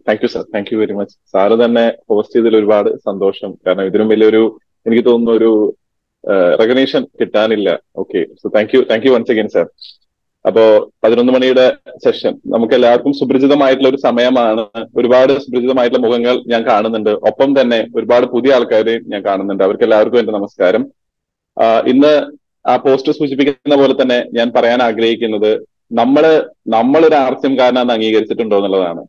thank you sir thank you very much sir തന്നെ host ചെയ്തതിൽ ഒരുപാട് സന്തോഷം കാരണം ഇതിനും വലിയൊരു എനിക്ക് തോന്നുന്നു ഒരു റെക്കഗ്നീഷൻ കിട്ടാനില്ല okay so thank you thank you once again sir അപ്പോ പതിനൊന്ന് മണിയുടെ സെഷൻ നമുക്ക് എല്ലാവർക്കും സുപരിചിതമായിട്ടുള്ള ഒരു സമയമാണ് ഒരുപാട് സുപരിചിതമായിട്ടുള്ള മുഖങ്ങൾ ഞാൻ കാണുന്നുണ്ട് ഒപ്പം തന്നെ ഒരുപാട് പുതിയ ആൾക്കാരെ ഞാൻ കാണുന്നുണ്ട് അവർക്ക് എല്ലാവർക്കും എന്റെ നമസ്കാരം ഇന്ന് ആ പോസ്റ്റ് സൂചിപ്പിക്കുന്ന പോലെ തന്നെ ഞാൻ പറയാൻ ആഗ്രഹിക്കുന്നത് നമ്മള് നമ്മളൊരു ആർസ്യംകാരനാന്ന് അംഗീകരിച്ചിട്ടുണ്ടോ എന്നുള്ളതാണ്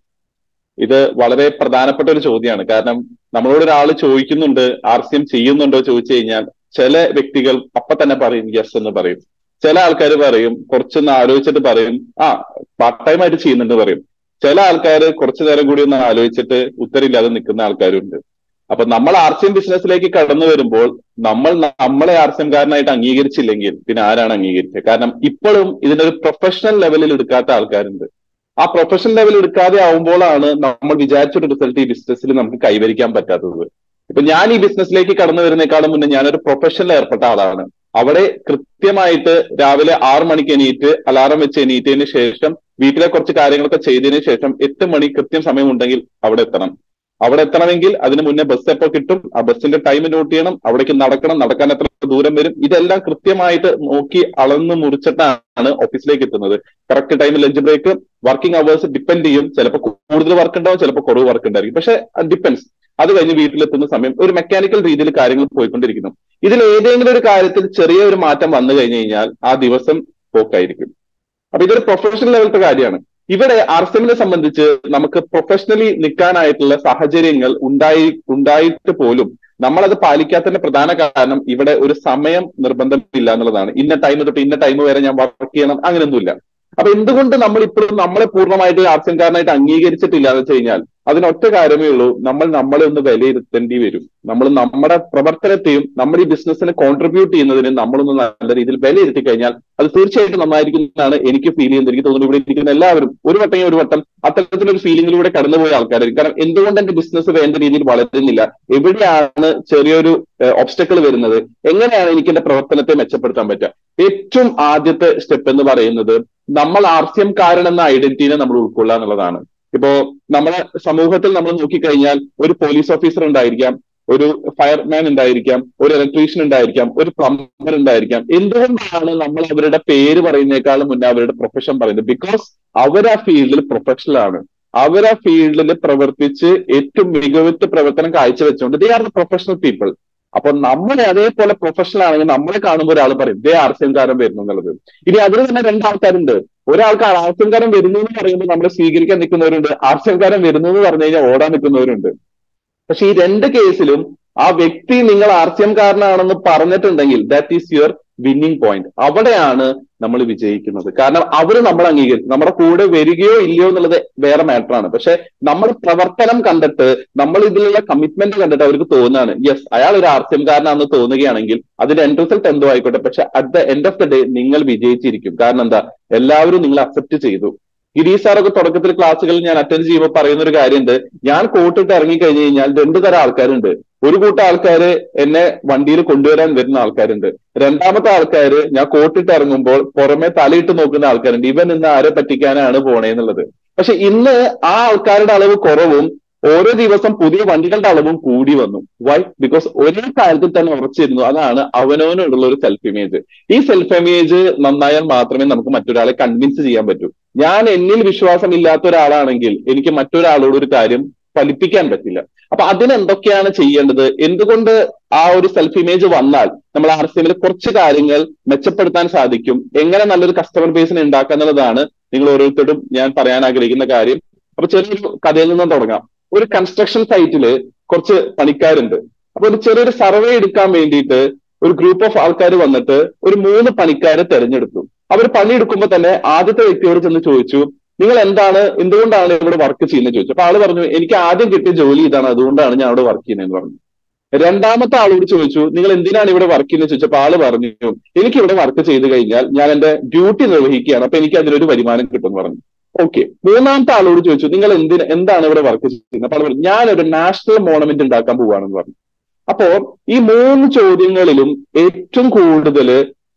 ഇത് വളരെ പ്രധാനപ്പെട്ട ഒരു ചോദ്യമാണ് കാരണം നമ്മളോട് ഒരാൾ ചോദിക്കുന്നുണ്ട് ആർസ്യം ചെയ്യുന്നുണ്ടോ ചോദിച്ചു കഴിഞ്ഞാൽ ചില വ്യക്തികൾ അപ്പൊ തന്നെ പറയും യെസ് എന്ന് പറയും ചില ആൾക്കാർ പറയും കുറച്ചൊന്ന് ആലോചിച്ചിട്ട് പറയും ആ പാർട്ട് ടൈം ആയിട്ട് ചെയ്യുന്നുണ്ട് പറയും ചില ആൾക്കാർ കുറച്ചു നേരം കൂടി ഒന്ന് ആലോചിച്ചിട്ട് ഉത്തരമില്ലാതെ നിൽക്കുന്ന ആൾക്കാരുണ്ട് അപ്പൊ നമ്മൾ ആർസ്യം ബിസിനസ്സിലേക്ക് കടന്നു വരുമ്പോൾ നമ്മൾ നമ്മളെ ആർസ്യംകാരനായിട്ട് അംഗീകരിച്ചില്ലെങ്കിൽ പിന്നെ ആരാണ് അംഗീകരിക്കുക കാരണം ഇപ്പോഴും ഇതിന്റെ ഒരു പ്രൊഫഷണൽ ലെവലിൽ എടുക്കാത്ത ആൾക്കാരുണ്ട് ആ പ്രൊഫഷണൽ ലെവൽ എടുക്കാതെ ആവുമ്പോഴാണ് നമ്മൾ വിചാരിച്ചൊരു റിസൾട്ട് ഈ ബിസിനസ്സിൽ നമുക്ക് കൈവരിക്കാൻ പറ്റാത്തത് ഇപ്പൊ ഞാൻ ഈ ബിസിനസ്സിലേക്ക് കടന്നു വരുന്നേക്കാളും മുന്നേ ഞാനൊരു പ്രൊഫഷനിൽ ഏർപ്പെട്ട ആളാണ് അവിടെ കൃത്യമായിട്ട് രാവിലെ ആറ് മണിക്ക് എണീറ്റ് അലാറം വെച്ച് എണീറ്റതിന് ശേഷം വീട്ടിലെ കുറച്ച് കാര്യങ്ങളൊക്കെ ചെയ്തതിന് ശേഷം എട്ട് മണി കൃത്യം സമയമുണ്ടെങ്കിൽ അവിടെ എത്തണം അവിടെ എത്തണമെങ്കിൽ അതിന് മുന്നേ ബസ് എപ്പോൾ കിട്ടും ആ ബസ്സിന്റെ ടൈം നോട്ട് ചെയ്യണം അവിടേക്ക് നടക്കണം നടക്കാൻ എത്ര ദൂരം വരും ഇതെല്ലാം കൃത്യമായിട്ട് നോക്കി അളന്ന് മുറിച്ചിട്ടാണ് ഓഫീസിലേക്ക് എത്തുന്നത് കറക്റ്റ് ടൈമിൽ lunch break working hours depend ചെയ്യും ചിലപ്പോൾ കൂടുതൽ വർക്ക് ഉണ്ടാവും ചിലപ്പോൾ കുറവ് വർക്ക് ഉണ്ടായിരിക്കും പക്ഷെ ഡിപ്പെൻസ് അത് കഴിഞ്ഞ് വീട്ടിലെത്തുന്ന സമയം ഒരു മെക്കാനിക്കൽ രീതിയിൽ കാര്യങ്ങൾ പോയിക്കൊണ്ടിരിക്കുന്നു ഇതിൽ ഏതെങ്കിലും ഒരു കാര്യത്തിൽ ചെറിയ ഒരു മാറ്റം വന്നു കഴിഞ്ഞു കഴിഞ്ഞാൽ ആ ദിവസം പോക്കായിരിക്കും അപ്പൊ ഇതൊരു പ്രൊഫഷണൽ ലെവലത്തെ കാര്യമാണ് ഇവിടെ ആർസെമിനെ സംബന്ധിച്ച് നമുക്ക് പ്രൊഫഷണലി നിൽക്കാനായിട്ടുള്ള സാഹചര്യങ്ങൾ ഉണ്ടായി ഉണ്ടായിട്ട് പോലും നമ്മളത് പാലിക്കാത്തതിന്റെ പ്രധാന കാരണം ഇവിടെ ഒരു സമയം നിർബന്ധമില്ല എന്നുള്ളതാണ് ഇന്ന ടൈം തൊട്ട് ഇന്ന ടൈം വരെ ഞാൻ വർക്ക് ചെയ്യണം അങ്ങനെയൊന്നുമില്ല അപ്പൊ എന്തുകൊണ്ട് നമ്മൾ ഇപ്പോഴും നമ്മളെ പൂർണ്ണമായിട്ട് ആർസ്യംകാരനായിട്ട് അംഗീകരിച്ചിട്ടില്ല എന്ന് വെച്ച് കഴിഞ്ഞാൽ അതിനൊറ്റ കാര്യമേ ഉള്ളൂ നമ്മൾ നമ്മളെ ഒന്ന് വിലയിരുത്തേണ്ടി വരും നമ്മൾ നമ്മുടെ പ്രവർത്തനത്തെയും നമ്മുടെ ഈ ബിസിനസ്സിനെ കോൺട്രിബ്യൂട്ട് ചെയ്യുന്നതിന് നമ്മളൊന്ന് നല്ല രീതിയിൽ വിലയിരുത്തി കഴിഞ്ഞാൽ അത് തീർച്ചയായിട്ടും നന്നായിരിക്കുന്നതാണ് എനിക്ക് ഫീൽ ചെയ്യുന്നത് എനിക്ക് തോന്നുന്നു ഇവിടെ ഇരിക്കുന്ന എല്ലാവരും ഒരു വട്ടം ഒരു വട്ടം അത്തരത്തിലൊരു ഫീലിംഗിലൂടെ കടന്നുപോയ ആൾക്കാരായിരിക്കും കാരണം എന്തുകൊണ്ട് എന്റെ ബിസിനസ് വേണ്ട രീതിയിൽ വളരുന്നില്ല എവിടെയാണ് ചെറിയൊരു ഒബ്സ്റ്റക്കിൾ വരുന്നത് എങ്ങനെയാണ് എനിക്ക് എന്റെ പ്രവർത്തനത്തെ മെച്ചപ്പെടുത്താൻ പറ്റുക ഏറ്റവും ആദ്യത്തെ സ്റ്റെപ്പ് എന്ന് പറയുന്നത് നമ്മൾ ആർസ്യംകാരൻ എന്ന ഐഡന്റിറ്റിനെ നമ്മൾ ഉൾക്കൊള്ളുക എന്നുള്ളതാണ് ഇപ്പോ നമ്മുടെ സമൂഹത്തിൽ നമ്മൾ നോക്കിക്കഴിഞ്ഞാൽ ഒരു പോലീസ് ഓഫീസർ ഉണ്ടായിരിക്കാം ഒരു ഫയർമാൻ ഉണ്ടായിരിക്കാം ഒരു ഇലക്ട്രീഷ്യൻ ഉണ്ടായിരിക്കാം ഒരു പ്ലംബർ ഉണ്ടായിരിക്കാം എന്തുകൊണ്ടാണ് നമ്മൾ അവരുടെ പേര് പറയുന്നേക്കാളും മുന്നേ അവരുടെ പ്രൊഫഷൻ പറയുന്നത് ബിക്കോസ് അവർ ആ ഫീൽഡിൽ പ്രൊഫഷണൽ ആണ് അവർ ആ ഫീൽഡിൽ പ്രവർത്തിച്ച് ഏറ്റവും മികവുറ്റ പ്രവർത്തനം കാഴ്ചവെച്ചുകൊണ്ട് they are the professional people അപ്പൊ നമ്മളെ അതേപോലെ പ്രൊഫഷണൽ ആണെങ്കിൽ നമ്മളെ കാണുമ്പോൾ ഒരാൾ പറയും ദേ ആർസ്യംകാരൻ വരുന്നു എന്നുള്ളത് ഇനി അതിൽ തന്നെ രണ്ടാൾക്കാരുണ്ട് ഒരാൾക്ക് ആർസ്യംകാരൻ വരുന്നു എന്ന് പറയുമ്പോൾ നമ്മളെ സ്വീകരിക്കാൻ നിൽക്കുന്നവരുണ്ട് ആർസ്യംകാരൻ വരുന്നു എന്ന് പറഞ്ഞു കഴിഞ്ഞാൽ ഓടാൻ നിൽക്കുന്നവരുണ്ട് പക്ഷെ ഈ രണ്ട് കേസിലും ആ വ്യക്തി നിങ്ങൾ ആർസ്യംകാരനാണെന്ന് പറഞ്ഞിട്ടുണ്ടെങ്കിൽ that is your winning point അവിടെയാണ് നമ്മൾ വിജയിക്കുന്നത് കാരണം അവർ നമ്മൾ അംഗീകരിക്കും നമ്മുടെ കൂടെ വരികയോ ഇല്ലയോ എന്നുള്ളത് വേറെ മാറ്ററാണ് പക്ഷെ നമ്മുടെ പ്രവർത്തനം കണ്ടിട്ട് നമ്മൾ ഇതിലുള്ള കമ്മിറ്റ്മെന്റ് കണ്ടിട്ട് അവർക്ക് തോന്നുകയാണ് യെസ് അയാൾ ഒരു ആർസ്യംകാരനാണെന്ന് തോന്നുകയാണെങ്കിൽ അതിന്റെ എൻഡ് റിസൾട്ട് എന്തോ ആയിക്കോട്ടെ പക്ഷെ at the end of the day നിങ്ങൾ വിജയിച്ചിരിക്കും കാരണം എന്താ എല്ലാവരും നിങ്ങൾ അക്സെപ്റ്റ് ചെയ്തു ഗിരീഷ് സാറൊക്കെ തുടക്കത്തിൽ ക്ലാസ്സുകളിൽ ഞാൻ അറ്റൻഡ് ചെയ്യുമ്പോൾ പറയുന്ന ഒരു കാര്യമുണ്ട് ഞാൻ കോട്ടിട്ട് ഇറങ്ങി കഴിഞ്ഞു കഴിഞ്ഞാൽ രണ്ടു തരം ആൾക്കാരുണ്ട് ഒരു കൂട്ടം ആൾക്കാര് എന്നെ വണ്ടിയിൽ കൊണ്ടുവരാൻ വരുന്ന ആൾക്കാരുണ്ട് രണ്ടാമത്തെ ആൾക്കാര് ഞാൻ കോട്ടിട്ട് ഇറങ്ങുമ്പോൾ പുറമെ തലയിട്ട് നോക്കുന്ന ആൾക്കാരുണ്ട് ഇവൻ ഇന്ന് ആരെ പറ്റിക്കാനാണ് പോണേന്നുള്ളത് പക്ഷെ ഇന്ന് ആ ആൾക്കാരുടെ അളവ് കുറവും ഓരോ ദിവസം പുതിയ വണ്ടികളുടെ അളവും കൂടി വന്നു വൈ ബിക്കോസ് ഒരേ കാര്യത്തിൽ തന്നെ ഉറച്ചിരുന്നു അതാണ് അവനവനോടുള്ള ഒരു സെൽഫ് ഇമേജ് ഈ സെൽഫ് ഇമേജ് നന്നായാൽ മാത്രമേ നമുക്ക് മറ്റൊരാളെ കൺവിൻസ് ചെയ്യാൻ പറ്റൂ ഞാൻ എന്നിൽ വിശ്വാസമില്ലാത്ത ഒരാളാണെങ്കിൽ എനിക്ക് മറ്റൊരാളോട് ഒരു കാര്യം ഫലിപ്പിക്കാൻ പറ്റില്ല അപ്പൊ അതിന് എന്തൊക്കെയാണ് ചെയ്യേണ്ടത് എന്തുകൊണ്ട് ആ ഒരു സെൽഫ് ഇമേജ് വന്നാൽ നമ്മൾ ആർ സി എമ്മിൽ കുറച്ച് കാര്യങ്ങൾ മെച്ചപ്പെടുത്താൻ സാധിക്കും എങ്ങനെ നല്ലൊരു കസ്റ്റമർ ബേസിനെ ഉണ്ടാക്കുക എന്നുള്ളതാണ് നിങ്ങൾ ഓരോരുത്തരും ഞാൻ പറയാൻ ആഗ്രഹിക്കുന്ന കാര്യം അപ്പൊ ചെറിയൊരു കഥയിൽ നിന്നും തുടങ്ങാം ഒരു കൺസ്ട്രക്ഷൻ സൈറ്റില് കുറച്ച് പണിക്കാരുണ്ട് അപ്പൊ ഒരു ചെറിയൊരു സർവേ എടുക്കാൻ വേണ്ടിയിട്ട് ഒരു ഗ്രൂപ്പ് ഓഫ് ആൾക്കാർ വന്നിട്ട് ഒരു മൂന്ന് പണിക്കാരെ തെരഞ്ഞെടുത്തു അവർ പണിയെടുക്കുമ്പോൾ തന്നെ ആദ്യത്തെ വ്യക്തിയോട് ചെന്ന് ചോദിച്ചു നിങ്ങൾ എന്താണ് എന്തുകൊണ്ടാണ് ഇവിടെ വർക്ക് ചെയ്യുന്നത് ചോദിച്ചു അപ്പൊ ആള് പറഞ്ഞു എനിക്ക് ആദ്യം കിട്ടിയ ജോലി ഇതാണ് അതുകൊണ്ടാണ് ഞാൻ അവിടെ വർക്ക് ചെയ്യുന്നതെന്ന് പറഞ്ഞു രണ്ടാമത്തെ ആളോട് ചോദിച്ചു നിങ്ങൾ എന്തിനാണ് ഇവിടെ വർക്ക് ചെയ്യുന്നത് ചോദിച്ചപ്പോൾ ആള് പറഞ്ഞു എനിക്ക് ഇവിടെ വർക്ക് ചെയ്ത് കഴിഞ്ഞാൽ ഞാൻ എന്റെ ഡ്യൂട്ടി നിർവഹിക്കുകയാണ് അപ്പൊ എനിക്ക് അതിനൊരു വരുമാനം കിട്ടും പറഞ്ഞു ഓക്കെ മൂന്നാമത്തെ ആളോട് ചോദിച്ചു നിങ്ങൾ എന്തിന് എന്താണ് ഇവിടെ വർക്ക് ചെയ്യുന്നത് അപ്പൊ ആൾ പറഞ്ഞു ഞാനൊരു നാഷണൽ മോണമെന്റ് ഉണ്ടാക്കാൻ പോവാണെന്ന് പറഞ്ഞു അപ്പോ ഈ മൂന്ന് ചോദ്യങ്ങളിലും ഏറ്റവും കൂടുതൽ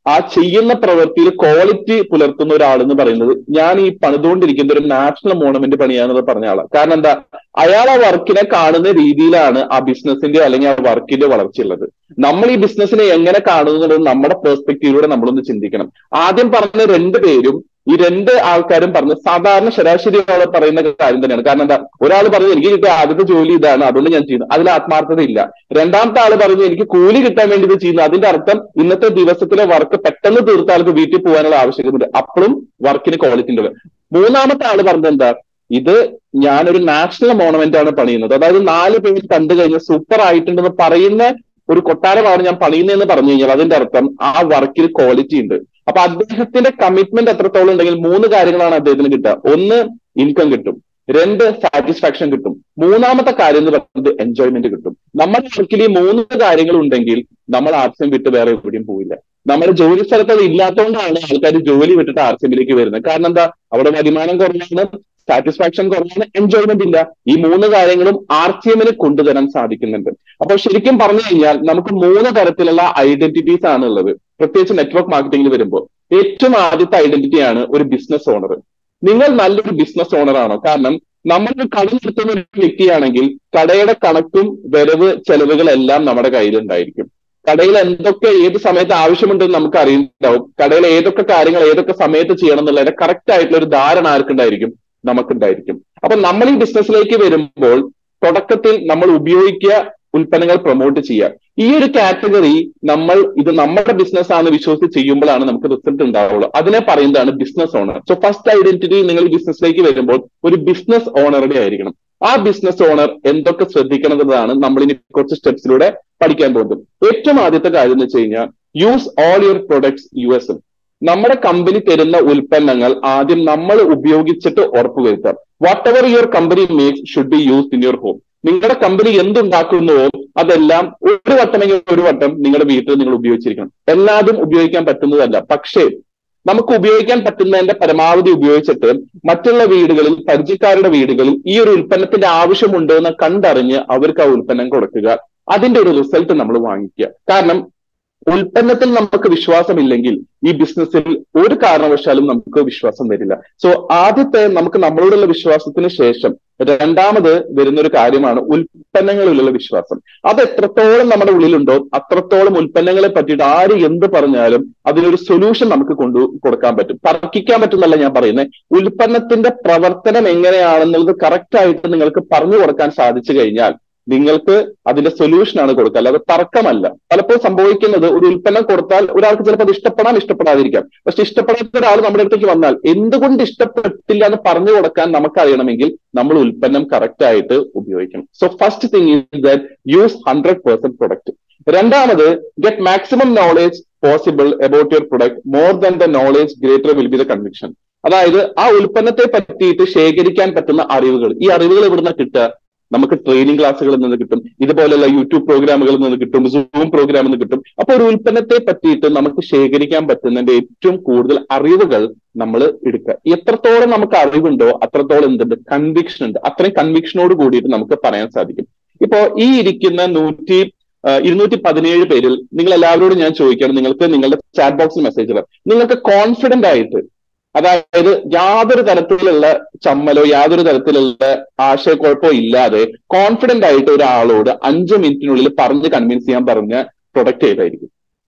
ആ ചെയ്യുന്ന പ്രവൃത്തിയിൽ ക്വാളിറ്റി പുലർത്തുന്ന ഒരാൾ എന്ന് പറയുന്നത് ഞാൻ ഈ പണിതുകൊണ്ടിരിക്കുന്ന ഒരു നാഷണൽ മോണമെന്റ് പണിയാണെന്ന് പറഞ്ഞ ആളാണ് കാരണം എന്താ അയാൾ ആ വർക്കിനെ കാണുന്ന രീതിയിലാണ് ആ ബിസിനസിന്റെ അല്ലെങ്കിൽ ആ വർക്കിന്റെ വളർച്ചയുള്ളത് നമ്മൾ ഈ ബിസിനസ്സിനെ എങ്ങനെ കാണുന്നത് നമ്മുടെ പെർസ്പെക്റ്റീവിലൂടെ നമ്മളൊന്ന് ചിന്തിക്കണം ആദ്യം പറഞ്ഞ രണ്ട് പേരും ഈ രണ്ട് ആൾക്കാരും പറഞ്ഞ സാധാരണ ശരാശരി ആൾ പറയുന്ന കാര്യം തന്നെയാണ് കാരണം എന്താ ഒരാൾ പറഞ്ഞു എനിക്ക് കിട്ടിയ ആദ്യത്തെ ജോലി ഇതാണ് അതുകൊണ്ട് ഞാൻ ചെയ്യുന്നു അതിൽ ആത്മാർത്ഥത ഇല്ല രണ്ടാമത്തെ ആൾ പറഞ്ഞു എനിക്ക് കൂലി കിട്ടാൻ വേണ്ടി ഇത് ചെയ്യുന്നു അതിന്റെ അർത്ഥം ഇന്നത്തെ ദിവസത്തിലെ വർക്ക് പെട്ടെന്ന് തീർത്ത ആൾക്ക് വീട്ടിൽ പോകാനുള്ള ആവശ്യകതയുണ്ട് അപ്പോഴും വർക്കിന് ക്വാളിറ്റി ഉണ്ട് മൂന്നാമത്തെ ആൾ പറഞ്ഞത് എന്താ ഇത് ഞാനൊരു നാഷണൽ മോണമെന്റ് ആണ് പണിയുന്നത് അതായത് നാല് പേര് കണ്ടു കഴിഞ്ഞാൽ സൂപ്പർ ആയിട്ടുണ്ടെന്ന് പറയുന്ന ഒരു കൊട്ടാരമാണ് ഞാൻ പണിയുന്നതെന്ന് പറഞ്ഞു കഴിഞ്ഞാൽ അതിന്റെ അർത്ഥം ആ വർക്കിൽ ക്വാളിറ്റി ഉണ്ട് അപ്പൊ അദ്ദേഹത്തിന്റെ കമ്മിറ്റ്മെന്റ് എത്രത്തോളം ഉണ്ടെങ്കിൽ മൂന്ന് കാര്യങ്ങളാണ് അദ്ദേഹത്തിന് കിട്ടുക ഒന്ന് ഇൻകം കിട്ടും രണ്ട് സാറ്റിസ്ഫാക്ഷൻ കിട്ടും മൂന്നാമത്തെ കാര്യം എന്ന് പറയുന്നത് എൻജോയ്മെന്റ് കിട്ടും നമ്മുടെ വർക്കിൽ ഈ മൂന്ന് കാര്യങ്ങൾ ഉണ്ടെങ്കിൽ നമ്മൾ ആർട്സ്യം വിട്ട് വേറെ എവിടെയും പോവില്ല നമ്മുടെ ജോലി സ്ഥലത്ത് അത് ഇല്ലാത്തതുകൊണ്ടാണ് ആൾക്കാർ ജോലി വിട്ടിട്ട് ആർട്സ്യമിലേക്ക് വരുന്നത് കാരണം എന്താ അവിടെ വരുമാനം കുറവാണ് സാറ്റിസ്ഫാക്ഷൻ കുറവാണ് എൻജോയ്മെന്റ് ഇല്ല ഈ മൂന്ന് കാര്യങ്ങളും ആർ സി എമ്മിന് കൊണ്ടുതരാൻ സാധിക്കുന്നുണ്ട് അപ്പോൾ ശരിക്കും പറഞ്ഞു കഴിഞ്ഞാൽ നമുക്ക് മൂന്ന് തരത്തിലുള്ള ഐഡന്റിറ്റീസ് ആണ് ഉള്ളത് പ്രത്യേകിച്ച് നെറ്റ്വർക്ക് മാർക്കറ്റിംഗിൽ വരുമ്പോൾ ഏറ്റവും ആദ്യത്തെ ഐഡന്റിറ്റിയാണ് ഒരു ബിസിനസ് ഓണർ നിങ്ങൾ നല്ലൊരു ബിസിനസ് ഓണർ ആണോ കാരണം നമ്മൾ കട നടത്തുന്ന ഒരു വ്യക്തിയാണെങ്കിൽ കടയുടെ കണക്കും വരവ് ചെലവുകളെല്ലാം നമ്മുടെ കയ്യിലുണ്ടായിരിക്കും കടയിൽ എന്തൊക്കെ ഏത് സമയത്ത് ആവശ്യമുണ്ടെന്ന് നമുക്ക് അറിയുന്നുണ്ടാവും കടയിൽ ഏതൊക്കെ കാര്യങ്ങൾ ഏതൊക്കെ സമയത്ത് ചെയ്യണം എന്നുള്ളതിന്റെ കറക്റ്റ് ആയിട്ടുള്ള ഒരു ധാരണ ആർക്കുണ്ടായിരിക്കും നമുക്കുണ്ടായിരിക്കും അപ്പൊ നമ്മൾ ഈ ബിസിനസ്സിലേക്ക് വരുമ്പോൾ തുടക്കത്തിൽ നമ്മൾ ഉപയോഗിക്കുക ഉൽപ്പന്നങ്ങൾ പ്രൊമോട്ട് ചെയ്യുക ഈ ഒരു കാറ്റഗറി നമ്മൾ ഇത് നമ്മുടെ ബിസിനസ് ആണ് വിശ്വസിച്ച് ചെയ്യുമ്പോഴാണ് നമുക്ക് റിസൾട്ട് ഉണ്ടാവുള്ളൂ അതിനെ പറയുന്നതാണ് business owner so first identity നിങ്ങൾ ഈ ബിസിനസ്സിലേക്ക് വരുമ്പോൾ ഒരു ബിസിനസ് ഓണറുടെ ആയിരിക്കണം ആ ബിസിനസ് ഓണർ എന്തൊക്കെ ശ്രദ്ധിക്കണം എന്നതാണ് നമ്മൾ ഇനി കുറച്ച് സ്റ്റെപ്സിലൂടെ പഠിക്കാൻ പോകുന്നത് ഏറ്റവും ആദ്യത്തെ കാര്യം എന്ന് വെച്ച് കഴിഞ്ഞാൽ use all your products use നമ്മുടെ കമ്പനി തരുന്ന ഉൽപ്പന്നങ്ങൾ ആദ്യം നമ്മൾ ഉപയോഗിച്ചിട്ട് ഉറപ്പുവരുത്താം whatever your company makes should be used in your home നിങ്ങളുടെ കമ്പനി എന്തുണ്ടാക്കുന്നുവോ അതെല്ലാം ഒരു വട്ടമെങ്കിൽ ഒരു വട്ടം നിങ്ങളുടെ വീട്ടിൽ നിങ്ങൾ ഉപയോഗിച്ചിരിക്കണം എല്ലാതും ഉപയോഗിക്കാൻ പറ്റുന്നതല്ല പക്ഷേ നമുക്ക് ഉപയോഗിക്കാൻ പറ്റുന്നതിന്റെ പരമാവധി ഉപയോഗിച്ചിട്ട് മറ്റുള്ള വീടുകളിൽ പരിചയക്കാരുടെ വീടുകളിൽ ഈ ഒരു ഉൽപ്പന്നത്തിന്റെ ആവശ്യമുണ്ട് എന്ന് കണ്ടറിഞ്ഞ് അവർക്ക് ആ ഉൽപ്പന്നം കൊടുക്കുക അതിന്റെ ഒരു റിസൾട്ട് നമ്മൾ വാങ്ങിക്കുക കാരണം ഉൽപ്പന്നത്തിൽ നമുക്ക് വിശ്വാസമില്ലെങ്കിൽ ഈ ബിസിനസ്സിൽ ഒരു കാരണവശാലും നമുക്ക് വിശ്വാസം വരില്ല സോ ആദ്യത്തെ നമുക്ക് നമ്മളോടുള്ള വിശ്വാസത്തിന് ശേഷം രണ്ടാമത് വരുന്ന ഒരു കാര്യമാണ് ഉൽപ്പന്നങ്ങളിലുള്ള വിശ്വാസം അത് എത്രത്തോളം നമ്മുടെ ഉള്ളിലുണ്ടോ അത്രത്തോളം ഉൽപ്പന്നങ്ങളെ പറ്റിയിട്ട് ആര് എന്ത് പറഞ്ഞാലും അതിനൊരു സൊല്യൂഷൻ നമുക്ക് കൊണ്ടു കൊടുക്കാൻ പറ്റും തർക്കിക്കാൻ പറ്റുന്നല്ല ഞാൻ പറയുന്നത് ഉൽപ്പന്നത്തിന്റെ പ്രവർത്തനം എങ്ങനെയാണെന്നുള്ളത് കറക്റ്റ് ആയിട്ട് നിങ്ങൾക്ക് പറഞ്ഞു കൊടുക്കാൻ സാധിച്ചു കഴിഞ്ഞാൽ നിങ്ങൾക്ക് അതിന്റെ സൊല്യൂഷൻ ആണ് കൊടുക്കുക അല്ലാതെ തർക്കമല്ല പലപ്പോഴും സംഭവിക്കുന്നത് ഒരു ഉൽപ്പന്നം കൊടുത്താൽ ഒരാൾക്ക് ചിലപ്പോൾ അത് ഇഷ്ടപ്പെടാൻ ഇഷ്ടപ്പെടാതിരിക്കാം പക്ഷെ ഇഷ്ടപ്പെടാത്ത ഒരാൾ നമ്മുടെ അടുത്തേക്ക് വന്നാൽ എന്തുകൊണ്ട് ഇഷ്ടപ്പെട്ടില്ല എന്ന് പറഞ്ഞു കൊടുക്കാൻ നമുക്കറിയണമെങ്കിൽ നമ്മൾ ഉൽപ്പന്നം കറക്റ്റ് ആയിട്ട് ഉപയോഗിക്കണം so first thing is that use hundred percent product രണ്ടാമത് get maximum knowledge possible about your product more than the knowledge greater will be the conviction അതായത് ആ ഉൽപ്പന്നത്തെ പറ്റിയിട്ട് ശേഖരിക്കാൻ പറ്റുന്ന അറിവുകൾ ഈ അറിവുകൾ എവിടുന്ന കിട്ടുക നമുക്ക് ട്രെയിനിങ് ക്ലാസ്സുകളിൽ നിന്ന് കിട്ടും ഇതുപോലെയുള്ള യൂട്യൂബ് പ്രോഗ്രാമുകളിൽ നിന്ന് കിട്ടും സൂം പ്രോഗ്രാമിൽ നിന്ന് കിട്ടും അപ്പൊ ഒരു ഉൽപ്പന്നത്തെ പറ്റിയിട്ട് നമുക്ക് ശേഖരിക്കാൻ പറ്റുന്നതിന്റെ ഏറ്റവും കൂടുതൽ അറിവുകൾ നമ്മൾ എടുക്കുക എത്രത്തോളം നമുക്ക് അറിവുണ്ടോ അത്രത്തോളം എന്തുണ്ട് കൺവിക്ഷൻ ഉണ്ട് അത്രയും കൺവിക്ഷനോട് കൂടിയിട്ട് നമുക്ക് പറയാൻ സാധിക്കും ഇപ്പോ ഈ ഇരിക്കുന്ന നൂറ്റി ഇരുന്നൂറ്റി പതിനേഴ് പേരിൽ നിങ്ങൾ എല്ലാവരോടും ഞാൻ ചോദിക്കുകയാണ് നിങ്ങൾക്ക് നിങ്ങളുടെ ചാറ്റ് ബോക്സിൽ മെസ്സേജ് ഇടാം നിങ്ങൾക്ക് കോൺഫിഡന്റ് ആയിട്ട് അതായത് യാതൊരു തരത്തിലുള്ള ചമ്മലോ യാതൊരു തരത്തിലുള്ള ആശയക്കുഴപ്പമോ ഇല്ലാതെ കോൺഫിഡന്റ് ആയിട്ട് ഒരാളോട് അഞ്ച് മിനിറ്റിനുള്ളിൽ പറഞ്ഞ് കൺവിൻസ് ചെയ്യാൻ പറഞ്ഞ പ്രൊഡക്റ്റ് ഏതായിരിക്കും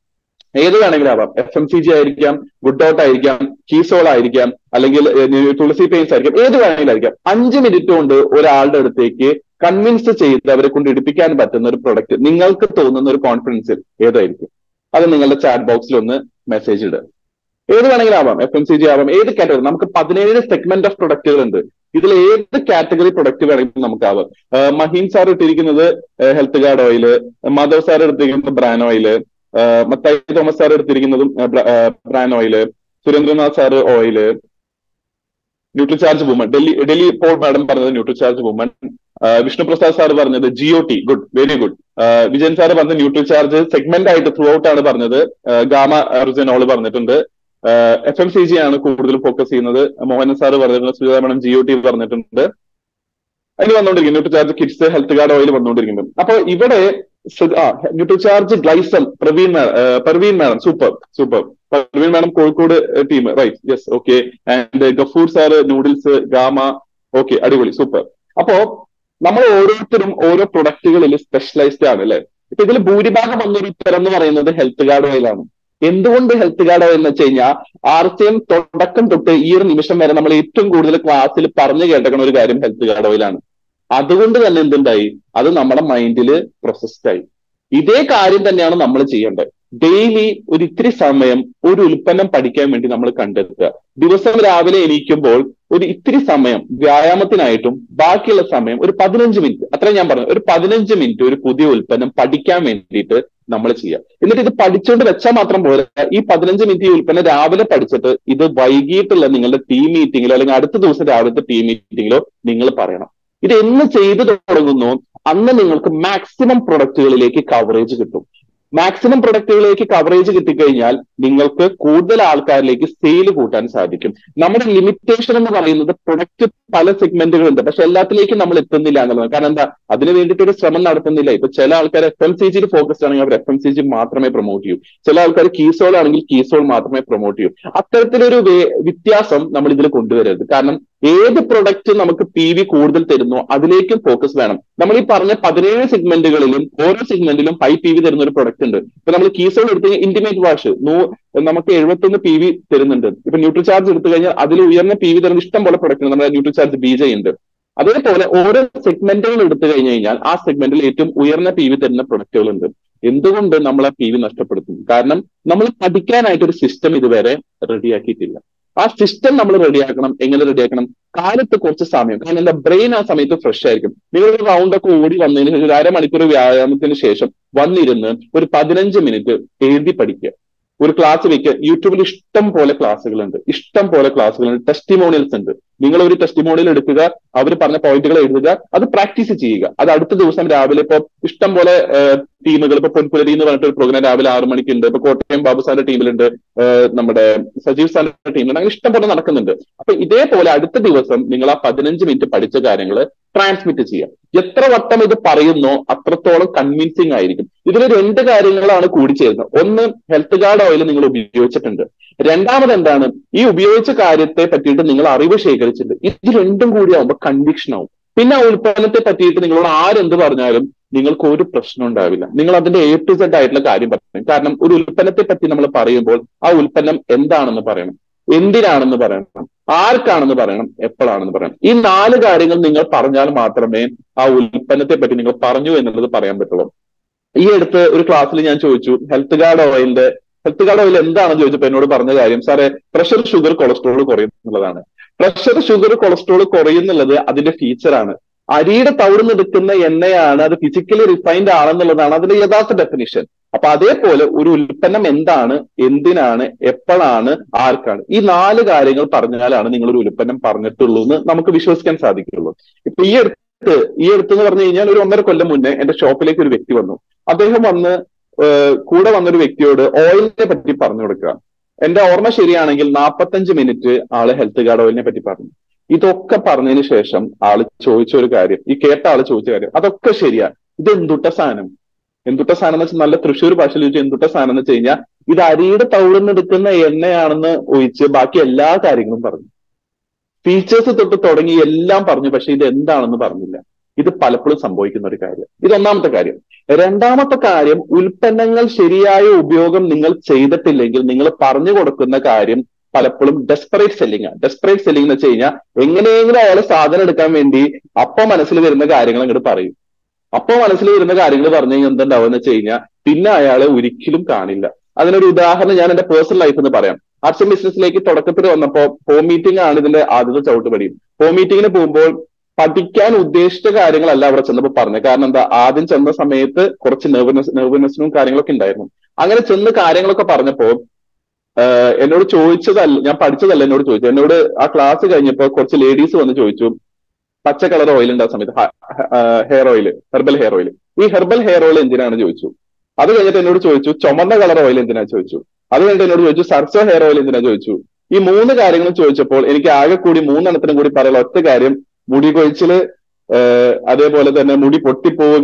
ഏത് വേണമെങ്കിലും ആവാം എഫ് എം സി ജി ആയിരിക്കാം ഗുഡ് ഔട്ട് ആയിരിക്കാം കീസോൾ ആയിരിക്കാം അല്ലെങ്കിൽ തുളസി പെയിൻസ് ആയിരിക്കാം ഏത് വേണമെങ്കിലും ആയിരിക്കാം അഞ്ച് മിനിറ്റ് കൊണ്ട് ഒരാളുടെ അടുത്തേക്ക് കൺവിൻസ് ചെയ്ത് അവരെ കൊണ്ട് എടുപ്പിക്കാൻ പറ്റുന്ന ഒരു പ്രൊഡക്റ്റ് നിങ്ങൾക്ക് തോന്നുന്ന ഒരു കോൺഫിഡൻസിൽ ഏതായിരിക്കും അത് നിങ്ങളുടെ ചാറ്റ് ബോക്സിൽ ഒന്ന് മെസ്സേജ് ഇടുക ഏത് വേണമെങ്കിലും ആവാം എഫ് എം സി ജി ആവാം ഏത് കാറ്റഗറി നമുക്ക് പതിനേഴ് സെഗ്മെന്റ് ഓഫ് പ്രൊഡക്റ്റുകൾ ഉണ്ട് ഇതിൽ ഏത് കാറ്റഗറി പ്രൊഡക്റ്റ് വേണമെങ്കിലും നമുക്ക് ആവാം മഹീൻ സാർ ഇട്ടിരിക്കുന്നത് health guard oil Madhav sir എടുത്തിരിക്കുന്നത് bran oil Mathai Thomas sir എടുത്തിരിക്കുന്നതും bran oil Surendranath sir oil Nutricharge woman Delhi Delhi Paul madam പറഞ്ഞത് Nutricharge woman Vishnu Prasad sir പറഞ്ഞത് G O T good very good Vijayan sir പറഞ്ഞത് ന്യൂട്രിചാർജ് സെഗ്മെന്റ് ആയിട്ട് ത്രൂ ഔട്ട് ആണ് പറഞ്ഞത് ഗാമ അർജുനോള് പറഞ്ഞിട്ടുണ്ട് എഫ് എം സി ജി ആണ് കൂടുതൽ ഫോക്കസ് ചെയ്യുന്നത് മോഹനൻ സാർ പറഞ്ഞിട്ടുണ്ട് സുജാത മേഡം ജിഒ ടി പറഞ്ഞിട്ടുണ്ട് അതിന് വന്നുകൊണ്ടിരിക്കുന്നു Nutricharge kids health card oil വന്നുകൊണ്ടിരിക്കുന്നത് അപ്പൊ ഇവിടെ ന്യൂട്രിചാർജ് ഗ്ലൈസം Praveen Praveen madam super super Praveen madam Kozhikode team right yes okay and Gafoor sir noodles ഗാമ ഓക്കെ അടിപൊളി സൂപ്പർ അപ്പോ നമ്മൾ ഓരോരുത്തരും ഓരോ പ്രൊഡക്റ്റുകളിൽ സ്പെഷ്യലൈസ്ഡ് ആണ് അല്ലെ ഇപ്പൊ ഇതിൽ ഭൂരിഭാഗം വന്നൊരു ഉത്തരം എന്ന് പറയുന്നത് ഹെൽത്ത് ഗാർഡ് ഓയിലാണ് എന്തുകൊണ്ട് ഹെൽത്ത് ഗാർഡ് ഓയിൽ എന്ന് വെച്ച് കഴിഞ്ഞാൽ ആർച്ചയും തുടക്കം തൊട്ട് ഈ ഒരു നിമിഷം വരെ നമ്മൾ ഏറ്റവും കൂടുതൽ ക്ലാസ്സിൽ പറഞ്ഞു കേട്ടേക്കുന്ന ഒരു കാര്യം ഹെൽത്ത് ഗാർഡ് ഓയിലാണ് അതുകൊണ്ട് തന്നെ എന്തുണ്ടായി അത് നമ്മുടെ മൈൻഡിൽ പ്രൊസസ്ഡ് ആയി ഇതേ കാര്യം തന്നെയാണ് നമ്മൾ ചെയ്യേണ്ടത് ഡെയിലി ഒരു ഇത്തിരി സമയം ഒരു ഉൽപ്പന്നം പഠിക്കാൻ വേണ്ടി നമ്മൾ കണ്ടെത്തുക ദിവസം രാവിലെ എണീക്കുമ്പോൾ ഒരു ഇത്തിരി സമയം വ്യായാമത്തിനായിട്ടും ബാക്കിയുള്ള സമയം ഒരു പതിനഞ്ച് മിനിറ്റ് അത്ര ഞാൻ പറഞ്ഞു ഒരു പതിനഞ്ച് മിനിറ്റ് ഒരു പുതിയ ഉൽപ്പന്നം പഠിക്കാൻ വേണ്ടിയിട്ട് നമ്മൾ ചെയ്യുക എന്നിട്ട് ഇത് പഠിച്ചുകൊണ്ട് വെച്ചാൽ മാത്രം പോലെ ഈ പതിനഞ്ച് മിനിറ്റ് ഈ ഉൽപ്പന്നം രാവിലെ പഠിച്ചിട്ട് ഇത് വൈകിട്ടുള്ള നിങ്ങളുടെ ടീം മീറ്റിംഗിലോ അല്ലെങ്കിൽ അടുത്ത ദിവസം രാവിലത്തെ ടീം മീറ്റിംഗിലോ നിങ്ങൾ പറയണം ഇത് എന്ന് ചെയ്തു തുടങ്ങുന്നു അന്ന് നിങ്ങൾക്ക് മാക്സിമം പ്രൊഡക്റ്റുകളിലേക്ക് കവറേജ് കിട്ടും മാക്സിമം പ്രൊഡക്റ്റുകളിലേക്ക് കവറേജ് കിട്ടിക്കഴിഞ്ഞാൽ നിങ്ങൾക്ക് കൂടുതൽ ആൾക്കാരിലേക്ക് സെയിൽ കൂട്ടാൻ സാധിക്കും നമ്മുടെ ലിമിറ്റേഷൻ എന്ന് പറയുന്നത് പ്രൊഡക്റ്റ് പല സെഗ്മെന്റുകളുണ്ട് പക്ഷെ എല്ലാത്തിലേക്കും നമ്മൾ എത്തുന്നില്ല എന്നുള്ളത് കാരണം എന്താ അതിന് വേണ്ടിയിട്ട് ഒരു ശ്രമം നടത്തുന്നില്ല ഇപ്പൊ ചില ആൾക്കാർ എഫ് എം സി ജിയിൽ ഫോക്കസ്ഡ് ആണെങ്കിൽ അവർ എഫ് എം സി ജി മാത്രമേ പ്രൊമോട്ട് ചെയ്യൂ ചില ആൾക്കാർ കീസോൾ ആണെങ്കിൽ കീസോൾ മാത്രമേ പ്രൊമോട്ട് ചെയ്യൂ അത്തരത്തിലൊരു വ്യത്യാസം നമ്മൾ ഇതിൽ കൊണ്ടുവരരുത് കാരണം ഏത് പ്രൊഡക്റ്റ് നമുക്ക് പി വി കൂടുതൽ തരുന്നോ അതിലേക്കും ഫോക്കസ് വേണം നമ്മൾ ഈ പറഞ്ഞ പതിനേഴ് സെഗ്മെന്റുകളിലും ഓരോ സെഗ്മെന്റിലും ഹൈ പി വി തരുന്ന ഒരു പ്രൊഡക്റ്റ് ഉണ്ട് ഇപ്പൊ നമ്മൾ കീസോൾ എടുത്തു കഴിഞ്ഞാൽ ഇന്റിമേറ്റ് വാഷ് നൂ നമുക്ക് എഴുപത്തൊന്ന് പി വി തരുന്നുണ്ട് ഇപ്പൊ ന്യൂട്രിചാർജ് എടുത്തു കഴിഞ്ഞാൽ അതിൽ ഉയർന്ന പി വി തരുന്ന ഇഷ്ടം പോലെ പ്രൊഡക്റ്റ് ഉണ്ട് നമ്മുടെ ന്യൂട്രിചാർജ് ബി ജെ ഉണ്ട് അതേപോലെ ഓരോ സെഗ്മെന്റുകൾ എടുത്തു കഴിഞ്ഞു കഴിഞ്ഞാൽ ആ സെഗ്മെന്റിൽ ഏറ്റവും ഉയർന്ന പി വി തരുന്ന പ്രൊഡക്റ്റുകൾ ഉണ്ട് എന്തുകൊണ്ട് നമ്മൾ ആ പി വി നഷ്ടപ്പെടുത്തും കാരണം നമ്മൾ പഠിക്കാനായിട്ട് ഒരു സിസ്റ്റം ഇതുവരെ റെഡിയാക്കിയിട്ടില്ല ആ സിസ്റ്റം നമ്മൾ റെഡിയാക്കണം എങ്ങനെ റെഡിയാക്കണം കാലത്ത് കുറച്ച് സമയം കാരണം എന്താ ബ്രെയിൻ ആ സമയത്ത് ഫ്രഷ് ആയിരിക്കും നിങ്ങൾ ഒരു റൗണ്ട് ഒക്കെ ഓടി വന്നതിന് ശേഷം ഒരു അരമണിക്കൂർ വ്യായാമത്തിന് ശേഷം വന്നിരുന്ന് ഒരു പതിനഞ്ച് മിനിറ്റ് എഴുതി പഠിക്കുക ഒരു ക്ലാസ് വെക്കുക യൂട്യൂബിൽ ഇഷ്ടം പോലെ ക്ലാസ്സുകളുണ്ട് ഇഷ്ടം പോലെ ക്ലാസ്സുകളുണ്ട് ടെസ്റ്റിമോണിയൽസ് ഉണ്ട് നിങ്ങൾ ഒരു ടെസ്റ്റിമോണിയൽ എടുക്കുക അവർ പറഞ്ഞ പോയിന്റുകൾ എഴുതുക അത് പ്രാക്ടീസ് ചെയ്യുക അത് അടുത്ത ദിവസം രാവിലെ ഇപ്പൊ ഇഷ്ടം പോലെ ടീമുകൾ ഇപ്പൊ പൊൻപുലരി എന്ന് പറഞ്ഞിട്ട് ഒരു പ്രോഗ്രാം രാവിലെ ആറ് മണിക്കുണ്ട് ഇപ്പൊ കോട്ടയം ബാബു സാറിന്റെ ടീമിലുണ്ട് നമ്മുടെ സജീവ് സാറിന്റെ ടീമിലുണ്ട് അങ്ങനെ ഇഷ്ടം പോലെ നടക്കുന്നുണ്ട് അപ്പൊ ഇതേപോലെ അടുത്ത ദിവസം നിങ്ങൾ ആ പതിനഞ്ച് മിനിറ്റ് പഠിച്ച കാര്യങ്ങൾ ട്രാൻസ്മിറ്റ് ചെയ്യാം എത്ര വട്ടം ഇത് പറയുന്നോ അത്രത്തോളം കൺവിൻസിങ് ആയിരിക്കും ഇതിൽ രണ്ട് കാര്യങ്ങളാണ് കൂടിച്ചേരുന്നത് ഒന്ന് ഹെൽത്ത് ഗാർഡ് ഓയിൽ നിങ്ങൾ ഉപയോഗിച്ചിട്ടുണ്ട് രണ്ടാമത് എന്താണ് ഈ ഉപയോഗിച്ച കാര്യത്തെ പറ്റിയിട്ട് നിങ്ങൾ അറിവ് ശേഖരിച്ചിട്ടുണ്ട് ഇത് രണ്ടും കൂടി ആവുമ്പോൾ കൺവിക്ഷൻ ആവും പിന്നെ ആ ഉൽപ്പന്നത്തെ പറ്റിയിട്ട് നിങ്ങളോട് ആരെന്ത് പറഞ്ഞാലും നിങ്ങൾക്ക് ഒരു പ്രശ്നം ഉണ്ടാവില്ല നിങ്ങൾ അതിന്റെ എ ടു സെഡ് ആയിട്ടുള്ള കാര്യം പറയണം കാരണം ഒരു ഉൽപ്പന്നത്തെ പറ്റി നമ്മൾ പറയുമ്പോൾ ആ ഉൽപ്പന്നം എന്താണെന്ന് പറയണം എന്തിനാണെന്ന് പറയണം ആർക്കാണെന്ന് പറയണം എപ്പോഴാണെന്ന് പറയണം ഈ നാല് കാര്യങ്ങൾ നിങ്ങൾ പറഞ്ഞാൽ മാത്രമേ ആ ഉൽപ്പന്നത്തെ പറ്റി നിങ്ങൾ പറഞ്ഞു എന്നുള്ളത് പറയാൻ പറ്റുള്ളൂ ഈ അടുത്ത് ഒരു ക്ലാസ്സിൽ ഞാൻ ചോദിച്ചു ഹെൽത്ത് ഗാർഡ് ഓയിലിന്റെ ഹെൽത്ത് ഗാർഡ് ഓയിൽ എന്താണെന്ന് ചോദിച്ചപ്പോൾ എന്നോട് പറഞ്ഞ കാര്യം സാറേ പ്രഷർ ഷുഗർ കൊളസ്ട്രോൾ കുറയുന്നുള്ളതാണ് പ്രഷർ ഷുഗർ കൊളസ്ട്രോൾ കുറയുന്നുള്ളത് അതിന്റെ ഫീച്ചറാണ് അരിയുടെ തവിടുന്നെടുക്കുന്ന എണ്ണയാണ് അത് ഫിസിക്കലി റിഫൈൻഡ് ആണെന്നുള്ളതാണ് അതിന്റെ യഥാർത്ഥ ഡെഫിനിഷൻ അപ്പൊ അതേപോലെ ഒരു ഉൽപ്പന്നം എന്താണ് എന്തിനാണ് എപ്പോഴാണ് ആർക്കാണ് ഈ നാല് കാര്യങ്ങൾ പറഞ്ഞാലാണ് നിങ്ങൾ ഒരു ഉൽപ്പന്നം പറഞ്ഞിട്ടുള്ളൂ എന്ന് നമുക്ക് വിശ്വസിക്കാൻ സാധിക്കുള്ളൂ ഇപ്പൊ ഈ അടുത്ത് ഈ അടുത്ത് എന്ന് പറഞ്ഞു കഴിഞ്ഞാൽ ഒരു ഒന്നര കൊല്ലം മുന്നേ എന്റെ ഷോപ്പിലേക്ക് ഒരു വ്യക്തി വന്നു അദ്ദേഹം വന്ന് കൂടെ വന്നൊരു വ്യക്തിയോട് ഓയിലിനെ പറ്റി പറഞ്ഞു കൊടുക്കുക എന്റെ ഓർമ്മ ശരിയാണെങ്കിൽ നാൽപ്പത്തഞ്ച് മിനിറ്റ് ആള് ഹെൽത്ത് ഗാർഡ് ഓയിലിനെ പറ്റി പറഞ്ഞു ഇതൊക്കെ പറഞ്ഞതിന് ശേഷം ആള് ചോദിച്ച ഒരു കാര്യം ഈ കേട്ട ആള് ചോദിച്ച കാര്യം അതൊക്കെ ശരിയാ ഇത് എന്തുട്ട സാധനം എന്തുട്ട സാധനം എന്ന് വെച്ചാൽ നല്ല തൃശ്ശൂർ ഭാഷയിൽ ചോദിച്ചാൽ എന്തുട്ട സാധനം എന്ന് വെച്ച് കഴിഞ്ഞാൽ ഇത് അരിയുടെ തവിടുന്നെടുക്കുന്ന എണ്ണയാണെന്ന് ഒഴിച്ച് ബാക്കി എല്ലാ കാര്യങ്ങളും പറഞ്ഞു ഫീച്ചേഴ്സ് തൊട്ട് തുടങ്ങി എല്ലാം പറഞ്ഞു പക്ഷെ ഇത് എന്താണെന്ന് പറഞ്ഞില്ല ഇത് പലപ്പോഴും സംഭവിക്കുന്ന ഒരു കാര്യം ഇത് ഒന്നാമത്തെ കാര്യം രണ്ടാമത്തെ കാര്യം ഉൽപ്പന്നങ്ങൾ ശരിയായ ഉപയോഗം നിങ്ങൾ ചെയ്തിട്ടില്ലെങ്കിൽ നിങ്ങൾ പറഞ്ഞു കൊടുക്കുന്ന കാര്യം പലപ്പോഴും ഡെസ്പറേറ്റ് സെല്ലിംഗ് ആണ് ഡെസ്പറേറ്റ് സെല്ലിംഗ് എന്ന് വെച്ച് കഴിഞ്ഞാൽ എങ്ങനെയെങ്കിലും അയാളെ സാധനം എടുക്കാൻ വേണ്ടി അപ്പൊ മനസ്സിൽ വരുന്ന കാര്യങ്ങൾ അങ്ങോട്ട് പറയും അപ്പൊ മനസ്സിൽ വരുന്ന കാര്യങ്ങൾ പറഞ്ഞു കഴിഞ്ഞാൽ എന്തുണ്ടാവും എന്ന് വെച്ച് കഴിഞ്ഞാൽ പിന്നെ അയാളെ ഒരിക്കലും കാണില്ല അതിനൊരു ഉദാഹരണം ഞാൻ എന്റെ പേഴ്സണൽ ലൈഫ് എന്ന് പറയാം ആർട്സ് ബിസിനസ്സിലേക്ക് തുടക്കത്തിൽ വന്നപ്പോ ഹോം മീറ്റിംഗ് ആണ് ഇതിന്റെ ആദ്യത്തെ ചവിട്ടുപടിയും ഹോം മീറ്റിങ്ങിന് പോകുമ്പോൾ പഠിക്കാൻ ഉദ്ദേശിച്ച കാര്യങ്ങളല്ല അവിടെ ചെന്നപ്പോൾ പറഞ്ഞത് കാരണം എന്താ ആദ്യം ചെന്ന സമയത്ത് കുറച്ച് നെർവ്നെസ് നെർവ്നെസ്സിനും കാര്യങ്ങളൊക്കെ ഉണ്ടായിരുന്നു അങ്ങനെ ചെന്ന് കാര്യങ്ങളൊക്കെ പറഞ്ഞപ്പോ എന്നോട് ചോദിച്ചതല്ല ഞാൻ പഠിച്ചതല്ല എന്നോട് ചോദിച്ചു എന്നോട് ആ ക്ലാസ് കഴിഞ്ഞപ്പോ കുറച്ച് ലേഡീസ് വന്ന് ചോദിച്ചു പച്ച കളർ ഓയിൽ ഉണ്ട് ആ സമയത്ത് hair oil herbal hair oil ഈ ഹെർബൽ ഹെയർ ഓയിൽ എന്തിനാണ് ചോദിച്ചു അത് കഴിഞ്ഞിട്ട് എന്നോട് ചോദിച്ചു ചുമന്ന കളർ ഓയിൽ എന്തിനാ ചോദിച്ചു അത് കഴിഞ്ഞിട്ട് എന്നോട് ചോദിച്ചു സർസോ ഹെയർ ഓയിൽ എന്തിനാ ചോദിച്ചു ഈ മൂന്ന് കാര്യങ്ങളും ചോദിച്ചപ്പോൾ എനിക്ക് ആകെ കൂടി മൂന്നെണ്ണത്തിനും കൂടി പറയാനുള്ള ഒറ്റ കാര്യം മുടി കൊഴിച്ചില് അതേപോലെ തന്നെ മുടി പൊട്ടിപ്പോവുക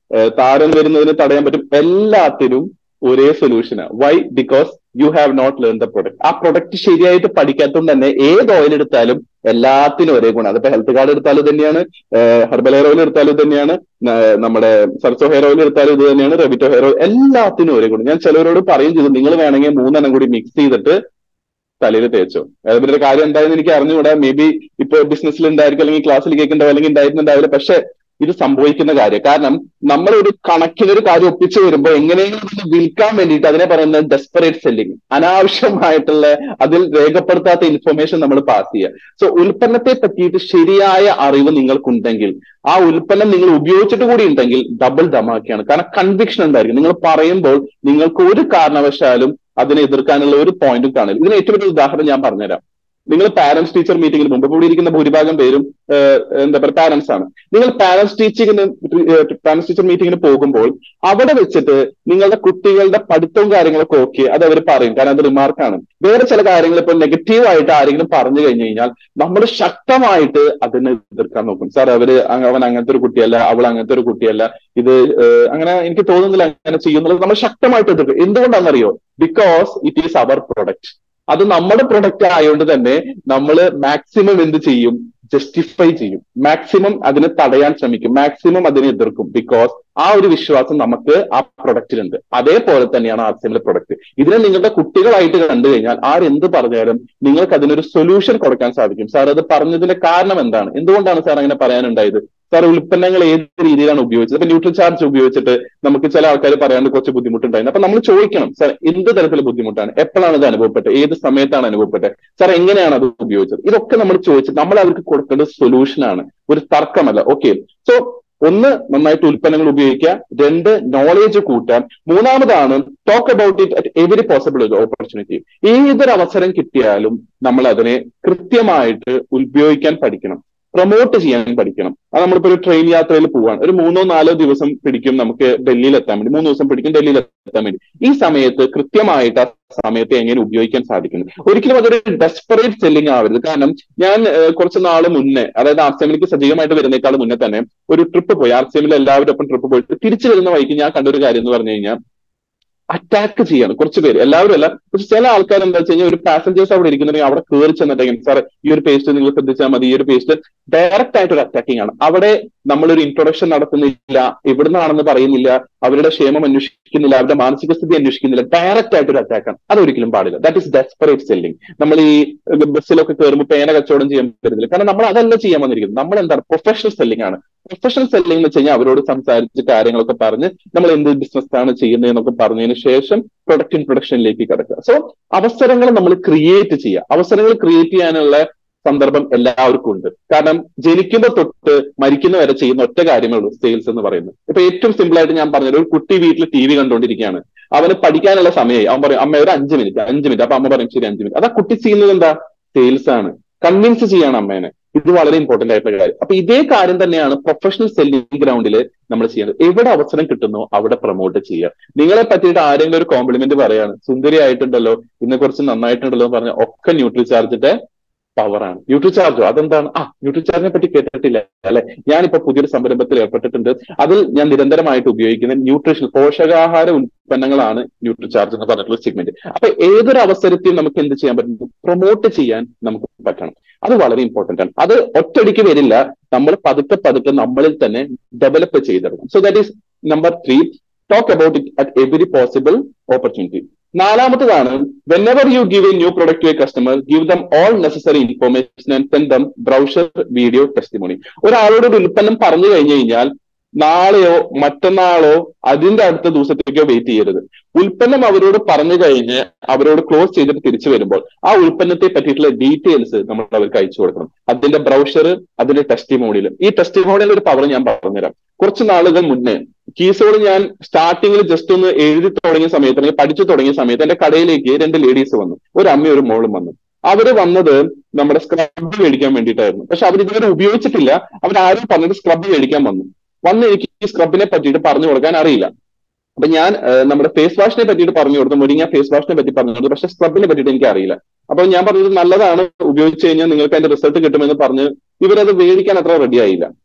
താരൻ വരുന്നതിന് തടയാൻ പറ്റും എല്ലാത്തിനും ഒരേ സൊല്യൂഷനാണ് why because you have not learn the product ആ പ്രൊഡക്റ്റ് ശരിയായിട്ട് പഠിക്കാത്തതുകൊണ്ട് തന്നെ ഏത് ഓയിൽ എടുത്താലും എല്ലാത്തിനും ഒരേ ഗുണം അതിപ്പോ ഹെൽത്ത് കാർഡ് എടുത്താലും തന്നെയാണ് ഹെർബൽ ഹെയർ ഓയിൽ എടുത്താലും തന്നെയാണ് നമ്മുടെ സർസോ ഹെയർ ഓയിൽ എടുത്താലും ഇത് തന്നെയാണ് റെബിറ്റോ ഹെയർ ഓയിൽ എല്ലാത്തിനും ഒരേ ഗുണം ഞാൻ ചിലവരോട് പറയും ചെയ്തു നിങ്ങൾ വേണമെങ്കിൽ മൂന്നെണ്ണം കൂടി മിക്സ് ചെയ്തിട്ട് തലയിൽ തേച്ചോ അതിന്റെ കാര്യം എന്തായെന്ന് എനിക്ക് അറിഞ്ഞുകൂടാ മേ ബി ഇപ്പൊ ബിസിനസ്സിൽ ഉണ്ടായിരിക്കും അല്ലെങ്കിൽ ക്ലാസ്സിൽ കേൾക്കുന്നുണ്ടാവും അല്ലെങ്കിൽ ഉണ്ടായിരുന്നുണ്ടാവില്ല പക്ഷെ ഇത് സംഭവിക്കുന്ന കാര്യം കാരണം നമ്മൾ ഒരു കണക്കിനൊരു കാര്യം ഒപ്പിച്ചു വരുമ്പോൾ എങ്ങനെയെങ്കിലും അതിനെ വിൽക്കാൻ വേണ്ടിയിട്ട് അതിനെ പറയുന്നത് ഡെസ്പറേറ്റ് സെല്ലിംഗ് അനാവശ്യമായിട്ടുള്ള അതിൽ രേഖപ്പെടുത്താത്ത ഇൻഫർമേഷൻ നമ്മൾ പാസ് ചെയ്യുക സോ ഉൽപ്പന്നത്തെ പറ്റിയിട്ട് ശരിയായ അറിവ് നിങ്ങൾക്കുണ്ടെങ്കിൽ ആ ഉൽപ്പന്നം നിങ്ങൾ ഉപയോഗിച്ചിട്ട് കൂടി ഉണ്ടെങ്കിൽ ഡബിൾ ദമാക്കിയാണ് കാരണം കൺവിക്ഷൻ ഉണ്ടായിരിക്കും നിങ്ങൾ പറയുമ്പോൾ നിങ്ങൾക്ക് ഒരു കാരണവശാലും അതിനെ എതിർക്കാനുള്ള ഒരു പോയിന്റും കാണില്ല ഇതിന് ഏറ്റവും വലിയ ഉദാഹരണം ഞാൻ പറഞ്ഞുതരാം നിങ്ങൾ പാരന്റ്സ് ടീച്ചർ മീറ്റിംഗിന് മുമ്പ് ഇവിടെ ഇരിക്കുന്ന ഭൂരിഭാഗം പേരും എന്താ പറയുക പാരന്റ്സ് ആണ് നിങ്ങൾ പാരന്റ്സ് ടീച്ചിങ്ങിന് പാരന്റ്സ് ടീച്ചർ മീറ്റിംഗിന് പോകുമ്പോൾ അവിടെ വെച്ചിട്ട് നിങ്ങളുടെ കുട്ടികളുടെ പഠിത്തവും കാര്യങ്ങളൊക്കെ ഓക്കെ അത് അവർ പറയും കാരണം അത് റിമാർക്കാണ് വേറെ ചില കാര്യങ്ങൾ ഇപ്പോൾ നെഗറ്റീവ് ആയിട്ട് ആരെങ്കിലും പറഞ്ഞു കഴിഞ്ഞു കഴിഞ്ഞാൽ നമ്മൾ ശക്തമായിട്ട് അതിനെ എതിർക്കാൻ നോക്കും സാർ അവര് അവൻ അങ്ങനത്തെ ഒരു കുട്ടിയല്ല അവൾ അങ്ങനത്തെ ഒരു കുട്ടിയല്ല ഇത് അങ്ങനെ എനിക്ക് തോന്നുന്നില്ല അങ്ങനെ ചെയ്യുന്നത് നമ്മൾ ശക്തമായിട്ട് എതിർക്കും എന്തുകൊണ്ടാണെന്നറിയോ ബിക്കോസ് ഇറ്റ് ഈസ് അവർ പ്രൊഡക്റ്റ് അത് നമ്മുടെ പ്രൊഡക്റ്റ് ആയതുകൊണ്ട് തന്നെ നമ്മൾ മാക്സിമം എന്ത് ചെയ്യും ജസ്റ്റിഫൈ ചെയ്യും മാക്സിമം അതിനെ തടയാൻ ശ്രമിക്കും മാക്സിമം അതിനെ എതിർക്കും ബിക്കോസ് ആ ഒരു വിശ്വാസം നമുക്ക് ആ പ്രൊഡക്റ്റിലുണ്ട് അതേപോലെ തന്നെയാണ് ആർ സി എമ്മിലെ പ്രൊഡക്റ്റ് ഇതിനെ നിങ്ങളുടെ കുട്ടികളായിട്ട് കണ്ടു കഴിഞ്ഞാൽ ആരെന്ത് പറഞ്ഞാലും നിങ്ങൾക്ക് അതിനൊരു സൊല്യൂഷൻ കൊടുക്കാൻ സാധിക്കും സാർ അത് പറഞ്ഞതിന്റെ കാരണം എന്താണ് എന്തുകൊണ്ടാണ് സാർ അങ്ങനെ പറയാനുണ്ടായത് സാർ ഉൽപ്പന്നങ്ങൾ ഏത് രീതിയിലാണ് ഉപയോഗിച്ചത് അപ്പൊ ന്യൂട്രൽ ചാർജ് ഉപയോഗിച്ചിട്ട് നമുക്ക് ചില ആൾക്കാർ പറയാണ്ട് കുറച്ച് ബുദ്ധിമുട്ടുണ്ടായിരുന്നു അപ്പൊ നമ്മൾ ചോദിക്കണം സാർ എന്ത് തരത്തിലുള്ള ബുദ്ധിമുട്ടാണ് എപ്പോഴാണ് ഇത് അനുഭവപ്പെട്ടത് ഏത് സമയത്താണ് അനുഭവപ്പെട്ടത് സാർ എങ്ങനെയാണ് അത് ഉപയോഗിച്ചത് ഇതൊക്കെ നമ്മൾ ചോദിച്ച് നമ്മൾ അവർക്ക് കൊടുക്കേണ്ട സൊല്യൂഷനാണ് ഒരു തർക്കമല്ല ഓക്കെ സോ ഒന്ന് നന്നായിട്ട് ഉൽപ്പന്നങ്ങൾ ഉപയോഗിക്കുക രണ്ട് നോളേജ് കൂട്ടാൻ മൂന്നാമതാണ് talk about it at every possible ഒരു ഓപ്പർച്യൂണിറ്റി ഏതൊരു അവസരം കിട്ടിയാലും നമ്മൾ അതിനെ കൃത്യമായിട്ട് ഉപയോഗിക്കാൻ പഠിക്കണം പ്രൊമോട്ട് ചെയ്യാൻ പഠിക്കണം അത് നമ്മളിപ്പോ ഒരു ട്രെയിൻ യാത്രയിൽ പോവാണ് ഒരു മൂന്നോ നാലോ ദിവസം പിടിക്കും നമുക്ക് ഡൽഹിയിൽ എത്താൻ വേണ്ടി മൂന്ന് ദിവസം പിടിക്കും ഡൽഹിയിൽ എത്താൻ വേണ്ടി ഈ സമയത്ത് കൃത്യമായിട്ട് ആ സമയത്ത് എങ്ങനെ ഉപയോഗിക്കാൻ സാധിക്കുന്നു ഒരിക്കലും അതൊരു ഡെസ്പറേറ്റ് സെല്ലിംഗ് ആവരുത് കാരണം ഞാൻ കുറച്ച് നാൾ മുന്നേ അതായത് ആർ സി എമ്മിലേക്ക് സജീവമായിട്ട് വരുന്നേക്കാൾ മുന്നേ തന്നെ ഒരു ട്രിപ്പ് പോയി ആർ സി എമ്മിൽ എല്ലാവരും ഒപ്പം ട്രിപ്പ് പോയിട്ട് തിരിച്ചു വരുന്ന വഴിക്ക് ഞാൻ കണ്ടൊരു കാര്യം എന്ന് പറഞ്ഞു കഴിഞ്ഞാൽ അറ്റാക്ക് ചെയ്യാണ് കുറച്ച് പേര് എല്ലാവരും അല്ല പക്ഷെ ചില ആൾക്കാർ എന്താ വെച്ച് കഴിഞ്ഞാൽ ഒരു പാസഞ്ചേഴ്സ് അവിടെ ഇരിക്കുന്നുണ്ടെങ്കിൽ അവിടെ കയറി ചെന്നിട്ടെങ്കിൽ സാർ ഈ ഒരു പേസ്റ്റ് നിങ്ങൾ ശ്രദ്ധിച്ചാൽ മതി ഈ ഒരു പേസ്റ്റ് ഡയറക്റ്റ് ആയിട്ട് ഒരു അറ്റാക്കിംഗ് ആണ് അവിടെ നമ്മളൊരു ഇൻട്രൊഡക്ഷൻ നടത്തുന്നില്ല എവിടുന്നാണെന്ന് പറയുന്നില്ല അവരുടെ ക്ഷേമം അന്വേഷിക്കുന്നില്ല അവരുടെ മാനസിക സ്ഥിതി അന്വേഷിക്കുന്നില്ല ഡയറക്റ്റ് ആയിട്ട് ഒരു അറ്റാക്കാണ് അത് ഒരിക്കലും പാടില്ല ദാറ്റ് ഇസ് ഡെസ്പറേറ്റ് സെല്ലിംഗ് നമ്മൾ ഈ ബസ്സിലൊക്കെ കയറുമ്പോൾ പേന കച്ചവടം ചെയ്യാൻ പറ്റുന്നില്ല കാരണം നമ്മൾ അതല്ല ചെയ്യാൻ വന്നിരിക്കുന്നത് നമ്മൾ എന്താണ് പ്രൊഫഷണൽ സെല്ലിംഗ് ആണ് പ്രൊഫഷണൽ സെല്ലിംഗ് എന്ന് വെച്ച് കഴിഞ്ഞാൽ അവരോട് സംസാരിച്ച് കാര്യങ്ങളൊക്കെ പറഞ്ഞ് നമ്മൾ എന്ത് ബിസിനസ് ആണ് ചെയ്യുന്നത് എന്നൊക്കെ പറഞ്ഞതിന് ശേഷം പ്രൊഡക്റ്റ് ഇൻട്രൊഡക്ഷനിലേക്ക് കിടക്കുക സോ അവസരങ്ങൾ നമ്മൾ ക്രിയേറ്റ് ചെയ്യുക അവസരങ്ങൾ ക്രിയേറ്റ് ചെയ്യാനുള്ള സന്ദർഭം എല്ലാവർക്കും ഉണ്ട് കാരണം ജനിക്കുമ്പോൾ തൊട്ട് മരിക്കുന്ന വരെ ചെയ്യുന്ന ഒറ്റ കാര്യമേ ഉള്ളൂ സെയിൽസ് എന്ന് പറയുന്നത് ഇപ്പൊ ഏറ്റവും സിമ്പിൾ ആയിട്ട് ഞാൻ പറഞ്ഞത് ഒരു കുട്ടി വീട്ടിൽ ടി വി കണ്ടുകൊണ്ടിരിക്കുകയാണ് അവന് പഠിക്കാനുള്ള സമയമായി അവൻ പറയും അമ്മ ഒരു അഞ്ച് മിനിറ്റ് അഞ്ച് മിനിറ്റ് അപ്പൊ അമ്മ പറയും ശരി അഞ്ച് മിനിറ്റ് അതാ കുട്ടി ചെയ്യുന്നത് എന്താ സെയിൽസ് ആണ് കൺവിൻസ് ചെയ്യാണ് അമ്മേനെ ഇത് വളരെ ഇമ്പോർട്ടന്റ് ആയിട്ടുള്ള കാര്യം അപ്പൊ ഇതേ കാര്യം തന്നെയാണ് പ്രൊഫഷണൽ സെല്ലിംഗ് ഗ്രൗണ്ടിൽ നമ്മൾ ചെയ്യുന്നത് എവിടെ അവസരം കിട്ടുന്നോ അവിടെ പ്രൊമോട്ട് ചെയ്യുക നിങ്ങളെ പറ്റിയിട്ട് ആരെങ്കിലും ഒരു കോംപ്ലിമെന്റ് പറയാണ് സുന്ദരി ആയിട്ടുണ്ടല്ലോ ഇന്ന് കുറച്ച് നന്നായിട്ടുണ്ടല്ലോ എന്ന് പറഞ്ഞ ഒക്കെ ന്യൂട്രി ചാർജിന്റെ പവറാണ് ന്യൂട്രി ചാർജോ അതെന്താണ് ആ ന്യൂട്രി ചാർജിനെ പറ്റി കേട്ടിട്ടില്ല അല്ലെ ഞാനിപ്പോ പുതിയൊരു സംരംഭത്തിൽ ഏർപ്പെട്ടിട്ടുണ്ട് അതിൽ ഞാൻ നിരന്തരമായിട്ട് ഉപയോഗിക്കുന്ന ന്യൂട്രീഷൻ പോഷകാഹാര ഉൽപ്പന്നങ്ങളാണ് ന്യൂട്രി ചാർജ് എന്ന് പറഞ്ഞിട്ടുള്ള സെഗ്മെന്റ് അപ്പൊ ഏതൊരു അവസരത്തെയും നമുക്ക് എന്ത് ചെയ്യാൻ പറ്റും പ്രൊമോട്ട് ചെയ്യാൻ നമുക്ക് പറ്റണം അത് വളരെ ഇമ്പോർട്ടന്റ് ആണ് അത് ഒറ്റയടിക്ക് വരില്ല നമ്മൾ പതുക്കെ പതുക്കെ നമ്മളിൽ തന്നെ ഡെവലപ്പ് ചെയ്തെടുക്കണം so that is number three talk about it at every possible opportunity നാലാമത്തതാണ് whenever you give a new product to a customer give them all necessary information and send them brochure video testimony ഒരാളോട് ഒരു ഉൽപ്പന്നം പറഞ്ഞു കഴിഞ്ഞു കഴിഞ്ഞാൽ നാളെയോ മറ്റന്നാളോ അതിന്റെ അടുത്ത ദിവസത്തേക്കോ വെയിറ്റ് ചെയ്യരുത് ഉൽപ്പന്നം അവരോട് പറഞ്ഞു കഴിഞ്ഞ് അവരോട് ക്ലോസ് ചെയ്തിട്ട് തിരിച്ചു വരുമ്പോൾ ആ ഉൽപ്പന്നത്തെ പറ്റിയിട്ടുള്ള ഡീറ്റെയിൽസ് നമ്മൾ അവർക്ക് അയച്ചു കൊടുക്കണം അതിന്റെ ബ്രൗഷർ അതിന്റെ ടെസ്റ്റിമോണിയൽ ഈ ടെസ്റ്റിമോണിയൽ ഒരു പവർ ഞാൻ പറഞ്ഞുതരാം കുറച്ച് നാളുകൾ മുന്നേ കീസോട് ഞാൻ സ്റ്റാർട്ടിങ്ങിൽ ജസ്റ്റ് ഒന്ന് എഴുതി തുടങ്ങിയ സമയത്ത് അല്ലെങ്കിൽ പഠിച്ചു തുടങ്ങിയ സമയത്ത് എന്റെ കടയിലേക്ക് രണ്ട് ലേഡീസ് വന്നു ഒരു അമ്മയും ഒരു മോളും വന്നു അവര് വന്നത് നമ്മുടെ സ്ക്രബ് മേടിക്കാൻ വേണ്ടിയിട്ടായിരുന്നു പക്ഷെ അവർ ഇതുവരെ ഉപയോഗിച്ചിട്ടില്ല അവരാരും പറഞ്ഞിട്ട് സ്ക്രബ് മേടിക്കാൻ വന്നു വന്ന് എനിക്ക് ഈ സ്ക്രബിനെ പറ്റിയിട്ട് പറഞ്ഞു കൊടുക്കാൻ അറിയില്ല അപ്പൊ ഞാൻ നമ്മുടെ ഫേസ് വാഷിനെ പറ്റിയിട്ട് പറഞ്ഞു കൊടുത്തു മുരിങ്ങ ഫേസ് വാഷിനെ പറ്റി പറഞ്ഞു കൊടുത്തു പക്ഷെ സ്ക്രബിനെ പറ്റിയിട്ട് എനിക്ക് അറിയില്ല അപ്പൊ ഞാൻ പറഞ്ഞത് നല്ലതാണ് ഉപയോഗിച്ച് കഴിഞ്ഞാൽ നിങ്ങൾക്ക് അതിന്റെ റിസൾട്ട് കിട്ടുമെന്ന് പറഞ്ഞ് ഇവരത് മേടിക്കാൻ അത്ര റെഡി ആയില്ല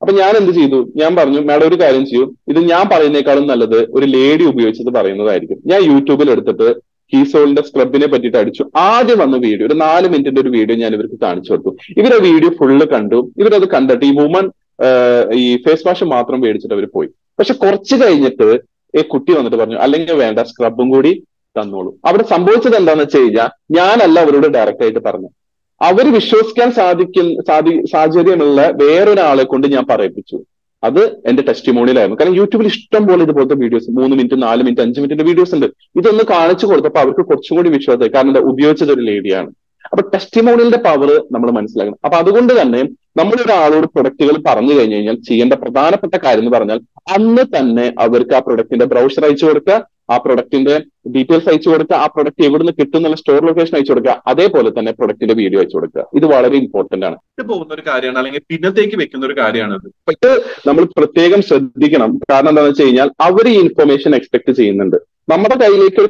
അപ്പൊ ഞാൻ എന്ത് ചെയ്തു ഞാൻ പറഞ്ഞു മാഡം ഒരു കാര്യം ചെയ്യൂ ഇത് ഞാൻ പറയുന്നേക്കാളും നല്ലത് ഒരു ലേഡി ഉപയോഗിച്ചത് പറയുന്നതായിരിക്കും ഞാൻ യൂട്യൂബിൽ എടുത്തിട്ട് കീസോളിന്റെ സ്ക്രബിനെ പറ്റിയിട്ട് അടിച്ചു ആദ്യം വന്ന വീഡിയോ ഒരു നാല് മിനിറ്റിന്റെ ഒരു വീഡിയോ ഞാൻ ഇവർക്ക് കാണിച്ചു കൊടുത്തു ഇവരെ വീഡിയോ ഫുള്ള് കണ്ടു ഇവരത് കണ്ടിട്ട് ഈ വുമൺ ഈ ഫേസ് വാഷ് മാത്രം മേടിച്ചിട്ട് അവർ പോയി പക്ഷെ കുറച്ച് കഴിഞ്ഞിട്ട് ഈ കുട്ടി വന്നിട്ട് പറഞ്ഞു അല്ലെങ്കിൽ വേണ്ട സ്ക്രബും കൂടി തന്നോളൂ അവിടെ സംഭവിച്ചത് എന്താണെന്ന് വെച്ച് കഴിഞ്ഞാൽ ഞാനല്ല അവരോട് ഡയറക്റ്റ് ആയിട്ട് പറഞ്ഞു അവർ വിശ്വസിക്കാൻ സാധിക്കുന്ന സാധി സാഹചര്യമുള്ള വേറൊരാളെ കൊണ്ട് ഞാൻ പറയിപ്പിച്ചു അത് എന്റെ ടെസ്റ്റിമോണിയിലായിരുന്നു കാരണം യൂട്യൂബിൽ ഇഷ്ടം പോലെ ഇതുപോലത്തെ വീഡിയോസ് മൂന്ന് മിനിറ്റ് നാല് മിനിറ്റ് അഞ്ച് മിനിറ്റിന്റെ വീഡിയോസ് ഉണ്ട് ഇതൊന്ന് കാണിച്ചു കൊടുത്തപ്പോൾ അവർക്ക് കുറച്ചും കൂടി വിശ്വാസമായി കാരണം എന്താ ഉപയോഗിച്ചത് ഒരു ലേഡിയാണ് അപ്പൊ ടെസ്റ്റിമോണിയലിന്റെ പവർ നമ്മൾ മനസ്സിലാക്കണം അപ്പൊ അതുകൊണ്ട് തന്നെ നമ്മൾ ഒരാളോട് പ്രൊഡക്റ്റുകൾ പറഞ്ഞു കഴിഞ്ഞു കഴിഞ്ഞാൽ ചെയ്യേണ്ട പ്രധാനപ്പെട്ട കാര്യം എന്ന് പറഞ്ഞാൽ അന്ന് തന്നെ അവർക്ക് ആ പ്രൊഡക്റ്റിന്റെ ബ്രൗഷർ അയച്ചു കൊടുക്കുക ആ പ്രൊഡക്റ്റിന്റെ ഡീറ്റെയിൽസ് അയച്ചു കൊടുക്കുക ആ പ്രൊഡക്റ്റ് എവിടുന്ന് കിട്ടുന്നുള്ള സ്റ്റോർ ലൊക്കേഷൻ അയച്ചു കൊടുക്കുക അതേപോലെ തന്നെ പ്രൊഡക്റ്റിന്റെ വീഡിയോ അയച്ചു കൊടുക്കുക ഇത് വളരെ ഇമ്പോർട്ടന്റ് ആണ് ഇത് പോകുന്ന ഒരു കാര്യമാണ് അല്ലെങ്കിൽ പിന്നത്തേക്ക് വെക്കുന്ന ഒരു കാര്യമാണ് ഇത് ഇത് നമ്മൾ പ്രത്യേകം ശ്രദ്ധിക്കണം കാരണം എന്താണെന്ന് വെച്ച് കഴിഞ്ഞാൽ അവർ ഈ ഇൻഫർമേഷൻ എക്സ്പെക്ട് ചെയ്യുന്നുണ്ട് നമ്മുടെ കയ്യിലേക്ക്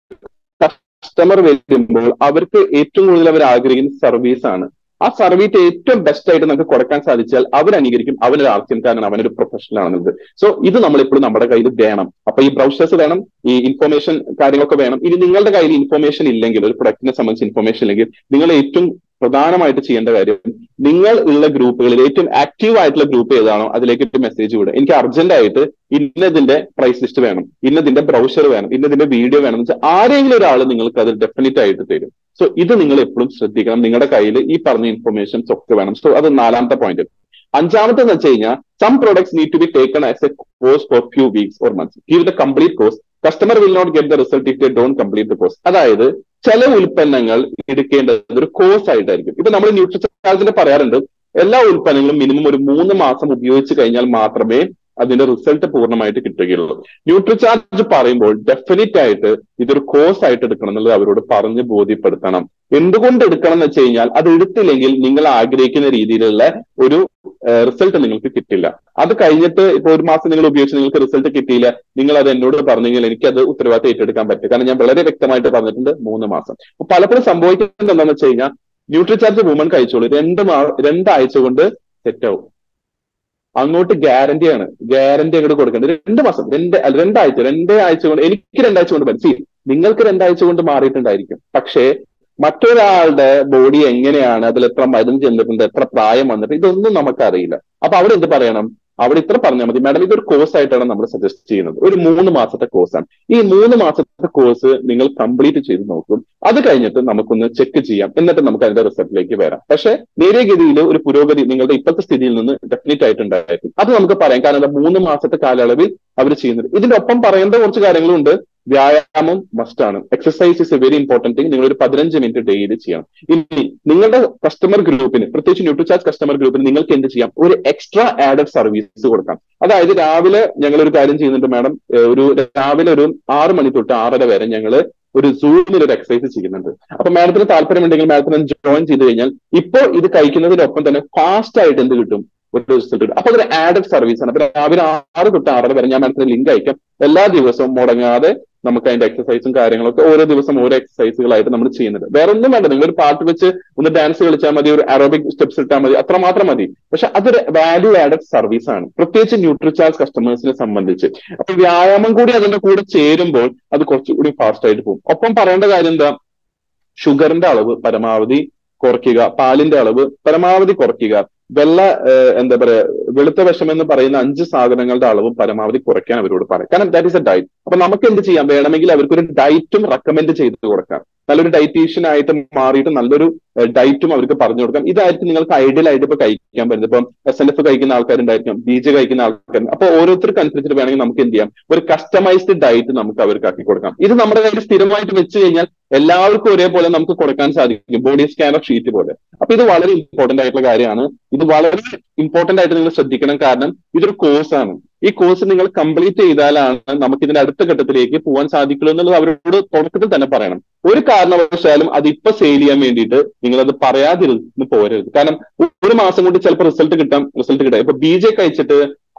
കസ്റ്റമർ വരുമ്പോൾ അവർക്ക് ഏറ്റവും കൂടുതൽ അവർ ആഗ്രഹിക്കുന്ന സർവീസ് ആണ് ആ സർവീസ് ഏറ്റവും ബെസ്റ്റ് ആയിട്ട് നമുക്ക് കൊടുക്കാൻ സാധിച്ചാൽ അവർ അംഗീകരിക്കും അവനൊരു ആർത്തിയൻകാരനാണ് അവനൊരു പ്രൊഫഷണൽ ആണെന്നത് സോ ഇത് നമ്മൾ എപ്പോഴും നമ്മുടെ കയ്യിൽ വേണം അപ്പൊ ഈ ബ്രൗഷേഴ്സ് വേണം ഈ ഇൻഫർമേഷൻ കാര്യങ്ങളൊക്കെ വേണം ഇനി നിങ്ങളുടെ കയ്യിൽ ഇൻഫർമേഷൻ ഇല്ലെങ്കിൽ ഒരു പ്രൊഡക്റ്റിനെ സംബന്ധിച്ച് ഇൻഫർമേഷൻ ഇല്ലെങ്കിൽ നിങ്ങൾ ഏറ്റവും പ്രധാനമായിട്ട് ചെയ്യേണ്ട കാര്യം നിങ്ങൾ ഉള്ള ഗ്രൂപ്പുകളിൽ ഏറ്റവും ആക്റ്റീവ് ആയിട്ടുള്ള ഗ്രൂപ്പ് ഏതാണോ അതിലേക്ക് ഒരു മെസ്സേജ് വിടുക എനിക്ക് അർജന്റ് ആയിട്ട് ഇന്നതിന്റെ പ്രൈസ് ലിസ്റ്റ് വേണം ഇന്നതിന്റെ ബ്രൗഷർ വേണം ഇന്നതിന്റെ വീഡിയോ വേണം എന്ന് വെച്ചാൽ ആരെങ്കിലും ഒരാൾ നിങ്ങൾക്ക് അത് ഡെഫിനറ്റ് ആയിട്ട് തരും സോ ഇത് നിങ്ങൾ എപ്പോഴും ശ്രദ്ധിക്കണം നിങ്ങളുടെ കയ്യിൽ ഈ പറഞ്ഞ ഇൻഫർമേഷൻസ് ഒക്കെ വേണം സോ അത് നാലാമത്തെ പോയിന്റ് അഞ്ചാമത്തെ എന്ന് വെച്ച് കഴിഞ്ഞാൽ some products need to be taken as a course for few weeks or months give the complete course customer will not get the result if they don't complete the course അതായത് ചില ഉൽപ്പന്നങ്ങൾ എടുക്കേണ്ടത് ഒരു course ആയിട്ടായിരിക്കും ഇപ്പൊ നമ്മൾ ന്യൂട്രിചാർജിന്റെ പറയാറുണ്ട് എല്ലാ ഉൽപ്പന്നങ്ങളും മിനിമം ഒരു മൂന്ന് മാസം ഉപയോഗിച്ച് കഴിഞ്ഞാൽ മാത്രമേ അതിന്റെ റിസൾട്ട് പൂർണ്ണമായിട്ട് കിട്ടുകയുള്ളൂ ന്യൂട്രിചാർജ് പറയുമ്പോൾ ഡെഫിനറ്റ് ആയിട്ട് ഇതൊരു കോഴ്സ് ആയിട്ട് എടുക്കണം എന്നുള്ളത് അവരോട് പറഞ്ഞ് ബോധ്യപ്പെടുത്തണം എന്തുകൊണ്ട് എടുക്കണം എന്ന് വെച്ച് കഴിഞ്ഞാൽ അത് എടുത്തില്ലെങ്കിൽ നിങ്ങൾ ആഗ്രഹിക്കുന്ന രീതിയിലുള്ള ഒരു റിസൾട്ട് നിങ്ങൾക്ക് കിട്ടില്ല അത് കഴിഞ്ഞിട്ട് ഇപ്പൊ ഒരു മാസം നിങ്ങൾ ഉപയോഗിച്ച് നിങ്ങൾക്ക് റിസൾട്ട് കിട്ടിയില്ല നിങ്ങൾ അത് എന്നോട് പറഞ്ഞെങ്കിൽ എനിക്ക് അത് ഉത്തരവാദിത്തം ഏറ്റെടുക്കാൻ പറ്റും കാരണം ഞാൻ വളരെ വ്യക്തമായിട്ട് പറഞ്ഞിട്ടുണ്ട് മൂന്ന് മാസം അപ്പൊ പലപ്പോഴും സംഭവിക്കുന്നത് എന്താണെന്ന് വെച്ച് കഴിഞ്ഞാൽ ന്യൂട്രിചാർജ് വുമൺ കഴിച്ചോളൂ രണ്ട് മാ രണ്ടാഴ്ച കൊണ്ട് സെറ്റ് ആവും അങ്ങോട്ട് ഗ്യാരണ്ടിയാണ് ഗ്യാരണ്ടി അങ്ങോട്ട് കൊടുക്കേണ്ടത് രണ്ട് മാസം രണ്ട് അല്ല രണ്ടാഴ്ച രണ്ടേ ആഴ്ച കൊണ്ട് എനിക്ക് രണ്ടാഴ്ച കൊണ്ട് മനസ്സിൽ നിങ്ങൾക്ക് രണ്ടാഴ്ച കൊണ്ട് മാറിയിട്ടുണ്ടായിരിക്കും പക്ഷേ മറ്റൊരാളുടെ ബോഡി എങ്ങനെയാണ് അതിൽ എത്ര മരുന്ന് ചെന്നിട്ടുണ്ട് എത്ര പ്രായം വന്നിട്ട് ഇതൊന്നും നമുക്കറിയില്ല അപ്പൊ അവിടെ എന്ത് പറയണം അവിടെ ഇത്ര പറഞ്ഞാൽ മതി മാഡം ഇതൊരു കോഴ്സ് ആയിട്ടാണ് നമ്മൾ സജസ്റ്റ് ചെയ്യുന്നത് ഒരു മൂന്ന് മാസത്തെ കോഴ്സാണ് ഈ മൂന്ന് മാസത്തെ കോഴ്സ് നിങ്ങൾ കംപ്ലീറ്റ് ചെയ്ത് നോക്കും അത് കഴിഞ്ഞിട്ട് നമുക്കൊന്ന് ചെക്ക് ചെയ്യാം എന്നിട്ട് നമുക്ക് അതിന്റെ റിസൾട്ടിലേക്ക് വരാം പക്ഷേ നേരിയ ഗതിയിൽ ഒരു പുരോഗതി നിങ്ങളുടെ ഇപ്പോഴത്തെ സ്ഥിതിയിൽ നിന്ന് ഡെഫിനറ്റ് ആയിട്ടുണ്ടായിരിക്കും അത് നമുക്ക് പറയാം കാരണം മൂന്ന് മാസത്തെ കാലയളവിൽ അവർ ചെയ്യുന്നത് ഇതിന്റെ ഒപ്പം പറയേണ്ട കുറച്ച് കാര്യങ്ങളുണ്ട് വ്യായാമം മസ്റ്റ് ആണ് exercise is a very important thing നിങ്ങൾ ഒരു പതിനഞ്ച് മിനിറ്റ് ഡെയിലി ചെയ്യണം ഇനി നിങ്ങളുടെ കസ്റ്റമർ ഗ്രൂപ്പിന് പ്രത്യേകിച്ച് ന്യൂട്രിചാർജ് കസ്റ്റമർ ഗ്രൂപ്പിന് നിങ്ങൾക്ക് എന്ത് ചെയ്യാം ഒരു എക്സ്ട്രാ ആഡഡ് സർവീസ് കൊടുക്കാം അതായത് രാവിലെ ഞങ്ങൾ ഒരു കാര്യം ചെയ്യുന്നുണ്ട് മാഡം ഒരു രാവിലെ ഒരു ആറ് മണി തൊട്ട് ആറര വരെ ഞങ്ങൾ ഒരു സൂമിൽ ഒരു എക്സസൈസ് ചെയ്യുന്നുണ്ട് അപ്പൊ മാഡത്തിന് താല്പര്യമുണ്ടെങ്കിൽ മാഡത്തിന് ജോയിൻ ചെയ്ത് കഴിഞ്ഞാൽ ഇപ്പോൾ ഇത് കഴിക്കുന്നതിനൊപ്പം തന്നെ ഫാസ്റ്റ് ആയിട്ട് എന്ത് കിട്ടും ഒരു റിസൾട്ട് കിട്ടും അപ്പൊ അതൊരു ആഡഡ് സർവീസ് ആണ് അപ്പൊ രാവിലെ ആറ് തൊട്ട് ആറര വരെ ഞാൻ മാഡത്തിന് ലിങ്ക് അയക്കാം എല്ലാ ദിവസവും മുടങ്ങാതെ നമുക്ക് അതിന്റെ എക്സസൈസും കാര്യങ്ങളൊക്കെ ഓരോ ദിവസം ഓരോ എക്സസൈസുകളായിട്ട് നമ്മൾ ചെയ്യുന്നുണ്ട് വേറെ ഒന്നും വേണ്ട നിങ്ങൾ ഒരു പാട്ട് വെച്ച് ഒന്ന് ഡാൻസ് കളിച്ചാൽ മതി ഒരു അറോബിക് സ്റ്റെപ്സ് ഇട്ടാൽ മതി അത്ര മാത്രം മതി പക്ഷെ അതൊരു വാല്യൂ ആഡഡ് സർവീസ് ആണ് പ്രത്യേകിച്ച് ന്യൂട്രിചാർജ് കസ്റ്റമേഴ്സിനെ സംബന്ധിച്ച് അപ്പൊ വ്യായാമം കൂടി അതിന്റെ കൂടെ ചേരുമ്പോൾ അത് കുറച്ചുകൂടി ഫാസ്റ്റ് ആയിട്ട് പോകും ഒപ്പം പറയേണ്ട കാര്യം എന്താ ഷുഗറിന്റെ അളവ് പരമാവധി കുറയ്ക്കുക പാലിന്റെ അളവ് പരമാവധി കുറയ്ക്കുക വെള്ള എന്താ പറയാ വെളുത്ത വിഷം എന്ന് പറയുന്ന അഞ്ച് സാധനങ്ങളുടെ അളവും പരമാവധി കുറയ്ക്കാൻ അവരോട് പറയാം കാരണം ദാറ്റ് ഇസ് എ ഡയറ്റ് അപ്പൊ നമുക്ക് എന്ത് ചെയ്യാം വേണമെങ്കിൽ അവർക്കൊരു ഡയറ്റും റെക്കമെൻഡ് ചെയ്ത് കൊടുക്കാം നല്ലൊരു ഡയറ്റീഷ്യൻ ആയിട്ട് മാറിയിട്ട് നല്ലൊരു ഡയറ്റും അവർക്ക് പറഞ്ഞു കൊടുക്കാം ഇതായിരിക്കും നിങ്ങൾക്ക് ഐഡിയൽ ആയിട്ട് ഇപ്പൊ കഴിക്കാൻ പറ്റുന്നത് ഇപ്പം എസ് എൻ എഫ് കഴിക്കുന്ന ആൾക്കാരുണ്ടായിരിക്കും ബി ജെ കഴിക്കുന്ന ആൾക്കാർ അപ്പൊ ഓരോരുത്തർക്ക് അനുസരിച്ചിട്ട് വേണമെങ്കിൽ നമുക്ക് എന്ത് ചെയ്യാം ഒരു കസ്റ്റമൈസ്ഡ് ഡയറ്റ് നമുക്ക് അവർക്ക് ആക്കി കൊടുക്കാം ഇത് നമ്മുടെ കയ്യിൽ സ്ഥിരമായിട്ട് വെച്ച് കഴിഞ്ഞാൽ എല്ലാവർക്കും ഒരേപോലെ നമുക്ക് കൊടുക്കാൻ സാധിക്കും ബോഡി സ്കാനർ ഷീറ്റ് പോലെ അപ്പൊ ഇത് വളരെ ഇമ്പോർട്ടന്റ് ആയിട്ടുള്ള കാര്യമാണ് ഇത് വളരെ ഇമ്പോർട്ടന്റ് ആയിട്ട് നിങ്ങൾ ശ്രദ്ധിക്കണം കാരണം ഇതൊരു കോഴ്സാണ് ഈ കോഴ്സ് നിങ്ങൾ കംപ്ലീറ്റ് ചെയ്താലാണ് നമുക്ക് ഇതിന്റെ അടുത്ത ഘട്ടത്തിലേക്ക് പോകാൻ സാധിക്കുള്ളൂ എന്നുള്ളത് അവരോട് തുടക്കത്തിൽ തന്നെ പറയണം ഒരു കാരണവശാലും അത് ഇപ്പൊ സെയിൽ ചെയ്യാൻ വേണ്ടിയിട്ട് നിങ്ങൾ അത് പറയാതിരുന്ന് പോരരുത് കാരണം ഒരു മാസം കൊണ്ട് ചിലപ്പോൾ റിസൾട്ട് കിട്ടാം റിസൾട്ട് കിട്ടാം ഇപ്പൊ ബി ജെ കഴിച്ചിട്ട്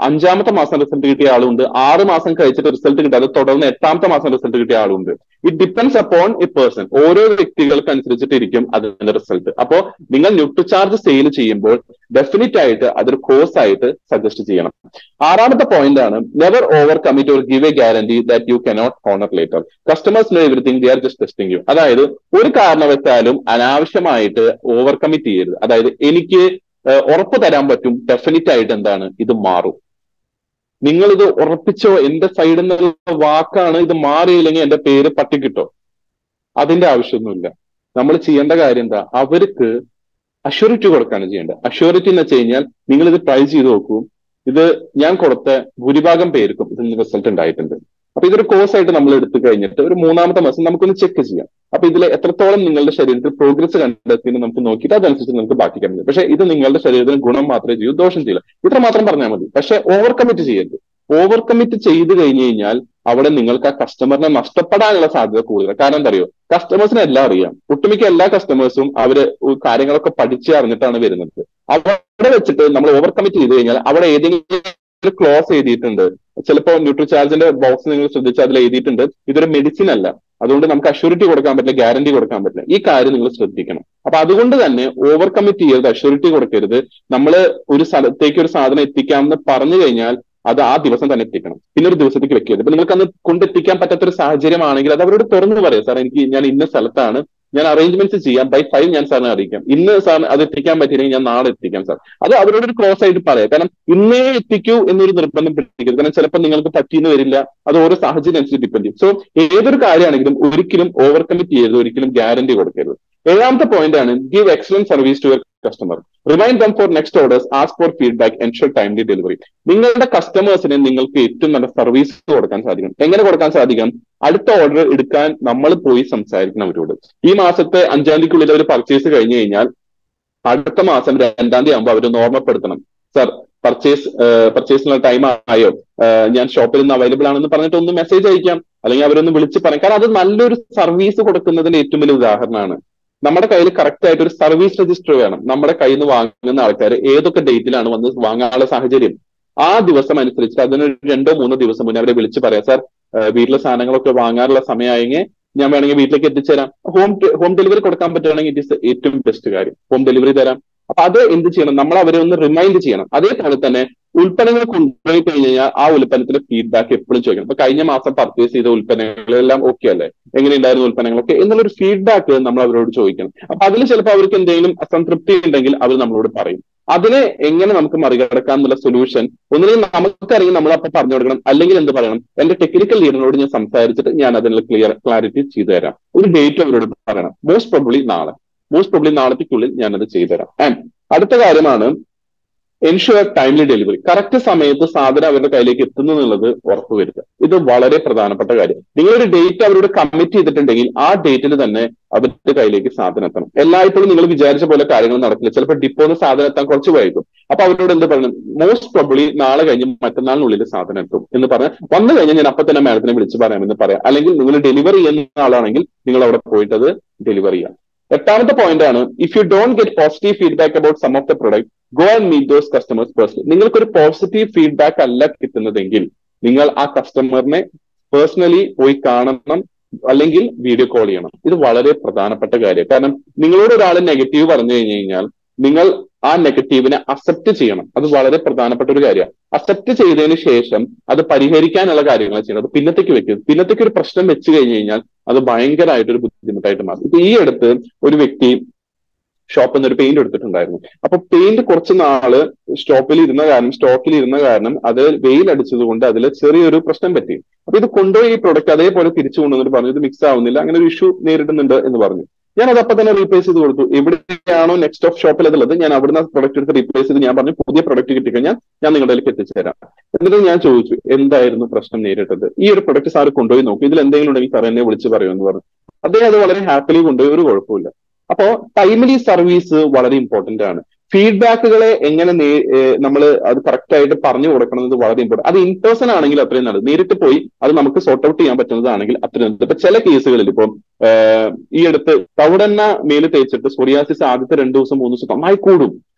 അഞ്ചാമത്തെ മാസം റിസൾട്ട് കിട്ടിയ ആളുണ്ട് ആറ് മാസം കഴിച്ചിട്ട് റിസൾട്ട് കിട്ടാതെ തുടർന്ന് എട്ടാമത്തെ മാസം റിസൾട്ട് കിട്ടിയ ആളുണ്ട് it depends upon a person ഓരോ വ്യക്തികൾക്ക് അനുസരിച്ചിട്ടിരിക്കും അതിന്റെ റിസൾട്ട് അപ്പോ നിങ്ങൾ ന്യൂട്രിചാർജ് സെയിൽ ചെയ്യുമ്പോൾ ഡെഫിനറ്റ് ആയിട്ട് അതൊരു കോഴ്സ് ആയിട്ട് സജസ്റ്റ് ചെയ്യണം ആറാമത്തെ പോയിന്റ് ആണ് never over commit or give a guarantee that you cannot honour later customers know everything they are just testing you അതായത് ഒരു കാരണവശാലും അനാവശ്യമായിട്ട് ഓവർ കമ്മിറ്റ് ചെയ്യരുത് അതായത് എനിക്ക് ഉറപ്പ് തരാൻ പറ്റും ഡെഫിനറ്റ് ആയിട്ട് എന്താണ് ഇത് മാറും നിങ്ങൾ ഇത് ഉറപ്പിച്ചോ എന്റെ സൈഡിൽ നിന്നുള്ള വാക്കാണ് ഇത് മാറിയില്ലെങ്കിൽ എന്റെ പേര് പട്ടിക്കിട്ടോ അതിന്റെ ആവശ്യമൊന്നുമില്ല നമ്മൾ ചെയ്യേണ്ട കാര്യം എന്താ അവർക്ക് അഷ്യൂരിറ്റി കൊടുക്കാണ് ചെയ്യേണ്ടത് അഷ്യൂരിറ്റി എന്ന് വെച്ച് കഴിഞ്ഞാൽ നിങ്ങൾ ഇത് ട്രൈ ചെയ്ത് നോക്കൂ ഇത് ഞാൻ കൊടുത്ത ഭൂരിഭാഗം പേർക്കും ഇതിന് റിസൾട്ട് ഉണ്ടായിട്ടുണ്ട് അപ്പൊ ഇതൊരു കോഴ്സ് ആയിട്ട് നമ്മൾ എടുത്തു കഴിഞ്ഞിട്ട് ഒരു മൂന്നാമത്തെ മാസം നമുക്കൊന്ന് ചെക്ക് ചെയ്യാം അപ്പൊ ഇതിൽ എത്രത്തോളം നിങ്ങളുടെ ശരീരത്തിൽ പ്രോഗ്രസ് കണ്ടെത്തി നമുക്ക് നോക്കിയിട്ട് അതനുസരിച്ച് നമുക്ക് ബാക്കിക്കാൻ പറ്റും പക്ഷെ ഇത് നിങ്ങളുടെ ശരീരത്തിന് ഗുണം മാത്രമേ ചെയ്യൂ ദോഷം ചെയ്യില്ല ഇത്ര മാത്രം പറഞ്ഞാൽ മതി പക്ഷെ ഓവർ കമ്മിറ്റ് ചെയ്യരുത് ഓവർ കമ്മിറ്റ് ചെയ്ത് കഴിഞ്ഞു കഴിഞ്ഞാൽ അവിടെ നിങ്ങൾക്ക് ആ കസ്റ്റമറിനെ നഷ്ടപ്പെടാനുള്ള സാധ്യത കൂടുതലാണ് കാരണം എന്താ അറിയോ കസ്റ്റമേഴ്സിനെ എല്ലാം അറിയാം ഒട്ടുമിക്ക എല്ലാ കസ്റ്റമേഴ്സും അവര് കാര്യങ്ങളൊക്കെ പഠിച്ച് അറിഞ്ഞിട്ടാണ് വരുന്നത് അവിടെ വെച്ചിട്ട് നമ്മൾ ഓവർ കമ്മിറ്റ് ചെയ്ത് കഴിഞ്ഞാൽ അവിടെ ഏതെങ്കിലും ക്ലോസ് എഴുതിയിട്ടുണ്ട് ചിലപ്പോൾ ന്യൂട്രിചാർജിന്റെ ബോക്സ് നിങ്ങൾ ശ്രദ്ധിച്ചാൽ അതിൽ എഴുതിയിട്ടുണ്ട് ഇതൊരു മെഡിസിൻ അല്ല അതുകൊണ്ട് നമുക്ക് അഷ്യൂരിറ്റി കൊടുക്കാൻ പറ്റില്ല ഗ്യാരണ്ടി കൊടുക്കാൻ പറ്റില്ല ഈ കാര്യം നിങ്ങൾ ശ്രദ്ധിക്കണം അപ്പൊ അതുകൊണ്ട് തന്നെ ഓവർ കമ്മിറ്റ് ചെയ്യരുത് അഷ്യൂരിറ്റി കൊടുക്കരുത് നമ്മൾ ഒരു സ്ഥലത്തേക്ക് ഒരു സാധനം എത്തിക്കാമെന്ന് പറഞ്ഞു കഴിഞ്ഞാൽ അത് ആ ദിവസം തന്നെ എത്തിക്കണം പിന്നെ ഒരു ദിവസത്തേക്ക് വെക്കരുത് ഇപ്പൊ നിങ്ങൾക്ക് അന്ന് കൊണ്ടെത്തിക്കാൻ പറ്റാത്ത ഒരു സാഹചര്യമാണെങ്കിൽ അത് അവരോട് തുറന്നു പറയാം സാർ എനിക്ക് ഞാൻ ഇന്ന സ്ഥലത്താണ് ഞാൻ അറേഞ്ച്മെന്റ്സ് ചെയ്യാം ബൈ ഫൈവ് ഞാൻ സാറിനെ അറിയിക്കാം ഇന്ന് സാറിന് അത് എത്തിക്കാൻ പറ്റിയില്ലെങ്കിൽ ഞാൻ നാളെ എത്തിക്കാം സാർ അത് അവരോട് ഒരു ക്ലോസ് ആയിട്ട് പറയാം കാരണം ഇന്നേ എത്തിക്കൂ എന്നൊരു നിർബന്ധം പിടിക്കരുത് കാരണം ചിലപ്പോൾ നിങ്ങൾക്ക് പറ്റിയെന്ന് വരില്ല അത് ഓരോ സാഹചര്യം അനുസരിച്ച് ഡിപ്പെൻഡ് ചെയ്യും സോ ഏതൊരു കാര്യമാണെങ്കിലും ഒരിക്കലും ഓവർ കമ്മിറ്റ് ചെയ്യരുത് ഒരിക്കലും ഗ്യാരണ്ടി കൊടുക്കരുത് ഏഴാമത്തെ പോയിന്റ് ആണ് give excellent service to your customer remind them for next orders ask for feedback ensure timely delivery നിങ്ങളുടെ കസ്റ്റമേഴ്സിന് നിങ്ങൾക്ക് ഏറ്റവും നല്ല സർവീസ് കൊടുക്കാൻ സാധിക്കും എങ്ങനെ കൊടുക്കാൻ സാധിക്കും അടുത്ത ഓർഡർ എടുക്കാൻ നമ്മൾ പോയി സംസാരിക്കണം അവരോട് ഈ മാസത്തെ അഞ്ചാം തീയതിക്കുള്ളിൽ അവർ പർച്ചേസ് കഴിഞ്ഞു കഴിഞ്ഞാൽ അടുത്ത മാസം രണ്ടാം തീയതി ആകുമ്പോൾ അവരൊന്ന് ഓർമ്മപ്പെടുത്തണം സർ പർച്ചേസ് പർച്ചേസിനുള്ള ടൈം ആയോ ഞാൻ ഷോപ്പിൽ നിന്ന് അവൈലബിൾ ആണെന്ന് പറഞ്ഞിട്ട് ഒന്ന് മെസ്സേജ് അയക്കാം അല്ലെങ്കിൽ അവരൊന്ന് വിളിച്ച് പറയാം കാരണം അത് നല്ലൊരു സർവീസ് കൊടുക്കുന്നതിന്റെ ഏറ്റവും വലിയ ഉദാഹരണമാണ് നമ്മുടെ കയ്യിൽ കറക്റ്റ് ആയിട്ട് ഒരു സർവീസ് രജിസ്റ്റർ വേണം നമ്മുടെ കയ്യിൽ നിന്ന് വാങ്ങുന്ന ആൾക്കാർ ഏതൊക്കെ ഡേറ്റിലാണ് വന്ന് വാങ്ങാനുള്ള സാഹചര്യം ആ ദിവസം അനുസരിച്ച് അതിന് രണ്ടോ മൂന്നോ ദിവസം മുന്നേ അവരെ വിളിച്ച് പറയാം സാർ വീട്ടിലെ സാധനങ്ങളൊക്കെ വാങ്ങാനുള്ള സമയമായെങ്കിൽ ഞാൻ വേണമെങ്കിൽ വീട്ടിലേക്ക് എത്തിച്ചേരാം ഹോം ഹോം ഡെലിവറി കൊടുക്കാൻ പറ്റുകയാണെങ്കിൽ ഇറ്റ് ഇസ് ഏറ്റവും ബെസ്റ്റ് കാര്യം ഹോം ഡെലിവറി തരാം അപ്പൊ അത് എന്ത് ചെയ്യണം നമ്മൾ അവരെ ഒന്ന് റിമൈൻഡ് ചെയ്യണം അതേപോലെ തന്നെ ഉൽപ്പന്നങ്ങൾ കൊണ്ടുപോയി കഴിഞ്ഞ് കഴിഞ്ഞാൽ ആ ഉൽപ്പന്നത്തിന്റെ ഫീഡ്ബാക്ക് എപ്പോഴും ചോദിക്കണം ഇപ്പൊ കഴിഞ്ഞ മാസം പർച്ചേസ് ചെയ്ത ഉൽപ്പന്നങ്ങളെല്ലാം ഓക്കെ അല്ലേ എങ്ങനെയുണ്ടായിരുന്നു ഉൽപ്പന്നങ്ങളൊക്കെ എന്നുള്ളൊരു ഫീഡ്ബാക്ക് നമ്മൾ അവരോട് ചോദിക്കണം അപ്പൊ അതിൽ ചിലപ്പോൾ അവർക്ക് എന്തെങ്കിലും അസംതൃപ്തി ഉണ്ടെങ്കിൽ അവർ നമ്മളോട് പറയും അതിനെ എങ്ങനെ നമുക്ക് മറികടക്കാം എന്നുള്ള സൊല്യൂഷൻ ഒന്നുകിൽ നമുക്കറിയാം നമ്മൾ അപ്പൊ പറഞ്ഞു കൊടുക്കണം അല്ലെങ്കിൽ എന്ത് പറയണം എന്റെ ടെക്നിക്കൽ ലീഡറിനോട് ഞാൻ സംസാരിച്ചിട്ട് ഞാൻ അതിനുള്ള ക്ലിയർ ക്ലാരിറ്റി ചെയ്തു തരാം ഒരു ഡേറ്റ് അവരോട് പറയണം മോസ്റ്റ് പ്രോബ്ലി നാളെ മോസ്റ്റ് പ്രോബ്ലി നാളത്തേക്കുള്ളിൽ ഞാനത് ചെയ്തു തരാം ആൻഡ് അടുത്ത കാര്യമാണ് എൻഷുവർ ടൈംലി ഡെലിവറി കറക്റ്റ് സമയത്ത് സാധനം അവരുടെ കയ്യിലേക്ക് എത്തുന്നു എന്നുള്ളത് ഉറപ്പുവരുത്തുക ഇത് വളരെ പ്രധാനപ്പെട്ട കാര്യം നിങ്ങളൊരു ഡേറ്റ് അവരോട് കമ്മിറ്റ് ചെയ്തിട്ടുണ്ടെങ്കിൽ ആ ഡേറ്റിൽ തന്നെ അവരുടെ കയ്യിലേക്ക് സാധനം എത്തണം എല്ലായ്പ്പോഴും നിങ്ങൾ വിചാരിച്ച പോലെ കാര്യങ്ങൾ നടക്കില്ല ചിലപ്പോൾ ഡിപ്പോന്ന് സാധനം എത്താൻ കുറച്ച് വൈകും അപ്പൊ അവരോട് എന്ത് പറഞ്ഞു മോസ്റ്റ് പ്രോബ്ലി നാളെ കഴിഞ്ഞ് മറ്റന്നാളിനുള്ളിൽ സാധനം എത്തും എന്ന് പറഞ്ഞ് വന്നു കഴിഞ്ഞാൽ ഞാൻ അപ്പൊ തന്നെ മാഡത്തിനെ വിളിച്ച് പറയാമെന്ന് പറയാം അല്ലെങ്കിൽ നിങ്ങൾ ഡെലിവറി ചെയ്യുന്ന ആളാണെങ്കിൽ നിങ്ങൾ അവിടെ പോയിട്ട് അത് ഡെലിവറി ചെയ്യാം എട്ടാമത്തെ പോയിന്റ് ആണ് if you don't get positive feedback about some of the product go and meet those customers personally നിങ്ങൾക്കൊരു പോസിറ്റീവ് ഫീഡ്ബാക്ക് അല്ല കിട്ടുന്നതെങ്കിൽ നിങ്ങൾ ആ കസ്റ്റമറിനെ പേഴ്സണലി പോയി കാണണം അല്ലെങ്കിൽ വീഡിയോ കോൾ ചെയ്യണം ഇത് വളരെ പ്രധാനപ്പെട്ട കാര്യം കാരണം നിങ്ങളോട് ഒരാൾ നെഗറ്റീവ് പറഞ്ഞു കഴിഞ്ഞു കഴിഞ്ഞാൽ നിങ്ങൾ ആ നെഗറ്റീവിനെ അക്സെപ്റ്റ് ചെയ്യണം അത് വളരെ പ്രധാനപ്പെട്ട ഒരു കാര്യമാണ് അക്സെപ്റ്റ് ചെയ്തതിന് ശേഷം അത് പരിഹരിക്കാനുള്ള കാര്യങ്ങൾ ചെയ്യണം അത് പിന്നത്തേക്ക് വെക്കും പിന്നത്തേക്ക് ഒരു പ്രശ്നം വെച്ച് കഴിഞ്ഞു കഴിഞ്ഞാൽ അത് ഭയങ്കരമായിട്ട് ഒരു ബുദ്ധിമുട്ടായിട്ട് മാറും ഇപ്പൊ ഈ അടുത്ത് ഒരു വ്യക്തി ഷോപ്പിൽ നിന്ന് ഒരു പെയിന്റ് എടുത്തിട്ടുണ്ടായിരുന്നു അപ്പൊ പെയിന്റ് കുറച്ച് നാള് സ്റ്റോപ്പിൽ ഇരുന്ന കാരണം സ്റ്റോക്കിൽ ഇരുന്ന കാരണം അത് വെയിൽ അടിച്ചത് കൊണ്ട് അതിൽ ചെറിയൊരു പ്രശ്നം പറ്റി അപ്പൊ ഇത് കൊണ്ടുപോയി ഈ പ്രൊഡക്റ്റ് അതേപോലെ തിരിച്ചു കൊണ്ടുവന്നിട്ട് പറഞ്ഞു ഇത് മിക്സ് ആവുന്നില്ല അങ്ങനെ ഒരു ഇഷ്യൂ നേരിടുന്നുണ്ട് എന്ന് പറഞ്ഞു ഞാൻ അത് അപ്പൊ തന്നെ റീപ്ലേസ് ചെയ്ത് കൊടുത്തു എവിടെയാണോ നെക്സ്റ്റ് ഓഫ് ഷോപ്പിൽ അതുള്ളത് ഞാൻ അവിടുന്ന് പ്രൊഡക്റ്റ് എടുത്ത് റീപ്ലേസ് ചെയ്ത് ഞാൻ പറഞ്ഞു പുതിയ പ്രൊഡക്റ്റ് കിട്ടിക്കഴിഞ്ഞാൽ ഞാൻ നിങ്ങളുടെ അതിലേക്ക് എത്തിച്ചു തരാം എന്നിട്ട് ഞാൻ ചോദിച്ചു എന്തായിരുന്നു പ്രശ്നം നേരിട്ടത് ഈ ഒരു പ്രൊഡക്റ്റ് സാർ കൊണ്ടുപോയി നോക്കും ഇതിൽ എന്തെങ്കിലും ഉണ്ടെങ്കിൽ സാർ എന്നെ വിളിച്ച് പറയുമെന്ന് പറഞ്ഞു അദ്ദേഹം അത് വളരെ ഹാപ്പിലി കൊണ്ടുപോയി ഒരു കുഴപ്പമില്ല അപ്പോ ടൈംലി സർവീസ് വളരെ ഇമ്പോർട്ടന്റ് ആണ് ഫീഡ്ബാക്കുകളെ എങ്ങനെ നമ്മൾ അത് കറക്റ്റ് ആയിട്ട് പറഞ്ഞു കൊടുക്കുന്നത് വളരെ ഇമ്പോർട്ടന്റ് അത് ഇൻ പേഴ്സൺ ആണെങ്കിൽ അത്രയും നല്ലത് നേരിട്ട് പോയി അത് നമുക്ക് സോർട്ട് ഔട്ട് ചെയ്യാൻ പറ്റുന്നതാണെങ്കിൽ അത്രയും നല്ലത് ഇപ്പൊ ചില കേസുകളിൽ ഇപ്പം ഈ അടുത്ത് തവിടെണ്ണ മേല് തേച്ചിട്ട് സോറിയാസിസ് ആദ്യത്തെ രണ്ടു ദിവസം മൂന്ന് ദിവസം നന്നായി കൂടും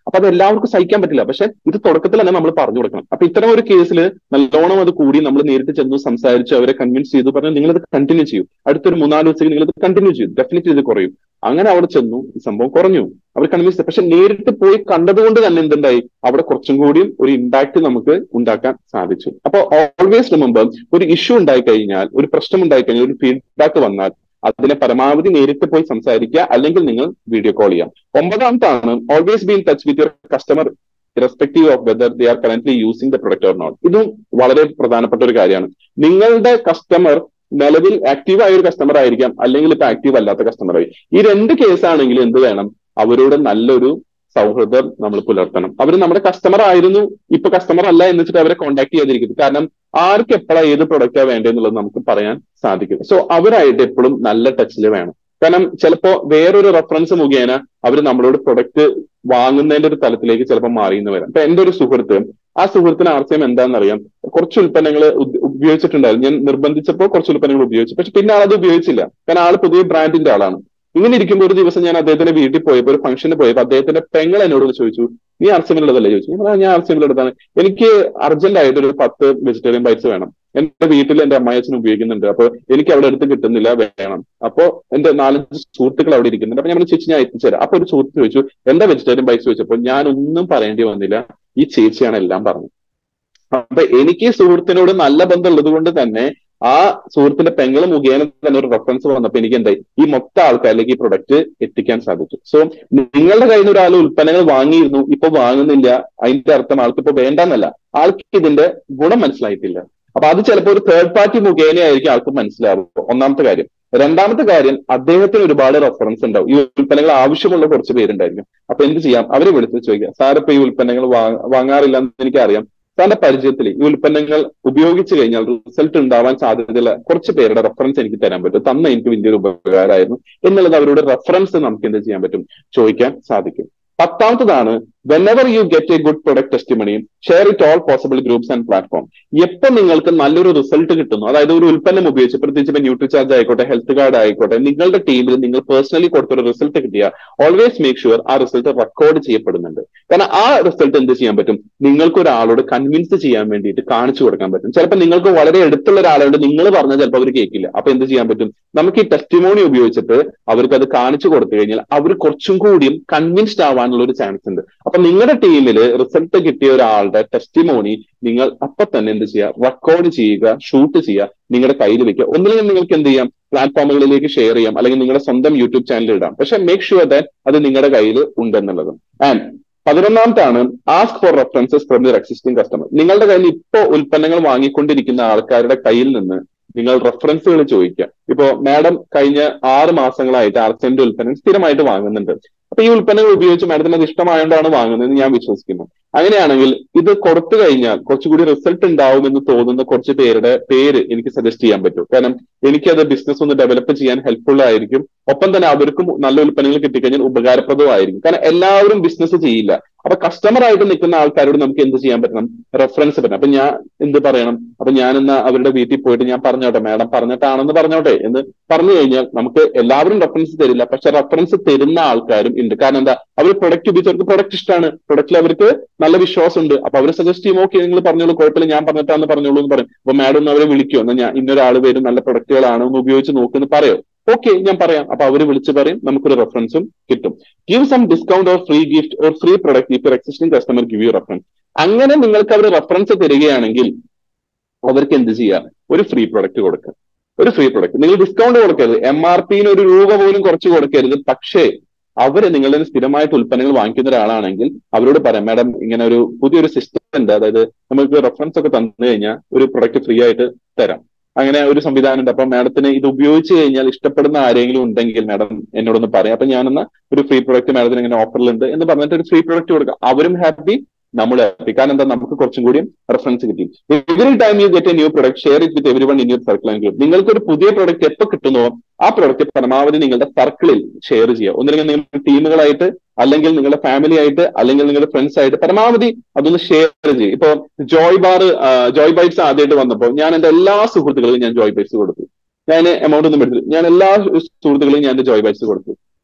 അപ്പൊ അത് എല്ലാവർക്കും സഹിക്കാൻ പറ്റില്ല പക്ഷെ ഇത് തുടക്കത്തിൽ തന്നെ നമ്മൾ പറഞ്ഞു കൊടുക്കണം അപ്പൊ ഇത്തരം ഒരു കേസിൽ നല്ലോണം അത് കൂടി നമ്മൾ നേരിട്ട് ചെന്ന് സംസാരിച്ച് അവരെ കൺവിൻസ് ചെയ്തു പറഞ്ഞു നിങ്ങൾ ഇത് കണ്ടിന്യൂ ചെയ്യും അടുത്തൊരു മൂന്നാല് ദിവസത്തേക്ക് നിങ്ങൾ ഇത് കണ്ടിന്യൂ ചെയ്യും ഡെഫിനറ്റ്ലി ഇത് കുറയും അങ്ങനെ അവിടെ ചെന്നു ഈ സംഭവം കുറഞ്ഞു അവർ കൺവിൻസ് പക്ഷെ നേരിട്ട് പോയി കണ്ടതുകൊണ്ട് തന്നെ എന്തുണ്ടായി അവിടെ കുറച്ചും കൂടിയും ഒരു ഇമ്പാക്ട് നമുക്ക് ഉണ്ടാക്കാൻ സാധിച്ചു അപ്പൊ ഓൾവേസ് റിമെമ്പർ ഒരു ഇഷ്യൂ ഉണ്ടായി കഴിഞ്ഞാൽ ഒരു പ്രശ്നം ഉണ്ടായി കഴിഞ്ഞാൽ ഒരു ഫീഡ്ബാക്ക് വന്നാൽ അതിനെ പരമാവധി നേരിട്ട് പോയി സംസാരിക്കുക അല്ലെങ്കിൽ നിങ്ങൾ വീഡിയോ കോൾ ചെയ്യാം ഒമ്പതാമത്താണ് always be in touch with your customer irrespective of whether they are currently using the product or not ഇതും വളരെ പ്രധാനപ്പെട്ട ഒരു കാര്യമാണ് നിങ്ങളുടെ കസ്റ്റമർ നിലവിൽ ആക്റ്റീവ് ആയ ഒരു കസ്റ്റമർ ആയിരിക്കാം അല്ലെങ്കിൽ ഇപ്പൊ ആക്റ്റീവ് അല്ലാത്ത കസ്റ്റമർ ആയി ഈ രണ്ട് കേസാണെങ്കിൽ എന്ത് വേണം അവരോട് നല്ലൊരു സൗഹൃദം നമ്മൾ പുലർത്തണം അവർ നമ്മുടെ കസ്റ്റമർ ആയിരുന്നു ഇപ്പൊ കസ്റ്റമർ അല്ല എന്ന് വെച്ചിട്ട് അവരെ കോൺടാക്ട് ചെയ്യാതിരിക്കുന്നത് കാരണം ആർക്ക് എപ്പോഴാണ് ഏത് പ്രൊഡക്റ്റാ വേണ്ടതെന്നുള്ളത് നമുക്ക് പറയാൻ സാധിക്കും സോ അവരായിട്ട് എപ്പോഴും നല്ല ടച്ചിൽ വേണം കാരണം ചിലപ്പോ വേറൊരു റെഫറൻസ് മുഖേന അവർ നമ്മളോട് പ്രൊഡക്റ്റ് വാങ്ങുന്നതിന്റെ ഒരു തലത്തിലേക്ക് ചിലപ്പോൾ മാറിയെന്ന് വരാം ഇപ്പൊ എന്റെ ഒരു സുഹൃത്ത് ആ സുഹൃത്തിന് ആർസ്യം എന്താണെന്നറിയാം കുറച്ച് ഉൽപ്പന്നങ്ങൾ ഉപയോഗിച്ചിട്ടുണ്ടായിരുന്നു ഞാൻ നിർബന്ധിച്ചപ്പോൾ കുറച്ച് ഉൽപ്പന്നങ്ങൾ ഉപയോഗിച്ചു പക്ഷെ പിന്നെ ആൾ അത് ഉപയോഗിച്ചില്ല കാരണം ആൾ പുതിയ ബ്രാൻഡിന്റെ ആളാണ് ഇങ്ങനെ ഇരിക്കുമ്പോൾ ഒരു ദിവസം ഞാൻ അദ്ദേഹത്തിന്റെ വീട്ടിൽ പോയപ്പോൾ ഒരു ഫംഗ്ഷന് പോയപ്പോൾ അദ്ദേഹത്തിന്റെ പെങ്ങൾ എന്നോട് ചോദിച്ചു നീ അർച്ചമിലുള്ളതല്ലേ ചോദിച്ചു ഞാൻ പറഞ്ഞു, ഞാൻ അർച്ചമിലുള്ളതാണ് എനിക്ക് അർജന്റ് ആയിട്ട് ഒരു പത്ത് വെജിറ്റേറിയൻ ബൈറ്റ്സ് വേണം എന്റെ വീട്ടിൽ എന്റെ അമ്മായച്ചൻ ഉപയോഗിക്കുന്നുണ്ട് അപ്പൊ എനിക്ക് അവിടെ അടുത്ത് കിട്ടുന്നില്ല വേണം അപ്പൊ എന്റെ നാലഞ്ച് സുഹൃത്തുക്കൾ അവിടെ ഇരിക്കുന്നുണ്ട് അപ്പൊ ഞാൻ പറഞ്ഞു, ചേച്ചി ഞാൻ എത്തിച്ചു തരാം അപ്പൊ ഒരു സുഹൃത്ത് ചോദിച്ചു എന്താ വെജിറ്റേറിയൻ ബൈറ്റ്സ് ചോദിച്ചപ്പോൾ ഞാൻ ഒന്നും പറയേണ്ടി വന്നില്ല ഈ ചേച്ചിയാണ് എല്ലാം പറഞ്ഞത് അപ്പൊ എനിക്ക് ഈ സുഹൃത്തിനോട് നല്ല ബന്ധം ഉള്ളത് കൊണ്ട് തന്നെ ആ സുഹൃത്തിന്റെ പെങ്ങള് മുഖേന തന്നെ ഒരു റെഫറൻസ് വന്നപ്പോ എനിക്ക് എന്തായി ഈ മൊത്തം ആൾക്കാരിലേക്ക് ഈ പ്രൊഡക്റ്റ് എത്തിക്കാൻ സാധിച്ചു സോ നിങ്ങളുടെ കയ്യിൽ നിന്ന് ഒരാൾ ഉൽപ്പന്നങ്ങൾ വാങ്ങിയിരുന്നു ഇപ്പൊ വാങ്ങുന്നില്ല അതിന്റെ അർത്ഥം ആൾക്ക് ഇപ്പൊ വേണ്ടെന്നല്ല ആൾക്ക് ഇതിന്റെ ഗുണം മനസ്സിലായിട്ടില്ല അപ്പൊ അത് ചിലപ്പോൾ ഒരു തേർഡ് പാർട്ടി മുഖേനയായിരിക്കും ആൾക്ക് മനസ്സിലാവുക ഒന്നാമത്തെ കാര്യം രണ്ടാമത്തെ കാര്യം അദ്ദേഹത്തിന് ഒരുപാട് റെഫറൻസ് ഉണ്ടാവും ഈ ഉൽപ്പന്നങ്ങൾ ആവശ്യമുള്ള കുറച്ച് പേരുണ്ടായിരിക്കും അപ്പൊ എന്ത് ചെയ്യാം അവരെ വിളിച്ച് ചോദിക്കാം സാർ ഇപ്പൊ ഈ ഉൽപ്പന്നങ്ങൾ വാങ്ങ- വാങ്ങാറില്ല എന്ന് എനിക്കറിയാം സാറിന്റെ പരിചയത്തിൽ ഈ ഉൽപ്പന്നങ്ങൾ ഉപയോഗിച്ചു കഴിഞ്ഞാൽ റിസൾട്ട് ഉണ്ടാവാൻ സാധ്യതയുള്ള കുറച്ച് പേരുടെ റെഫറൻസ് എനിക്ക് തരാൻ പറ്റും തന്ന എനിക്ക് വലിയൊരു ഉപകാരമായിരുന്നു എന്നുള്ളത് അവരുടെ റെഫറൻസ് നമുക്ക് എന്ത് ചെയ്യാൻ പറ്റും ചോദിക്കാൻ സാധിക്കും പത്താമത്തതാണ് whenever you get a good product testimony share it all possible groups and platform എപ്പോൾ നിങ്ങൾക്ക് നല്ലൊരു റിസൾട്ട് കിട്ടുന്നു അതായത് ഒരു ഉൽപ്പന്നം ഉപയോഗിച്ച് പ്രത്യേകിച്ച് ഇപ്പൊ ന്യൂട്രി ചാർജ് ആയിക്കോട്ടെ ഹെൽത്ത് കാർഡ് ആയിക്കോട്ടെ നിങ്ങളുടെ ടീമിൽ നിങ്ങൾ പേഴ്സണലി കൊടുത്തൊരു റിസൾട്ട് കിട്ടിയ ഓൾവേസ് മേക്ക് ഷുവർ ആ റിസൾട്ട് റെക്കോർഡ് ചെയ്യപ്പെടുന്നുണ്ട് കാരണം ആ റിസൾട്ട് എന്ത് ചെയ്യാൻ പറ്റും നിങ്ങൾക്ക് ഒരാളോട് കൺവിൻസ് ചെയ്യാൻ വേണ്ടിയിട്ട് കാണിച്ചു കൊടുക്കാൻ പറ്റും ചിലപ്പോൾ നിങ്ങൾക്ക് വളരെ അടുത്തുള്ള ഒരാളോട് നിങ്ങൾ പറഞ്ഞാൽ ചിലപ്പോൾ അവർ കേൾക്കില്ല അപ്പൊ എന്ത് ചെയ്യാൻ പറ്റും നമുക്ക് ഈ ടെസ്റ്റിമോണി ഉപയോഗിച്ചിട്ട് അവർക്ക് അത് കാണിച്ചു കൊടുത്തു കഴിഞ്ഞാൽ അവർ കുറച്ചും കൂടിയും കൺവിൻസ്ഡ് ആവാനുള്ള ഒരു ചാൻസ് ഉണ്ട് അപ്പൊ നിങ്ങളുടെ ടീമിൽ റിസൾട്ട് കിട്ടിയ ഒരാളുടെ ടെസ്റ്റിമോണി നിങ്ങൾ അപ്പൊ തന്നെ എന്ത് ചെയ്യുക റെക്കോർഡ് ചെയ്യുക ഷൂട്ട് ചെയ്യുക നിങ്ങളുടെ കയ്യിൽ വെക്കുക ഒന്നില്ലെങ്കിൽ നിങ്ങൾക്ക് എന്ത് ചെയ്യാം പ്ലാറ്റ്ഫോമുകളിലേക്ക് ഷെയർ ചെയ്യാം അല്ലെങ്കിൽ നിങ്ങളുടെ സ്വന്തം യൂട്യൂബ് ചാനലിൽ ഇടാം പക്ഷെ മേക്ക് ഷുവർ ദാറ്റ് അത് നിങ്ങളുടെ കയ്യിൽ ഉണ്ടെന്നുള്ളത് ആൻഡ് പതിനൊന്നാമത്താണ് ask for references from your existing customer നിങ്ങളുടെ കയ്യിൽ ഇപ്പോ ഉൽപ്പന്നങ്ങൾ വാങ്ങിക്കൊണ്ടിരിക്കുന്ന ആൾക്കാരുടെ കയ്യിൽ നിന്ന് നിങ്ങൾ റെഫറൻസുകൾ ചോദിക്കുക ഇപ്പോ മാഡം കഴിഞ്ഞ ആറ് മാസങ്ങളായിട്ട് ആർസെന്റ് ഉൽപ്പന്നം സ്ഥിരമായിട്ട് വാങ്ങുന്നുണ്ട് അപ്പൊ ഈ ഉൽപ്പന്നങ്ങൾ ഉപയോഗിച്ച് മാഡത്തിന് അത് ഇഷ്ടമായോണ്ടാണ് വാങ്ങുന്നതെന്ന് ഞാൻ വിശ്വസിക്കുന്നു അങ്ങനെയാണെങ്കിൽ ഇത് കൊടുത്തു കഴിഞ്ഞാൽ കുറച്ചുകൂടി റിസൾട്ട് ഉണ്ടാവുമെന്ന് തോന്നുന്ന കുറച്ച് പേരുടെ പേര് എനിക്ക് സജസ്റ്റ് ചെയ്യാൻ പറ്റും കാരണം എനിക്കത് ബിസിനസ് ഒന്ന് ഡെവലപ്പ് ചെയ്യാൻ ഹെൽപ്ഫുൾ ആയിരിക്കും ഒപ്പം തന്നെ അവർക്കും നല്ല ഉൽപ്പന്നങ്ങൾ കിട്ടിക്കഴിഞ്ഞാൽ ഉപകാരപ്രദമായിരിക്കും കാരണം എല്ലാവരും ബിസിനസ് ചെയ്യില്ല അപ്പൊ കസ്റ്റമർ ആയിട്ട് നിൽക്കുന്ന ആൾക്കാരോട് നമുക്ക് എന്ത് ചെയ്യാൻ പറ്റണം റെഫറൻസ് പറ്റണം അപ്പൊ ഞാൻ എന്ത് പറയണം അപ്പൊ ഞാൻ എന്നാ അവരുടെ വീട്ടിൽ പോയിട്ട് ഞാൻ പറഞ്ഞോട്ടെ മാഡം പറഞ്ഞിട്ടാണെന്ന് പറഞ്ഞോട്ടെ എന്ന് പറഞ്ഞു കഴിഞ്ഞാൽ നമുക്ക് എല്ലാവരും റെഫറൻസ് തരില്ല പക്ഷെ റെഫറൻസ് തരുന്ന ആൾക്കാരും ഉണ്ട് കാരണം എന്താ അവർ പ്രൊഡക്റ്റ് ഉപയോഗിച്ചവർക്ക് പ്രൊഡക്റ്റ് ഇഷ്ടമാണ് പ്രൊഡക്റ്റിൽ അവർക്ക് നല്ല വിശ്വാസമുണ്ട് അപ്പൊ അവർ സജസ്റ്റ് ചെയ്യും ഓക്കെ നിങ്ങൾ പറഞ്ഞോളൂ കുഴപ്പമില്ല ഞാൻ പറഞ്ഞിട്ടാന്ന് പറഞ്ഞോളൂ എന്ന് പറയും അപ്പൊ മാഡം ഒന്ന് അവരെ വിളിക്കുമോ എന്നാൽ ഞാൻ ഇന്നൊരാൾ വരും നല്ല പ്രൊഡക്റ്റുകളാണ് ഒന്ന് ഉപയോഗിച്ച് നോക്കുമെന്ന് പറയോ ഓക്കെ ഞാൻ പറയാം അപ്പൊ അവര് വിളിച്ച് പറയും നമുക്കൊരു റെഫറൻസും കിട്ടും give some discount or free gift or free product if existing customer give you reference അങ്ങനെ നിങ്ങൾക്ക് അവർ റെഫറൻസ് തരികയാണെങ്കിൽ അവർക്ക് എന്ത് ചെയ്യാം ഒരു ഫ്രീ പ്രൊഡക്റ്റ് കൊടുക്കുക ഒരു ഫ്രീ പ്രൊഡക്റ്റ് നിങ്ങൾ ഡിസ്കൗണ്ട് കൊടുക്കരുത് എം ആർ പിന് ഒരു രൂപ പോലും കുറച്ച് കൊടുക്കരുത് പക്ഷേ അവര് നിങ്ങളുടെ കയ്യിൽ നിന്ന് സ്ഥിരമായിട്ട് ഉൽപ്പന്നങ്ങൾ വാങ്ങിക്കുന്ന ഒരാളാണെങ്കിൽ അവരോട് പറയാം മാഡം ഇങ്ങനെ ഒരു പുതിയൊരു സിസ്റ്റം ഉണ്ട് അതായത് നമുക്ക് റെഫറൻസ് ഒക്കെ തന്നു കഴിഞ്ഞാൽ ഒരു പ്രൊഡക്റ്റ് ഫ്രീ ആയിട്ട് തരാം അങ്ങനെ ഒരു സംവിധാനം ഉണ്ട് അപ്പൊ മാഡത്തിന് ഇത് ഉപയോഗിച്ച് കഴിഞ്ഞാൽ ഇഷ്ടപ്പെടുന്ന ആരെങ്കിലും ഉണ്ടെങ്കിൽ മാഡം എന്നോടൊന്ന് പറയാം അപ്പൊ ഞാനെന്നാ ഒരു ഫ്രീ പ്രൊഡക്റ്റ് മാഡത്തിന് ഇങ്ങനെ ഓഫറിലുണ്ട് എന്ന് പറഞ്ഞിട്ട് ഒരു ഫ്രീ പ്രൊഡക്റ്റ് കൊടുക്കാം അവരും ഹാപ്പി നമ്മൾ ഹാപ്പി കാരണം എന്താ നമുക്ക് കുറച്ചും കൂടി റെഫറൻസ് കിട്ടി every time you get a new product share it with everyone in your circle and group നിങ്ങൾക്ക് ഒരു പുതിയ പ്രൊഡക്റ്റ് എപ്പോൾ കിട്ടുന്നോ ആ പ്രൊഡക്റ്റ് പരമാവധി നിങ്ങളുടെ സർക്കിളിൽ ഷെയർ ചെയ്യുക ഒന്നില്ലെങ്കിൽ നിങ്ങൾ ടീമുകളായിട്ട് അല്ലെങ്കിൽ നിങ്ങളുടെ ഫാമിലി ആയിട്ട് അല്ലെങ്കിൽ നിങ്ങളുടെ ഫ്രണ്ട്സ് ആയിട്ട് പരമാവധി അതൊന്ന് ഷെയർ ചെയ്യും ഇപ്പൊ ജോയ് ബാർ ജോയ് ബൈറ്റ്സ് ആദ്യമായിട്ട് വന്നപ്പോൾ ഞാൻ എന്റെ എല്ലാ സുഹൃത്തുക്കളും ഞാൻ ജോയ് ബൈറ്റ്സ് കൊടുത്തു ഞാൻ എമൗണ്ട് ഒന്നും എടുത്തില്ല ഞാൻ എല്ലാ സുഹൃത്തുക്കളും ഞാൻ എന്റെ ജോയ് ബൈറ്റ്സ് കൊടുത്തു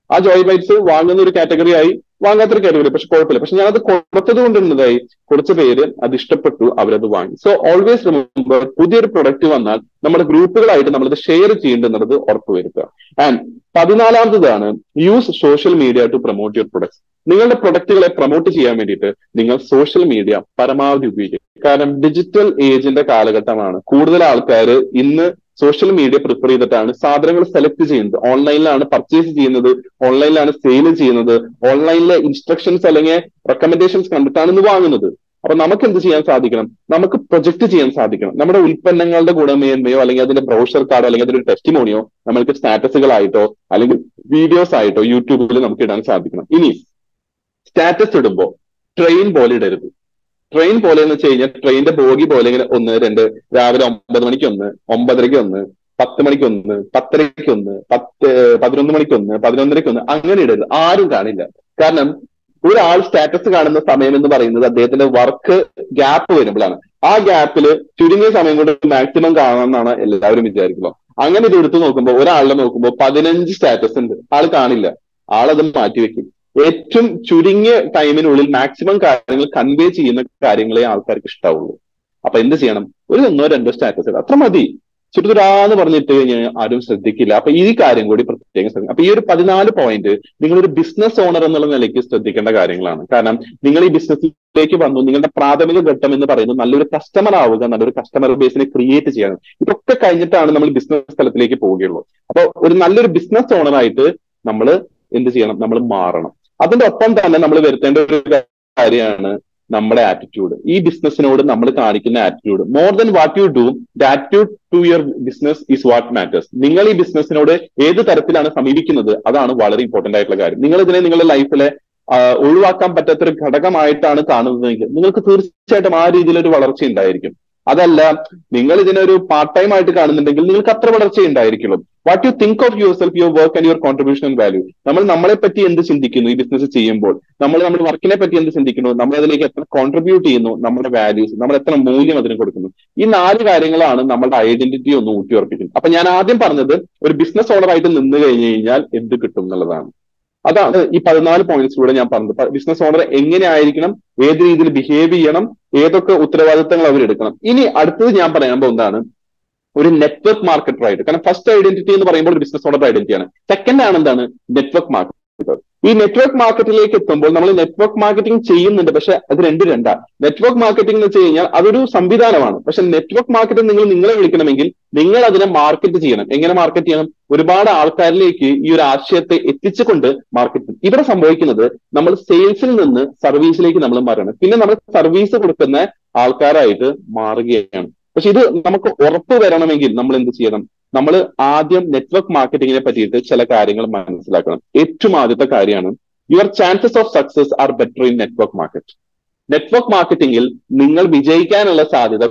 ആ ജോയ് ബൈറ്റ്സ് വാങ്ങുന്ന ഒരു കാറ്റഗറി ആയി വാങ്ങാത്തൊരു കാറ്റഗറി പക്ഷെ കുഴപ്പമില്ല പക്ഷെ ഞാനത് കൊടുത്തത് കൊണ്ട് എന്നതായി കുറച്ച് പേര് അത് ഇഷ്ടപ്പെട്ടു അവരത് വാങ്ങി സോ ഓൾവേസ് റിമെമ്പർ പുതിയൊരു പ്രൊഡക്റ്റ് വന്നാൽ നമ്മുടെ ഗ്രൂപ്പുകളായിട്ട് നമ്മളത് ഷെയർ ചെയ്യേണ്ടത് ഉറപ്പുവരുത്തുക ആൻഡ് പതിനാലാമതാണ് use social media to promote your products നിങ്ങളുടെ പ്രൊഡക്റ്റുകളെ പ്രൊമോട്ട് ചെയ്യാൻ വേണ്ടിയിട്ട് നിങ്ങൾ സോഷ്യൽ മീഡിയ പരമാവധി ഉപയോഗിക്കുക കാരണം ഡിജിറ്റൽ ഏജിന്റെ കാലഘട്ടമാണ് കൂടുതൽ ആൾക്കാർ ഇന്ന് സോഷ്യൽ മീഡിയ പ്രിഫർ ചെയ്തിട്ടാണ് സാധനങ്ങൾ സെലക്ട് ചെയ്യുന്നത് ഓൺലൈനിലാണ് പർച്ചേസ് ചെയ്യുന്നത് ഓൺലൈനിലാണ് സെയിൽ ചെയ്യുന്നത് ഓൺലൈനിലെ ഇൻസ്ട്രക്ഷൻസ് അല്ലെങ്കിൽ റെക്കമെൻഡേഷൻസ് കണ്ടിട്ടാണ് ഇന്ന് വാങ്ങുന്നത് അപ്പൊ നമുക്ക് എന്ത് ചെയ്യാൻ സാധിക്കണം നമുക്ക് പ്രൊജക്ട് ചെയ്യാൻ സാധിക്കണം നമ്മുടെ ഉൽപ്പന്നങ്ങളുടെ ഗുണമേന്മയോ അല്ലെങ്കിൽ അതിന്റെ ബ്രൗഷർ കാർഡോ അല്ലെങ്കിൽ അതിന്റെ ടെസ്റ്റിമോണിയോ നമ്മൾക്ക് സ്റ്റാറ്റസുകളായിട്ടോ അല്ലെങ്കിൽ വീഡിയോസ് ആയിട്ടോ യൂട്യൂബിൽ നമുക്ക് ഇടാൻ സാധിക്കണം ഇനി സ്റ്റാറ്റസ് ഇടുമ്പോൾ ട്രെയിൻ പോലെ ഇടരുത് ട്രെയിൻ പോലെ എന്ന് വെച്ച് കഴിഞ്ഞാൽ ട്രെയിനിന്റെ ബോഗി പോലെ ഇങ്ങനെ ഒന്ന് രണ്ട് രാവിലെ ഒമ്പത് മണിക്ക് ഒന്ന് ഒമ്പതരയ്ക്ക് ഒന്ന് പത്ത് മണിക്ക് ഒന്ന് പത്തരയ്ക്ക് ഒന്ന് പത്ത് പതിനൊന്ന് മണിക്ക് ഒന്ന് പതിനൊന്നരയ്ക്ക് ഒന്ന് അങ്ങനെ ഇടരുത് ആരും കാണില്ല കാരണം ഒരാൾ സ്റ്റാറ്റസ് കാണുന്ന സമയം എന്ന് പറയുന്നത് അദ്ദേഹത്തിന്റെ വർക്ക് ഗ്യാപ്പ് വരുമ്പോഴാണ് ആ ഗ്യാപ്പില് ചുരുങ്ങിയ സമയം കൊണ്ട് മാക്സിമം കാണാമെന്നാണ് എല്ലാവരും വിചാരിക്കുന്നത് അങ്ങനെ ഇത് എടുത്തു നോക്കുമ്പോൾ ഒരാളിനെ നോക്കുമ്പോൾ പതിനഞ്ച് സ്റ്റാറ്റസ് ഉണ്ട് ആൾ കാണില്ല ആളത് മാറ്റിവെക്കും ഏറ്റവും ചുരുങ്ങിയ ടൈമിനുള്ളിൽ മാക്സിമം കാര്യങ്ങൾ കൺവേ ചെയ്യുന്ന കാര്യങ്ങളെ ആൾക്കാർക്ക് ഇഷ്ടാവുള്ളൂ അപ്പൊ എന്ത് ചെയ്യണം ഒരു ഒന്നോ രണ്ടോ സ്റ്റാറ്റസ് അത്ര മതി ചുരുതുരാന്ന് പറഞ്ഞിട്ട് കഴിഞ്ഞാൽ ആരും ശ്രദ്ധിക്കില്ല അപ്പൊ ഈ കാര്യം കൂടി പ്രത്യേകം ശ്രദ്ധിക്കും അപ്പൊ ഈ ഒരു പതിനാല് പോയിന്റ് നിങ്ങളൊരു ബിസിനസ് ഓണർ എന്നുള്ള നിലയ്ക്ക് ശ്രദ്ധിക്കേണ്ട കാര്യങ്ങളാണ് കാരണം നിങ്ങൾ ഈ ബിസിനസ്സിലേക്ക് വന്നു നിങ്ങളുടെ പ്രാഥമിക ഘട്ടം എന്ന് പറയുന്നത് നല്ലൊരു കസ്റ്റമർ ആവുക നല്ലൊരു കസ്റ്റമർ ബേസിനെ ക്രിയേറ്റ് ചെയ്യണം ഇതൊക്കെ കഴിഞ്ഞിട്ടാണ് നമ്മൾ ബിസിനസ് സ്ഥലത്തിലേക്ക് പോവുകയുള്ളൂ അപ്പൊ ഒരു നല്ലൊരു ബിസിനസ് ഓണറായിട്ട് നമ്മൾ എന്ത് ചെയ്യണം നമ്മൾ മാറണം അതിന്റെ ഒപ്പം തന്നെ നമ്മൾ വരുത്തേണ്ട ഒരു കാര്യമാണ് നമ്മുടെ ആറ്റിറ്റ്യൂഡ് ഈ ബിസിനസ്സിനോട് നമ്മൾ കാണിക്കുന്ന attitude more than what you do the attitude to your business is what matters നിങ്ങൾ ഈ ബിസിനസ്സിനോട് ഏത് തരത്തിലാണ് സമീപിക്കുന്നത് അതാണ് വളരെ ഇമ്പോർട്ടന്റ് ആയിട്ടുള്ള കാര്യം നിങ്ങൾ ഇതിനെ നിങ്ങളുടെ ലൈഫിലെ ഒഴിവാക്കാൻ പറ്റാത്തൊരു ഘടകമായിട്ടാണ് കാണുന്നതെങ്കിൽ നിങ്ങൾക്ക് തീർച്ചയായിട്ടും ആ രീതിയിൽ ഒരു വളർച്ച ഉണ്ടായിരിക്കും അതല്ല നിങ്ങൾ ഇതിനൊരു പാർട്ട് ടൈം ആയിട്ട് കാണുന്നുണ്ടെങ്കിൽ നിങ്ങൾക്ക് അത്ര വളർച്ച ഉണ്ടായിരിക്കുള്ളൂ what you think of yourself your work and your contribution and value നമ്മൾ നമ്മളെ പറ്റി എന്ത് ചിന്തിക്കുന്നു ഈ ബിസിനസ് ചെയ്യുമ്പോൾ നമ്മൾ നമ്മുടെ വർക്കിനെ പറ്റി എന്ത് ചിന്തിക്കുന്നു നമ്മൾ അതിലേക്ക് എത്ര കോൺട്രിബ്യൂട്ട് ചെയ്യുന്നു നമ്മുടെ വാല്യൂസ് നമ്മൾ എത്ര മൂല്യം അതിന് കൊടുക്കുന്നു ഈ നാല് കാര്യങ്ങളാണ് നമ്മുടെ ഐഡന്റിറ്റി ഒന്ന് ഊട്ടിയുറപ്പിക്കുന്നത് അപ്പൊ ഞാൻ ആദ്യം പറഞ്ഞത് ഒരു ബിസിനസ് ഓണർ ആയിട്ട് നിന്ന് കഴിഞ്ഞു കഴിഞ്ഞാൽ എന്ത് കിട്ടും എന്നുള്ളതാണ് അതാണ് ഈ പതിനാല് പോയിന്റ്സിലൂടെ ഞാൻ പറഞ്ഞത് ബിസിനസ് ഓണർ എങ്ങനെ ആയിരിക്കണം ഏത് രീതിയിൽ ബിഹേവ് ചെയ്യണം ഏതൊക്കെ ഉത്തരവാദിത്തങ്ങൾ അവർ എടുക്കണം ഇനി അടുത്തത് ഞാൻ പറയാൻ പോകുന്നതാണ് ഒരു നെറ്റ്വർക്ക് മാർക്കറ്റർ ആയിട്ട് കാരണം ഫസ്റ്റ് ഐഡന്റിറ്റി എന്ന് പറയുമ്പോൾ ഒരു ബിസിനസ് ഓണർ ഐഡന്റിറ്റിയാണ് സെക്കൻഡ് ആണ് എന്താണ് നെറ്റ്വർക്ക് മാർക്കറ്റർ ഈ നെറ്റ്വർക്ക് മാർക്കറ്റിലേക്ക് എത്തുമ്പോൾ നമ്മൾ നെറ്റ്വർക്ക് മാർക്കറ്റിംഗ് ചെയ്യുന്നുണ്ട് പക്ഷെ അത് രണ്ട് രണ്ടാ നെറ്റ്വർക്ക് മാർക്കറ്റിംഗ് എന്ന് വെച്ച് കഴിഞ്ഞാൽ അതൊരു സംവിധാനമാണ് പക്ഷെ നെറ്റ്വർക്ക് മാർക്കറ്റിംഗ് നിങ്ങൾ നിങ്ങളെ വിളിക്കണമെങ്കിൽ നിങ്ങൾ അതിനെ മാർക്കറ്റ് ചെയ്യണം എങ്ങനെ മാർക്കറ്റ് ചെയ്യണം ഒരുപാട് ആൾക്കാരിലേക്ക് ഈ ഒരു ആശയത്തെ എത്തിച്ചുകൊണ്ട് മാർക്കറ്റ് ഇവിടെ സംഭവിക്കുന്നത് നമ്മൾ സെയിൽസിൽ നിന്ന് സർവീസിലേക്ക് നമ്മൾ മാറണം പിന്നെ നമ്മൾ സർവീസ് കൊടുക്കുന്ന ആൾക്കാരായിട്ട് മാറുകയാണ് പക്ഷെ ഇത് നമുക്ക് ഉറപ്പ് വരണമെങ്കിൽ നമ്മൾ എന്ത് ചെയ്യണം നമ്മൾ ആദ്യം നെറ്റ്വർക്ക് മാർക്കറ്റിങ്ങിനെ പറ്റിയിട്ട് ചില കാര്യങ്ങൾ മനസ്സിലാക്കണം ഏറ്റവും ആദ്യത്തെ കാര്യമാണ് your chances of success are better in network market network മാർക്കറ്റിംഗിൽ നിങ്ങൾ വിജയിക്കാനുള്ള സാധ്യത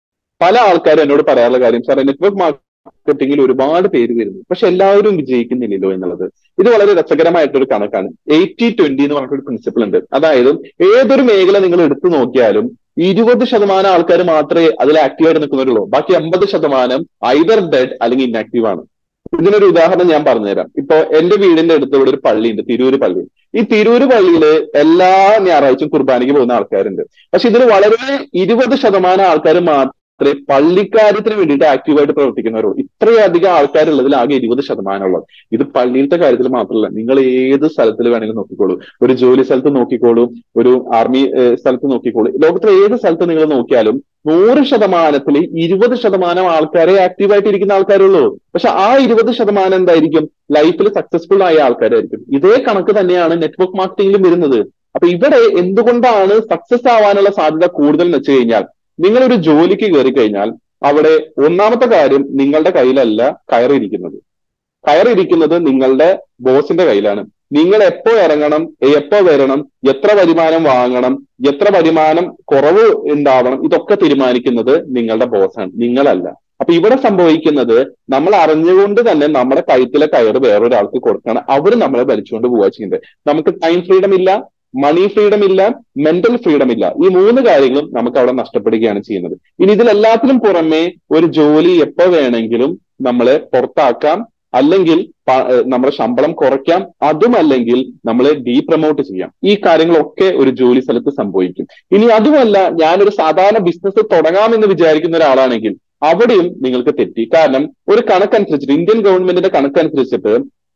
പല ആൾക്കാരും എന്നോട് പറയാനുള്ള കാര്യം സാറേ നെറ്റ്വർക്ക് മാർക്കറ്റിംഗിൽ ഒരുപാട് പേര് വരുന്നു പക്ഷെ എല്ലാവരും വിജയിക്കുന്നില്ലല്ലോ എന്നുള്ളത് ഇത് വളരെ രസകരമായിട്ടൊരു കണക്കാണ് എയ്റ്റി ട്വന്റി എന്ന് പറഞ്ഞിട്ടൊരു പ്രിൻസിപ്പിൾ ഉണ്ട് അതായത് ഏതൊരു മേഖല നിങ്ങൾ എടുത്തു നോക്കിയാലും ഇരുപത് ശതമാനം ആൾക്കാർ മാത്രമേ അതിൽ ആക്റ്റീവായിട്ട് നിൽക്കുന്നവരുള്ളൂ ബാക്കി അമ്പത് ശതമാനം ഐദർ ഡെഡ് അല്ലെങ്കിൽ ഇൻആക്റ്റീവ് ആണ് ഇതിനൊരു ഉദാഹരണം ഞാൻ പറഞ്ഞുതരാം ഇപ്പൊ എന്റെ വീടിന്റെ അടുത്ത് ഇവിടെ ഒരു പള്ളിയുണ്ട് തിരൂര് പള്ളി ഈ തിരൂര് പള്ളിയില് എല്ലാ ഞായറാഴ്ചയും കുർബാനയ്ക്ക് പോകുന്ന ആൾക്കാരുണ്ട് പക്ഷെ ഇതിൽ വളരെ ഇരുപത് ശതമാനം ആൾക്കാർ മാത്രമേ പള്ളിക്കാര്യത്തിന് വേണ്ടിയിട്ട് ആക്റ്റീവായിട്ട് പ്രവർത്തിക്കുന്നവരുള്ളൂ ഇത്രയധികം ആൾക്കാരുള്ളതിൽ ആകെ ഇരുപത് ശതമാനമുള്ളത് ഇത് പള്ളിയിലത്തെ കാര്യത്തിൽ മാത്രമല്ല നിങ്ങൾ ഏത് സ്ഥലത്തിൽ വേണമെങ്കിലും നോക്കിക്കോളൂ ഒരു ജോലി സ്ഥലത്ത് നോക്കിക്കോളൂ ഒരു ആർമി സ്ഥലത്ത് നോക്കിക്കോളൂ ലോകത്തിലെ ഏത് സ്ഥലത്ത് നിങ്ങൾ നോക്കിയാലും നൂറ് ശതമാനത്തിൽ ഇരുപത് ശതമാനം ആൾക്കാരെ ആക്റ്റീവായിട്ട് ഇരിക്കുന്ന ആൾക്കാരുള്ളൂ പക്ഷെ ആ ഇരുപത് ശതമാനം എന്തായിരിക്കും ലൈഫിൽ സക്സസ്ഫുൾ ആയ ആൾക്കാരായിരിക്കും ഇതേ കണക്ക് തന്നെയാണ് നെറ്റ്വർക്ക് മാർക്കറ്റിംഗിലും വരുന്നത് അപ്പൊ ഇവിടെ എന്തുകൊണ്ടാണ് സക്സസ് ആവാനുള്ള സാധ്യത കൂടുതൽ എന്ന് വെച്ച് കഴിഞ്ഞാൽ നിങ്ങൾ ഒരു ജോലിക്ക് കയറി കഴിഞ്ഞാൽ അവിടെ ഒന്നാമത്തെ കാര്യം നിങ്ങളുടെ കയ്യിലല്ല കയറിയിരിക്കുന്നത് കയറിയിരിക്കുന്നത് നിങ്ങളുടെ ബോസിന്റെ കയ്യിലാണ് നിങ്ങൾ എപ്പോ ഇറങ്ങണം എപ്പോ വരണം എത്ര വരുമാനം വാങ്ങണം എത്ര വരുമാനം കുറവ് ഉണ്ടാവണം ഇതൊക്കെ തീരുമാനിക്കുന്നത് നിങ്ങളുടെ ബോസാണ് നിങ്ങളല്ല അപ്പൊ ഇവിടെ സംഭവിക്കുന്നത് നമ്മൾ അറിഞ്ഞുകൊണ്ട് തന്നെ നമ്മുടെ കഴുത്തിലെ കയറ് വേറൊരാൾക്ക് കൊടുക്കണം അവർ നമ്മളെ വലിച്ചുകൊണ്ട് പോവുക ചെയ്യുന്നത് നമുക്ക് ടൈം ഫ്രീഡം ഇല്ല മണി ഫ്രീഡം ഇല്ല മെന്റൽ ഫ്രീഡം ഇല്ല ഈ മൂന്ന് കാര്യങ്ങളും നമുക്ക് അവിടെ നഷ്ടപ്പെടുകയാണ് ചെയ്യുന്നത് ഇനി ഇതിലെല്ലാത്തിനും പുറമെ ഒരു ജോലി എപ്പോ വേണമെങ്കിലും നമ്മളെ പുറത്താക്കാം അല്ലെങ്കിൽ നമ്മുടെ ശമ്പളം കുറയ്ക്കാം അതുമല്ലെങ്കിൽ നമ്മളെ ഡീപ്രമോട്ട് ചെയ്യാം ഈ കാര്യങ്ങളൊക്കെ ഒരു ജോലി സ്ഥലത്ത് സംഭവിക്കും ഇനി അതുമല്ല ഞാനൊരു സാധാരണ ബിസിനസ് തുടങ്ങാമെന്ന് വിചാരിക്കുന്ന ഒരാളാണെങ്കിൽ അവിടെയും നിങ്ങൾക്ക് തെറ്റി കാരണം ഒരു കണക്കനുസരിച്ചിട്ട് ഇന്ത്യൻ ഗവൺമെന്റിന്റെ കണക്കനുസരിച്ചിട്ട്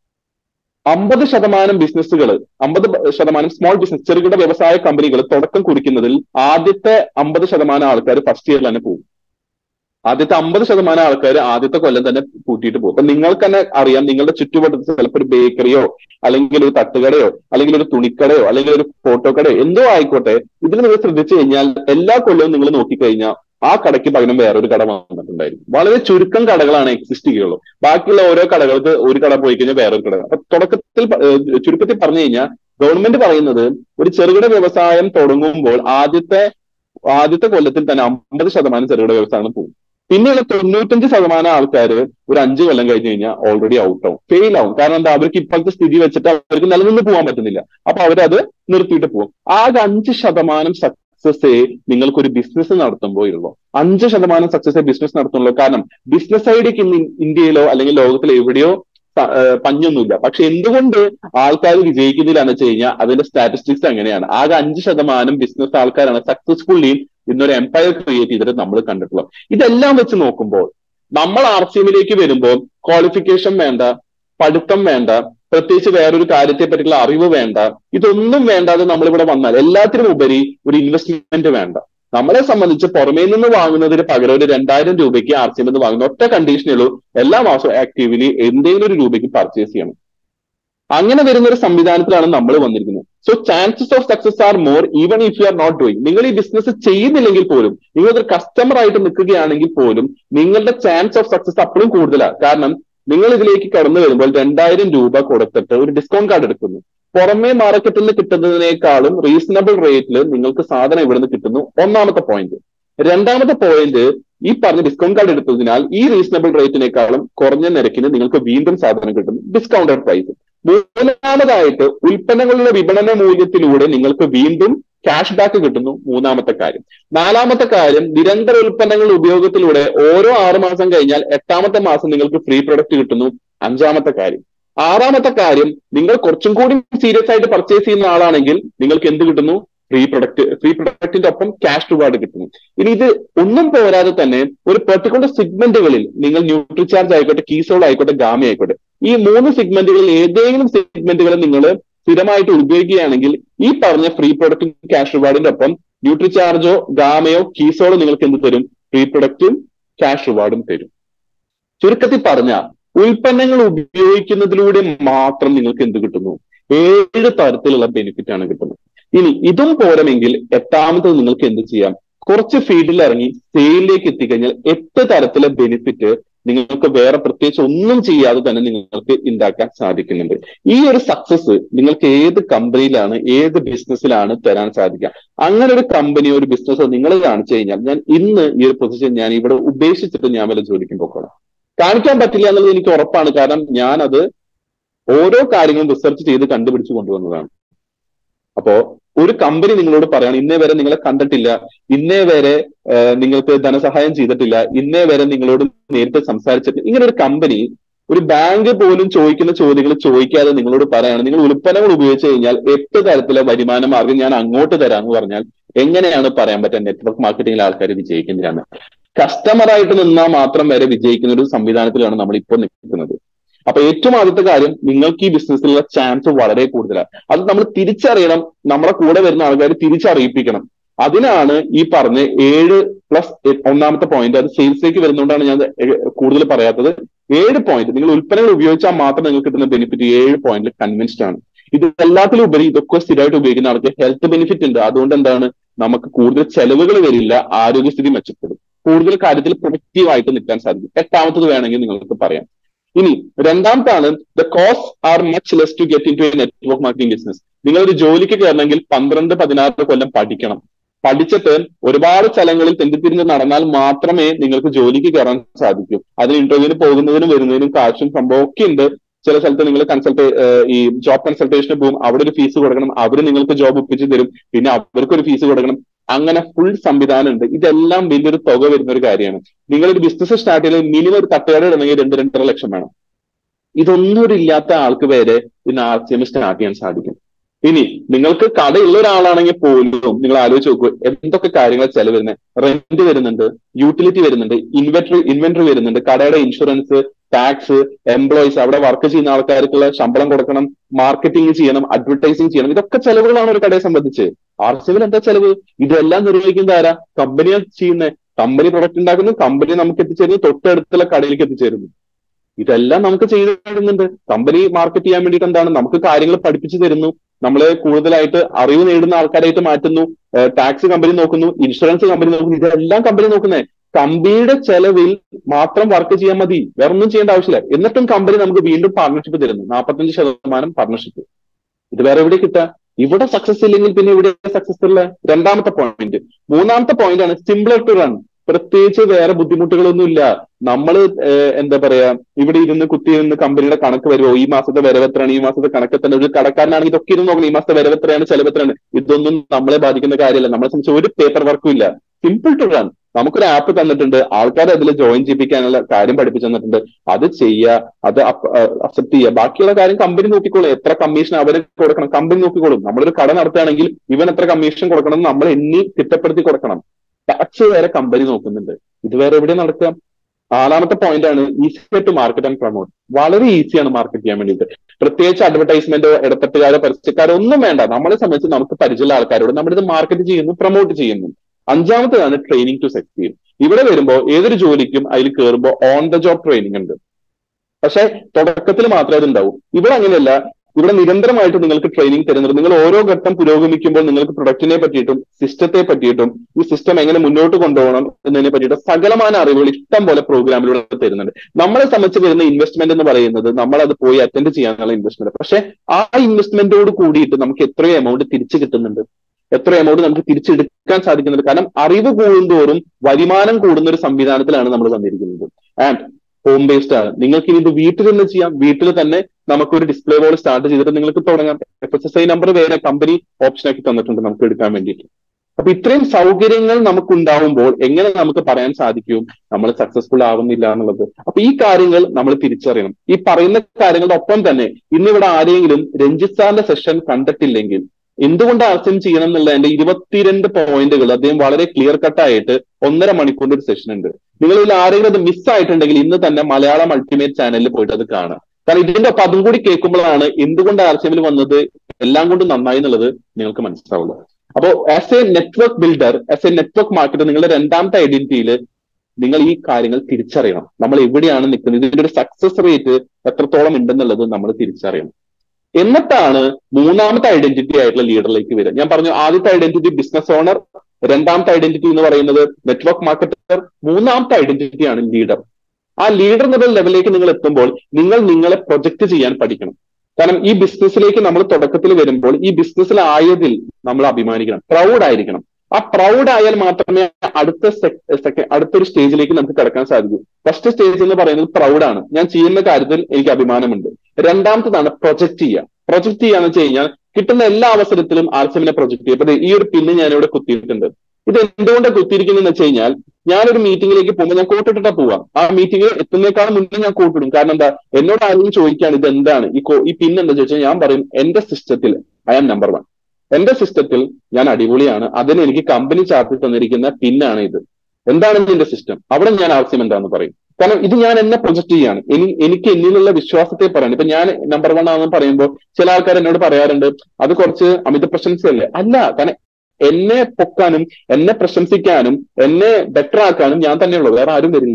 അമ്പത് ശതമാനം ബിസിനസ്സുകൾ അമ്പത് ശതമാനം സ്മോൾ ബിസിനസ് ചെറുകിട വ്യവസായ കമ്പനികൾ തുടക്കം കുറിക്കുന്നതിൽ ആദ്യത്തെ അമ്പത് ശതമാനം ആൾക്കാർ ഫസ്റ്റ് ഇയറിൽ തന്നെ പോകും ആദ്യത്തെ അമ്പത് ശതമാനം ആൾക്കാർ ആദ്യത്തെ കൊല്ലം തന്നെ പൂട്ടിയിട്ട് പോകും അപ്പൊ നിങ്ങൾക്ക് തന്നെ അറിയാം നിങ്ങളുടെ ചുറ്റുവട്ടത്ത് ചിലപ്പോൾ ഒരു ബേക്കറിയോ അല്ലെങ്കിൽ ഒരു തട്ടുകടയോ അല്ലെങ്കിൽ ഒരു തുണിക്കടയോ അല്ലെങ്കിൽ ഒരു ഫോട്ടോ കടയോ എന്തോ ആയിക്കോട്ടെ ഇതിൽ നിങ്ങൾ ശ്രദ്ധിച്ചു കഴിഞ്ഞാൽ എല്ലാ കൊല്ലവും നിങ്ങൾ നോക്കിക്കഴിഞ്ഞാൽ ആ കടയ്ക്ക് പകരം വേറൊരു കട വന്നിട്ടുണ്ടായിരിക്കും വളരെ ചുരുക്കം കടകളാണ് എക്സിസ്റ്റ് ചെയ്യുള്ളൂ ബാക്കിയുള്ള ഓരോ കടകൾക്ക് ഒരു കട പോയി കഴിഞ്ഞാൽ വേറൊരു കട അപ്പൊ തുടക്കത്തിൽ ചുരുക്കത്തിൽ പറഞ്ഞു കഴിഞ്ഞാൽ ഗവൺമെന്റ് പറയുന്നത് ഒരു ചെറുകിട വ്യവസായം തുടങ്ങുമ്പോൾ ആദ്യത്തെ ആദ്യത്തെ കൊല്ലത്തിൽ തന്നെ അമ്പത് ശതമാനം ചെറുകിട വ്യവസായം പോകും പിന്നെയുള്ള തൊണ്ണൂറ്റഞ്ച് ശതമാനം ആൾക്കാർ ഒരു അഞ്ച് കൊല്ലം കഴിഞ്ഞ് കഴിഞ്ഞാൽ ഓൾറെഡി ഔട്ട് ആവും ഫെയിൽ ആവും കാരണം എന്താ അവർക്ക് ഇപ്പോഴത്തെ സ്ഥിതി വെച്ചിട്ട് അവർക്ക് നിലനിന്ന് പോകാൻ പറ്റുന്നില്ല അപ്പൊ അവരത് നിർത്തിയിട്ട് പോകും ആകെ അഞ്ച് ശതമാനം സക്സസേ നിങ്ങൾക്കൊരു ബിസിനസ് നടത്തുമ്പോൾ ഉള്ളൂ അഞ്ച് ശതമാനം സക്സസ് ബിസിനസ് നടത്തുള്ളൂ കാരണം ബിസിനസ് ഐഡിയക്ക് ഇന്ന് ഇന്ത്യയിലോ അല്ലെങ്കിൽ ലോകത്തിലോ എവിടെയോ പഞ്ഞൊന്നുമില്ല പക്ഷെ എന്തുകൊണ്ട് ആൾക്കാർ വിജയിക്കുന്നില്ലാന്ന് വെച്ച് കഴിഞ്ഞാൽ അതിന്റെ സ്റ്റാറ്റിസ്റ്റിക്സ് അങ്ങനെയാണ് ആകെ അഞ്ച് ശതമാനം ബിസിനസ് ആൾക്കാരാണ് സക്സസ്ഫുള്ളി ഇന്നൊരു എംപയർ ക്രിയേറ്റ് ചെയ്തിട്ട് നമ്മൾ കണ്ടിട്ടുള്ളത് ഇതെല്ലാം വെച്ച് നോക്കുമ്പോൾ നമ്മൾ ആർ സി എമ്മിലേക്ക് വരുമ്പോൾ ക്വാളിഫിക്കേഷൻ വേണ്ട പഠിത്തം വേണ്ട പ്രത്യേകിച്ച് വേറൊരു കാര്യത്തെ പറ്റിയുള്ള അറിവ് വേണ്ട ഇതൊന്നും വേണ്ടാതെ നമ്മളിവിടെ വന്നാൽ എല്ലാത്തിനും ഉപരി ഒരു ഇൻവെസ്റ്റ്മെന്റ് വേണ്ട നമ്മളെ സംബന്ധിച്ച് പുറമേ നിന്ന് വാങ്ങുന്നതിന് പകരം ഒരു രണ്ടായിരം രൂപയ്ക്ക് ആർ സി എം എന്ന് വാങ്ങുന്ന ഒറ്റ കണ്ടീഷനേ ഉള്ളൂ എല്ലാ മാസവും ആക്റ്റീവ്ലി എന്തെങ്കിലും ഒരു രൂപയ്ക്ക് പർച്ചേസ് ചെയ്യണം അങ്ങനെ വരുന്ന ഒരു സംവിധാനത്തിലാണ് നമ്മൾ വന്നിരിക്കുന്നത് so chances of success are more even if you are not doing നിങ്ങൾ ഈ ബിസിനസ് ചെയ്യുന്നില്ലെങ്കിൽ പോലും നിങ്ങളൊരു കസ്റ്റമർ ആയിട്ട് നിൽക്കുകയാണെങ്കിൽ പോലും നിങ്ങളുടെ ചാൻസ് ഓഫ് സക്സസ് അപ്പോഴും കൂടുതലാണ് കാരണം നിങ്ങൾ ഇതിലേക്ക് കടന്നു വരുമ്പോൾ രണ്ടായിരം രൂപ കൊടുത്തിട്ട് ഒരു ഡിസ്കൗണ്ട് കാർഡ് എടുക്കുന്നു പുറമേ മാർക്കറ്റിൽ നിന്ന് കിട്ടുന്നതിനേക്കാളും റീസണബിൾ റേറ്റിൽ നിങ്ങൾക്ക് സാധനം ഇവിടുന്ന് കിട്ടുന്നു ഒന്നാമത്തെ പോയിന്റ് രണ്ടാമത്തെ പോയിന്റ് ഈ പറഞ്ഞ ഡിസ്കൗണ്ട് കാർഡ് എടുത്തതിനാൽ ഈ റീസണബിൾ റേറ്റിനേക്കാളും കുറഞ്ഞ നിരക്കിന് നിങ്ങൾക്ക് വീണ്ടും സാധനം കിട്ടുന്നു ഡിസ്കൗണ്ടഡ് പ്രൈസ് മൂന്നാമതായിട്ട് ഉൽപ്പന്നങ്ങളുടെ വിപണന മൂല്യത്തിലൂടെ നിങ്ങൾക്ക് വീണ്ടും ക്യാഷ് ബാക്ക് കിട്ടുന്നു മൂന്നാമത്തെ കാര്യം നാലാമത്തെ കാര്യം നിരന്തര ഉൽപ്പന്നങ്ങൾ ഉപയോഗത്തിലൂടെ ഓരോ ആറു മാസം കഴിഞ്ഞാൽ എട്ടാമത്തെ മാസം നിങ്ങൾക്ക് ഫ്രീ പ്രൊഡക്റ്റ് കിട്ടുന്നു അഞ്ചാമത്തെ കാര്യം ആറാമത്തെ കാര്യം നിങ്ങൾ കുറച്ചും കൂടി സീരിയസ് ആയിട്ട് പർച്ചേസ് ചെയ്യുന്ന ആളാണെങ്കിൽ നിങ്ങൾക്ക് എന്ത് കിട്ടുന്നു ഫ്രീ പ്രൊഡക്റ്റ് ഫ്രീ പ്രൊഡക്റ്റിന്റെ ഒപ്പം ക്യാഷ് റിവാർഡ് കിട്ടുന്നു ഇനി ഇത് ഒന്നും പോരാതെ തന്നെ ഒരു പെർട്ടിക്കുലർ സെഗ്മെന്റുകളിൽ നിങ്ങൾ ന്യൂട്രി ചാർജ് ആയിക്കോട്ടെ കീസോൾ ആയിക്കോട്ടെ ഗാമി ആയിക്കോട്ടെ ഈ മൂന്ന് സെഗ്മെന്റുകളിൽ ഏതെങ്കിലും സെഗ്മെന്റുകൾ നിങ്ങൾ സ്ഥിരമായിട്ട് ഉപയോഗിക്കുകയാണെങ്കിൽ ഈ പറഞ്ഞ ഫ്രീ പ്രൊഡക്റ്റും ക്യാഷ് റിവാർഡിന്റെ ഒപ്പം ന്യൂട്രി ചാർജോ ഗാമയോ കീസോളോ നിങ്ങൾക്ക് എന്ത് തരും ഫ്രീ പ്രൊഡക്റ്റും ക്യാഷ് റിവാർഡും തരും ചുരുക്കത്തിൽ പറഞ്ഞ ഉൽപ്പന്നങ്ങൾ ഉപയോഗിക്കുന്നതിലൂടെ മാത്രം നിങ്ങൾക്ക് എന്ത് കിട്ടുന്നു ഏഴ് തരത്തിലുള്ള ബെനിഫിറ്റ് ആണ് കിട്ടുന്നത് ഇനി ഇതും പോരമെങ്കിൽ എട്ടാമത്തത് നിങ്ങൾക്ക് എന്ത് ചെയ്യാം കുറച്ച് ഫീൽഡിൽ ഇറങ്ങി സെയിലിലേക്ക് എത്തിക്കഴിഞ്ഞാൽ എട്ട് തരത്തിലെ ബെനിഫിറ്റ് നിങ്ങൾക്ക് വേറെ പ്രത്യേകിച്ച് ഒന്നും ചെയ്യാതെ തന്നെ നിങ്ങൾക്ക് ഉണ്ടാക്കാൻ സാധിക്കുന്നുണ്ട് ഈ ഒരു സക്സസ് നിങ്ങൾക്ക് ഏത് കമ്പനിയിലാണ് ഏത് ബിസിനസ്സിലാണ് തരാൻ സാധിക്കുക അങ്ങനെ ഒരു കമ്പനി ഒരു ബിസിനസ് നിങ്ങൾ കാണിച്ചു കഴിഞ്ഞാൽ ഞാൻ ഇന്ന് ഈ ഒരു പൊസിഷൻ ഞാൻ ഇവിടെ ഉപേക്ഷിച്ചിട്ട് ഞാൻ വല്ല ജോലിക്കും പോക്കോളാം കാണിക്കാൻ പറ്റില്ല എന്നുള്ളത് എനിക്ക് ഉറപ്പാണ് കാരണം ഞാൻ അത് ഓരോ കാര്യങ്ങളും റിസർച്ച് ചെയ്ത് കണ്ടുപിടിച്ച് കൊണ്ടുവന്നതാണ് അപ്പോ ഒരു കമ്പനി നിങ്ങളോട് പറയാണ് ഇന്നേ വരെ നിങ്ങളെ കണ്ടിട്ടില്ല ഇന്നേ വരെ നിങ്ങൾക്ക് ധനസഹായം ചെയ്തിട്ടില്ല ഇന്നേ വരെ നിങ്ങളോട് നേരിട്ട് സംസാരിച്ചിട്ടില്ല ഇങ്ങനെ ഒരു കമ്പനി ഒരു ബാങ്ക് പോലും ചോദിക്കുന്ന ചോദ്യങ്ങൾ ചോദിക്കാതെ നിങ്ങളോട് പറയാണ് നിങ്ങൾ ഉൽപ്പന്നങ്ങൾ ഉപയോഗിച്ച് കഴിഞ്ഞാൽ എട്ട് തരത്തിലെ വരുമാന മാർഗം ഞാൻ അങ്ങോട്ട് തരാമെന്ന് പറഞ്ഞാൽ എങ്ങനെയാണ് പറയാൻ പറ്റുക നെറ്റ്വർക്ക് മാർക്കറ്റിംഗിൽ ആൾക്കാർ വിജയിക്കുന്നില്ല കസ്റ്റമറായിട്ട് നിന്നാൽ മാത്രം വരെ വിജയിക്കുന്ന ഒരു സംവിധാനത്തിലാണ് നമ്മൾ ഇപ്പോൾ നിൽക്കുന്നത് അപ്പൊ ഏറ്റവും ആദ്യത്തെ കാര്യം നിങ്ങൾക്ക് ഈ ബിസിനസ്സിലുള്ള ചാൻസ് വളരെ കൂടുതലാണ് അത് നമ്മൾ തിരിച്ചറിയണം നമ്മളെ കൂടെ വരുന്ന ആൾക്കാർ തിരിച്ചറിയിപ്പിക്കണം അതിനാണ് ഈ പറഞ്ഞ ഏഴ് പ്ലസ് ഒന്നാമത്തെ പോയിന്റ് അത് സെയിൽസിലേക്ക് വരുന്നതുകൊണ്ടാണ് ഞാൻ കൂടുതൽ പറയാത്തത് ഏഴ് പോയിന്റ് നിങ്ങൾ ഉൽപ്പന്നങ്ങൾ ഉപയോഗിച്ചാൽ മാത്രം നിങ്ങൾക്ക് കിട്ടുന്ന ബെനിഫിറ്റ് ഏഴ് പോയിന്റിൽ കൺവിൻസ്ഡ് ആണ് ഇത് എല്ലാത്തിലും ഉപരി ഇതൊക്കെ സ്ഥിരമായിട്ട് ഉപയോഗിക്കുന്ന ആൾക്ക് ഹെൽത്ത് ബെനിഫിറ്റ് ഉണ്ട് അതുകൊണ്ട് എന്താണ് നമുക്ക് കൂടുതൽ ചെലവുകൾ വരില്ല ആരോഗ്യസ്ഥിതി മെച്ചപ്പെടും കൂടുതൽ കാര്യത്തിൽ പ്രൊഡക്റ്റീവ് ആയിട്ട് നിൽക്കാൻ സാധിക്കും എട്ടാമത്തത് വേണമെങ്കിൽ നിങ്ങൾക്ക് പറയാം ഇനി രണ്ടാമത്താണ് the cost are much less to get into network marketing business നിങ്ങൾ ഒരു ജോലിക്ക് കയറണമെങ്കിൽ പന്ത്രണ്ട് പതിനാറ് കൊല്ലം പഠിക്കണം പഠിച്ചിട്ട് ഒരുപാട് സ്ഥലങ്ങളിൽ തെണ്ടിത്തിരിഞ്ഞ് നടന്നാൽ മാത്രമേ നിങ്ങൾക്ക് ജോലിക്ക് കയറാൻ സാധിക്കൂ അതിന് ഇന്റർവ്യൂവിന് പോകുന്നതിനും വരുന്നതിനും കാശും സംഭവം ഒക്കെ ഉണ്ട് ചില സ്ഥലത്ത് നിങ്ങൾ കൺസൾട്ട് ഈ ജോബ് കൺസൾട്ടേഷന് പോകും അവിടെ ഒരു ഫീസ് കൊടുക്കണം അവർ നിങ്ങൾക്ക് ജോബ് ഒപ്പിച്ച് തരും പിന്നെ അവർക്കൊരു ഫീസ് കൊടുക്കണം അങ്ങനെ ഫുൾ സംവിധാനം ഉണ്ട് ഇതെല്ലാം വലിയൊരു തുക വരുന്ന ഒരു കാര്യമാണ് നിങ്ങൾ ഒരു ബിസിനസ് സ്റ്റാർട്ട് ചെയ്ത് മിനിമം ഒരു തട്ടുകട ഇടണമെങ്കിൽ രണ്ട് രണ്ടര ലക്ഷം വേണം ഇതൊന്നും ഒരു ഇല്ലാത്ത ആൾക്ക് വരെ ഇന്ന് ആർ സി എം സ്റ്റാർട്ട് ചെയ്യാൻ സാധിക്കും ഇനി നിങ്ങൾക്ക് കടയുള്ള ഒരാളാണെങ്കിൽ പോലും നിങ്ങൾ ആലോചിച്ച് നോക്കൂ എന്തൊക്കെ കാര്യങ്ങൾ ചെലവ് വരുന്നത് റെന്റ് വരുന്നുണ്ട് യൂട്ടിലിറ്റി വരുന്നുണ്ട് ഇൻവെന്ററി ഇൻവെന്ററി വരുന്നുണ്ട് കടയുടെ ഇൻഷുറൻസ് ടാക്സ് എംപ്ലോയീസ് അവിടെ വർക്ക് ചെയ്യുന്ന ആൾക്കാർക്കുള്ള ശമ്പളം കൊടുക്കണം മാർക്കറ്റിംഗ് ചെയ്യണം അഡ്വർടൈസിങ് ചെയ്യണം ഇതൊക്കെ ചെലവുകളാണ് ഒരു കടയെ സംബന്ധിച്ച് ആർ സി എന്താ ചെലവ് ഇതെല്ലാം നിർവഹിക്കുന്നത് ആരാ കമ്പനിയാണ് ചെയ്യുന്നത് കമ്പനി പ്രൊഡക്റ്റ് ഉണ്ടാക്കുന്നു കമ്പനി നമുക്ക് എത്തിച്ചേരുന്നു തൊട്ടടുത്തുള്ള കടയിലേക്ക് എത്തിച്ചേരുന്നു ഇതെല്ലാം നമുക്ക് ചെയ്തു തരുന്നുണ്ട് കമ്പനി മാർക്കറ്റ് ചെയ്യാൻ വേണ്ടിയിട്ട് എന്താണ് നമുക്ക് കാര്യങ്ങൾ പഠിപ്പിച്ചു തരുന്നു നമ്മളെ കൂടുതലായിട്ട് അറിവ് നേടുന്ന ആൾക്കാരായിട്ട് മാറ്റുന്നു ടാക്സ് കമ്പനി നോക്കുന്നു ഇൻഷുറൻസ് കമ്പനി നോക്കുന്നു ഇതെല്ലാം കമ്പനി നോക്കുന്നത് കമ്പനിയുടെ ചെലവിൽ മാത്രം വർക്ക് ചെയ്യാൻ മതി വേറെ ഒന്നും ചെയ്യേണ്ട ആവശ്യമില്ല എന്നിട്ടും കമ്പനി നമുക്ക് വീണ്ടും പാർട്ണർഷിപ്പ് തരുന്നു നാൽപ്പത്തഞ്ച് ശതമാനം പാർട്ണർഷിപ്പ് ഇത് വേറെ എവിടെ കിട്ടുക ഇവിടെ സക്സസ് ഇല്ലെങ്കിൽ പിന്നെ ഇവിടെ സക്സസ് ഉള്ള രണ്ടാമത്തെ പോയിന്റ് മൂന്നാമത്തെ പോയിന്റ് ആണ് സിംപ്ലർ ടു റൺ പ്രത്യേകിച്ച് വേറെ ബുദ്ധിമുട്ടുകളൊന്നും ഇല്ല നമ്മൾ എന്താ പറയാ ഇവിടെ ഇരുന്ന് കുത്തി ഇരുന്ന് കമ്പനിയുടെ കണക്ക് വരുമോ ഈ മാസത്തെ വരവെത്രയാണ് ഈ മാസത്തെ കണക്ക് എത്ര ഒരു കടക്കാരനാണെങ്കിൽ ഇതൊക്കെ ഇരുന്ന് നോക്കണം ഈ മാസത്തെ വരവെത്രയാണ് ചെലവെത്രയാണ് ഇതൊന്നും നമ്മളെ ബാധിക്കുന്ന കാര്യമല്ല നമ്മളെ സംബന്ധിച്ച് ഒരു പേപ്പർ വർക്കും ഇല്ല സിമ്പിൾ ടു റൺ നമുക്കൊരു ആപ്പ് തന്നിട്ടുണ്ട് ആൾക്കാരെ അതിൽ ജോയിൻ ചെയ്യിപ്പിക്കാനുള്ള കാര്യം പഠിപ്പിച്ചു തന്നിട്ടുണ്ട് അത് ചെയ്യുക അത് അക്സെപ്റ്റ് ചെയ്യുക ബാക്കിയുള്ള കാര്യം കമ്പനി നോക്കിക്കോളും എത്ര കമ്മീഷൻ അവര് കൊടുക്കണം കമ്പനി നോക്കിക്കോളും നമ്മളൊരു കട നടത്തുകയാണെങ്കിൽ ഇവൻ എത്ര കമ്മീഷൻ കൊടുക്കണം എന്ന് നമ്മൾ എണ്ണി തിട്ടപ്പെടുത്തി കൊടുക്കണം ടാക്സ് വരെ കമ്പനി നോക്കുന്നുണ്ട് ഇത് വേറെ എവിടെ നടക്കുക നാലാമത്തെ പോയിന്റ് ആണ് easy to market and promote വളരെ ഈസിയാണ് മാർക്കറ്റ് ചെയ്യാൻ വേണ്ടിയിട്ട് പ്രത്യേകിച്ച് അഡ്വർടൈസ്മെന്റോ ഇടപെട്ടുകാരോ പരസ്യക്കാരോ ഒന്നും വേണ്ട നമ്മളെ സംബന്ധിച്ച് നമുക്ക് പരിചയമുള്ള ആൾക്കാരോട് നമ്മളിത് മാർക്കറ്റ് ചെയ്യുന്നു പ്രൊമോട്ട് ചെയ്യുന്നു അഞ്ചാമത്തേതാണ് ട്രെയിനിങ് ടു സക്സീഡ് ഇവിടെ വരുമ്പോൾ ഏതൊരു ജോലിക്കും അതിൽ കയറുമ്പോൾ ഓൺ ദ ജോബ് ട്രെയിനിങ് ഉണ്ട് പക്ഷെ തുടക്കത്തിൽ മാത്രമേ അത് ഉണ്ടാവൂ ഇവിടെ അങ്ങനെയല്ല ഇവിടെ നിരന്തരമായിട്ട് നിങ്ങൾക്ക് ട്രെയിനിങ് തരുന്നുണ്ട് നിങ്ങൾ ഓരോ ഘട്ടം പുരോഗമിക്കുമ്പോൾ നിങ്ങൾക്ക് പ്രൊഡക്റ്റിനെ പറ്റിയിട്ടും സിസ്റ്റത്തെ പറ്റിയിട്ടും ഈ സിസ്റ്റം എങ്ങനെ മുന്നോട്ട് കൊണ്ടുപോകണം എന്നതിനെ പറ്റിയിട്ട് സകലമായ അറിവുകൾ ഇഷ്ടം പോലെ പ്രോഗ്രാമിലൂടെ തരുന്നുണ്ട് നമ്മളെ സംബന്ധിച്ച് വരുന്ന ഇൻവെസ്റ്റ്മെന്റ് എന്ന് പറയുന്നത് നമ്മൾ അത് പോയി അറ്റൻഡ് ചെയ്യാനുള്ള ഇൻവെസ്റ്റ്മെന്റ് പക്ഷെ ആ ഇൻവെസ്റ്റ്മെന്റോട് കൂടിയിട്ട് നമുക്ക് എത്രയോ എമൗണ്ട് തിരിച്ചു കിട്ടുന്നുണ്ട് എത്ര എമൗണ്ട് നമുക്ക് തിരിച്ചെടുക്കാൻ സാധിക്കുന്നുണ്ട് കാരണം അറിവ് കൂടുന്തോറും വരുമാനം കൂടുന്ന ഒരു സംവിധാനത്തിലാണ് നമ്മൾ വന്നിരിക്കുന്നത് ആൻഡ് ഹോം ബേസ്ഡ് ആണ് നിങ്ങൾക്ക് ഇനി ഇത് വീട്ടിൽ തന്നെ ചെയ്യാം വീട്ടിൽ തന്നെ നമുക്കൊരു ഡിസ്പ്ലേ ബോർഡ് സ്റ്റാർട്ട് ചെയ്തിട്ട് നിങ്ങൾക്ക് തുടങ്ങാം F S S I number വേറെ കമ്പനി ഓപ്ഷൻ ആക്കി തന്നിട്ടുണ്ട് നമുക്ക് എടുക്കാൻ വേണ്ടിയിട്ട് അപ്പൊ ഇത്രയും സൗകര്യങ്ങൾ നമുക്ക് ഉണ്ടാവുമ്പോൾ എങ്ങനെ നമുക്ക് പറയാൻ സാധിക്കും നമ്മൾ സക്സസ്ഫുൾ ആവുന്നില്ല എന്നുള്ളത് അപ്പൊ ഈ കാര്യങ്ങൾ നമ്മൾ തിരിച്ചറിയണം ഈ പറയുന്ന കാര്യങ്ങളുടെ ഒപ്പം തന്നെ ഇന്നിവിടെ ആരെങ്കിലും രഞ്ജിത് സാറിന്റെ സെഷൻ കണ്ടിട്ടില്ലെങ്കിൽ എന്തുകൊണ്ട് ആർസം ചെയ്യണം എന്നുള്ളതിന്റെ ഇരുപത്തിരണ്ട് പോയിന്റുകൾ അദ്ദേഹം വളരെ ക്ലിയർ കട്ടായിട്ട് ഒന്നര മണിക്കൂറിന്റെ ഒരു സെഷൻ ഉണ്ട് നിങ്ങൾ ഇതിൽ ആരെങ്കിലും അത് മിസ് ആയിട്ടുണ്ടെങ്കിൽ ഇന്ന് തന്നെ മലയാളം അൾട്ടിമേറ്റ് ചാനലിൽ പോയിട്ട് അത് കാണാം കാരണം ഇതിന്റെ ഒപ്പം അതും കൂടി കേൾക്കുമ്പോഴാണ് എന്തുകൊണ്ട് ആർസിഎമ്മിൽ വന്നത് എല്ലാം കൊണ്ടും നന്നായി എന്നുള്ളത് നിങ്ങൾക്ക് മനസ്സിലാവുള്ളൂ അപ്പോ as a network builder as a network marketer നിങ്ങളുടെ രണ്ടാമത്തെ ഐഡന്റിറ്റിയിൽ നിങ്ങൾ ഈ കാര്യങ്ങൾ തിരിച്ചറിയണം നമ്മൾ എവിടെയാണ് നിൽക്കുന്നത് ഇതിന്റെ ഒരു സക്സസ് റേറ്റ് എത്രത്തോളം ഉണ്ടെന്നുള്ളത് നമ്മൾ തിരിച്ചറിയണം എന്നിട്ടാണ് മൂന്നാമത്തെ ഐഡന്റിറ്റി ആയിട്ടുള്ള ലീഡറിലേക്ക് വരിക ഞാൻ പറഞ്ഞു ആദ്യത്തെ ഐഡന്റിറ്റി ബിസിനസ് ഓണർ രണ്ടാമത്തെ ഐഡന്റിറ്റി എന്ന് പറയുന്നത് നെറ്റ്വർക്ക് മാർക്കറ്റർ മൂന്നാമത്തെ ഐഡന്റിറ്റി ആണ് ലീഡർ ആ ലീഡർ എന്നുള്ള ലെവലിലേക്ക് നിങ്ങൾ എത്തുമ്പോൾ നിങ്ങൾ നിങ്ങളെ പ്രൊജക്ട് ചെയ്യാൻ പഠിക്കണം കാരണം ഈ ബിസിനസ്സിലേക്ക് നമ്മൾ തുടക്കത്തിൽ വരുമ്പോൾ ഈ ബിസിനസ്സിലായതിൽ നമ്മൾ അഭിമാനിക്കണം പ്രൗഡ് ആയിരിക്കണം ആ പ്രൗഡ് ആയാൽ മാത്രമേ അടുത്ത സെക്കൻഡ് അടുത്തൊരു സ്റ്റേജിലേക്ക് നമുക്ക് കിടക്കാൻ സാധിക്കൂ ഫസ്റ്റ് സ്റ്റേജ് എന്ന് പറയുന്നത് പ്രൗഡാണ് ഞാൻ ചെയ്യുന്ന കാര്യത്തിൽ എനിക്ക് അഭിമാനമുണ്ട് രണ്ടാമത്തതാണ് പ്രൊജക്ട് ചെയ്യുക പ്രൊജക്ട് ചെയ്യാന്ന് വെച്ച് കഴിഞ്ഞാൽ കിട്ടുന്ന എല്ലാ അവസരത്തിലും ആർസിമിനെ പ്രൊജക്ട് ചെയ്യുക അപ്പൊ ഈ ഒരു പിന്ന് ഞാനിവിടെ കുത്തിയിട്ടുണ്ട് ഇത് എന്തുകൊണ്ടാണ് കുത്തിയിരിക്കുന്നതെന്ന് വെച്ച് കഴിഞ്ഞാൽ ഞാനൊരു മീറ്റിംഗിലേക്ക് പോകുമ്പോൾ ഞാൻ കോട്ടിട്ടിട്ടാ പോവാം ആ മീറ്റിംഗ് എത്തുന്നേക്കാളും മുന്നേ ഞാൻ കോട്ടിടും കാരണം എന്താ എന്നോട് ആരെങ്കിലും ചോദിക്കുകയാണ് ഇത് എന്താണ് ഈ ഈ പിൻ എന്താ ചോദിച്ചാൽ ഞാൻ പറയും എന്റെ സിസ്റ്റത്തിൽ ഐ ആം നമ്പർ വൺ എന്റെ സിസ്റ്റത്തിൽ ഞാൻ അടിപൊളിയാണ് അതിന് എനിക്ക് കമ്പനി ചാർട്ടിൽ തന്നിരിക്കുന്ന പിന്നാണ് ഇത് എന്താണ് ഇതിന്റെ സിസ്റ്റം അവിടെ ഞാൻ ആവശ്യം എന്താന്ന് പറയും കാരണം ഇത് ഞാൻ എന്നെ പ്രൊജക്ട് ചെയ്യാണ് എനി എനിക്ക് എന്നിലുള്ള വിശ്വാസത്തെ പറയണം ഇപ്പൊ ഞാൻ നമ്പർ വൺ ആണെന്ന് പറയുമ്പോൾ ചില ആൾക്കാർ എന്നോട് പറയാറുണ്ട് അത് കുറച്ച് അമിത പ്രശംസയല്ലേ അല്ല കാരണം എന്നെ പൊക്കാനും എന്നെ പ്രശംസിക്കാനും എന്നെ ബെറ്റർ ആക്കാനും ഞാൻ തന്നെയുള്ളൂ വേറെ ആരും വരില്ല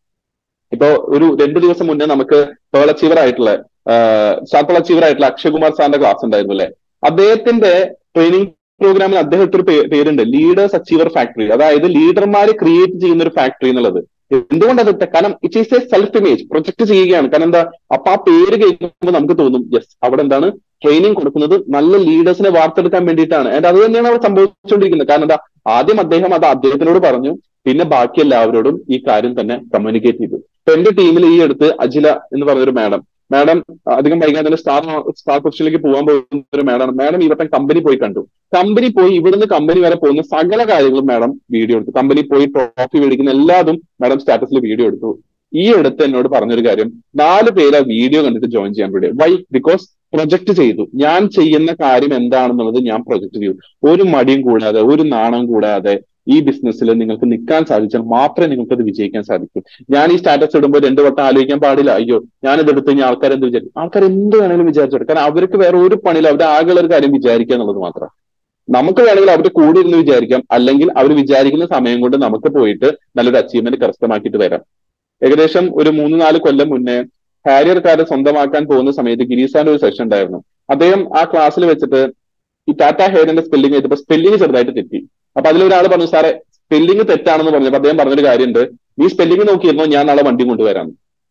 ഇപ്പോ ഒരു രണ്ടു ദിവസം മുന്നേ നമുക്ക് പേൾ അച്ചീവർ ആയിട്ടുള്ള ഷാർപ്പിൾ അച്ചീവർ ആയിട്ടുള്ള അക്ഷയകുമാർ സാറിന്റെ ക്ലാസ് ഉണ്ടായിരുന്നു അല്ലെ അദ്ദേഹത്തിന്റെ ട്രെയിനിങ് പ്രോഗ്രാമിൽ അദ്ദേഹത്തിന് ഒരു പേരുണ്ട് ലീഡേഴ്സ് അച്ചീവർ ഫാക്ടറി അതായത് ലീഡർമാരെ ക്രിയേറ്റ് ചെയ്യുന്ന ഒരു ഫാക്ടറി എന്നുള്ളത് എന്തുകൊണ്ട് അത് കാരണം it is a self image project ചെയ്യുകയാണ് കാരണം എന്താ അപ്പൊ ആ പേര് കേൾക്കുമ്പോൾ നമുക്ക് തോന്നും യെസ് അവിടെ എന്താണ് ട്രെയിനിങ് കൊടുക്കുന്നത് നല്ല ലീഡേഴ്സിനെ വാർത്തെടുക്കാൻ വേണ്ടിയിട്ടാണ് ആൻഡ് അത് തന്നെയാണ് അവിടെ സംഭവിച്ചുകൊണ്ടിരിക്കുന്നത് കാരണം എന്താ ആദ്യം അദ്ദേഹം അത് അദ്ദേഹത്തിനോട് പറഞ്ഞു പിന്നെ ബാക്കി എല്ലാവരോടും ഈ കാര്യം തന്നെ കമ്മ്യൂണിക്കേറ്റ് ചെയ്തു ഇപ്പൊ എന്റെ ടീമിൽ ഈ അടുത്ത് അജില എന്ന് പറഞ്ഞൊരു മാഡം മാഡം അധികം വൈകാതെ തന്നെ സ്റ്റാർ സ്റ്റാർ പൊസിഷനിലേക്ക് പോകാൻ പോകുന്ന ഒരു മാഡമാണ് മാഡം ഈ വട്ടം കമ്പനി പോയി കണ്ടു കമ്പനി പോയി ഇവിടുന്ന് കമ്പനി വരെ പോകുന്ന സകല കാര്യങ്ങളും മാഡം വീഡിയോ എടുത്തു കമ്പനി പോയി ട്രോഫി മേടിക്കുന്ന എല്ലാതും മാഡം സ്റ്റാറ്റസിൽ വീഡിയോ എടുത്തു ഈ അടുത്ത് എന്നോട് പറഞ്ഞൊരു കാര്യം നാല് പേര് ആ വീഡിയോ കണ്ടിട്ട് ജോയിൻ ചെയ്യാൻ വേണ്ടി വൈ ബിക്കോസ് പ്രൊജക്ട് ചെയ്തു ഞാൻ ചെയ്യുന്ന കാര്യം എന്താണെന്നുള്ളത് ഞാൻ പ്രൊജക്ട് ചെയ്തു ഒരു മടിയും കൂടാതെ ഒരു നാണം കൂടാതെ ഈ ബിസിനസ്സിൽ നിങ്ങൾക്ക് നിൽക്കാൻ സാധിച്ചാൽ മാത്രമേ നിങ്ങൾക്ക് അത് വിജയിക്കാൻ സാധിക്കൂ ഞാൻ ഈ സ്റ്റാറ്റസ് ഇടുമ്പോൾ രണ്ടു വട്ടം ആലോചിക്കാൻ പാടില്ല അയ്യോ ഞാനിത് എടുത്ത് കഴിഞ്ഞാൽ ആൾക്കാർ എന്ത് വിചാരിക്കും ആൾക്കാർ എന്ത് വേണമെങ്കിലും വിചാരിച്ചോട്ടെ കാരണം അവർക്ക് വേറെ ഒരു പണിയില്ല അവരുടെ ആകെയുള്ള ഒരു കാര്യം വിചാരിക്കുക എന്നുള്ളത് മാത്രം നമുക്ക് വേണമെങ്കിൽ അവരുടെ കൂടെ ഇരുന്ന് വിചാരിക്കാം അല്ലെങ്കിൽ അവർ വിചാരിക്കുന്ന സമയം കൊണ്ട് നമുക്ക് പോയിട്ട് നല്ലൊരു അച്ചീവ്മെന്റ് കരസ്ഥമാക്കിയിട്ട് വരാം ഏകദേശം ഒരു മൂന്ന് നാല് കൊല്ലം മുന്നേ ഹാരിയർ കാര് സ്വന്തമാക്കാൻ പോകുന്ന സമയത്ത് ഗിരീസാന്റെ ഒരു സെഷൻ ഉണ്ടായിരുന്നു അദ്ദേഹം ആ ക്ലാസ്സിൽ വെച്ചിട്ട് ഈ ടാറ്റ ഹെയറിന്റെ സ്പെല്ലിംഗ് ചെയ്തപ്പോൾ സ്പെല്ലിംഗ് ചെറുതായിട്ട് തെറ്റി അപ്പൊ അതിലൊരാൾ പറഞ്ഞു സാറേ സ്പെല്ലിംഗ് തെറ്റാണെന്ന് പറഞ്ഞപ്പോൾ അദ്ദേഹം പറഞ്ഞൊരു കാര്യമുണ്ട് നീ സ്പെല്ലിംഗ് നോക്കിയിരുന്നോ ഞാൻ നാളെ വണ്ടി കൊണ്ടുവരാം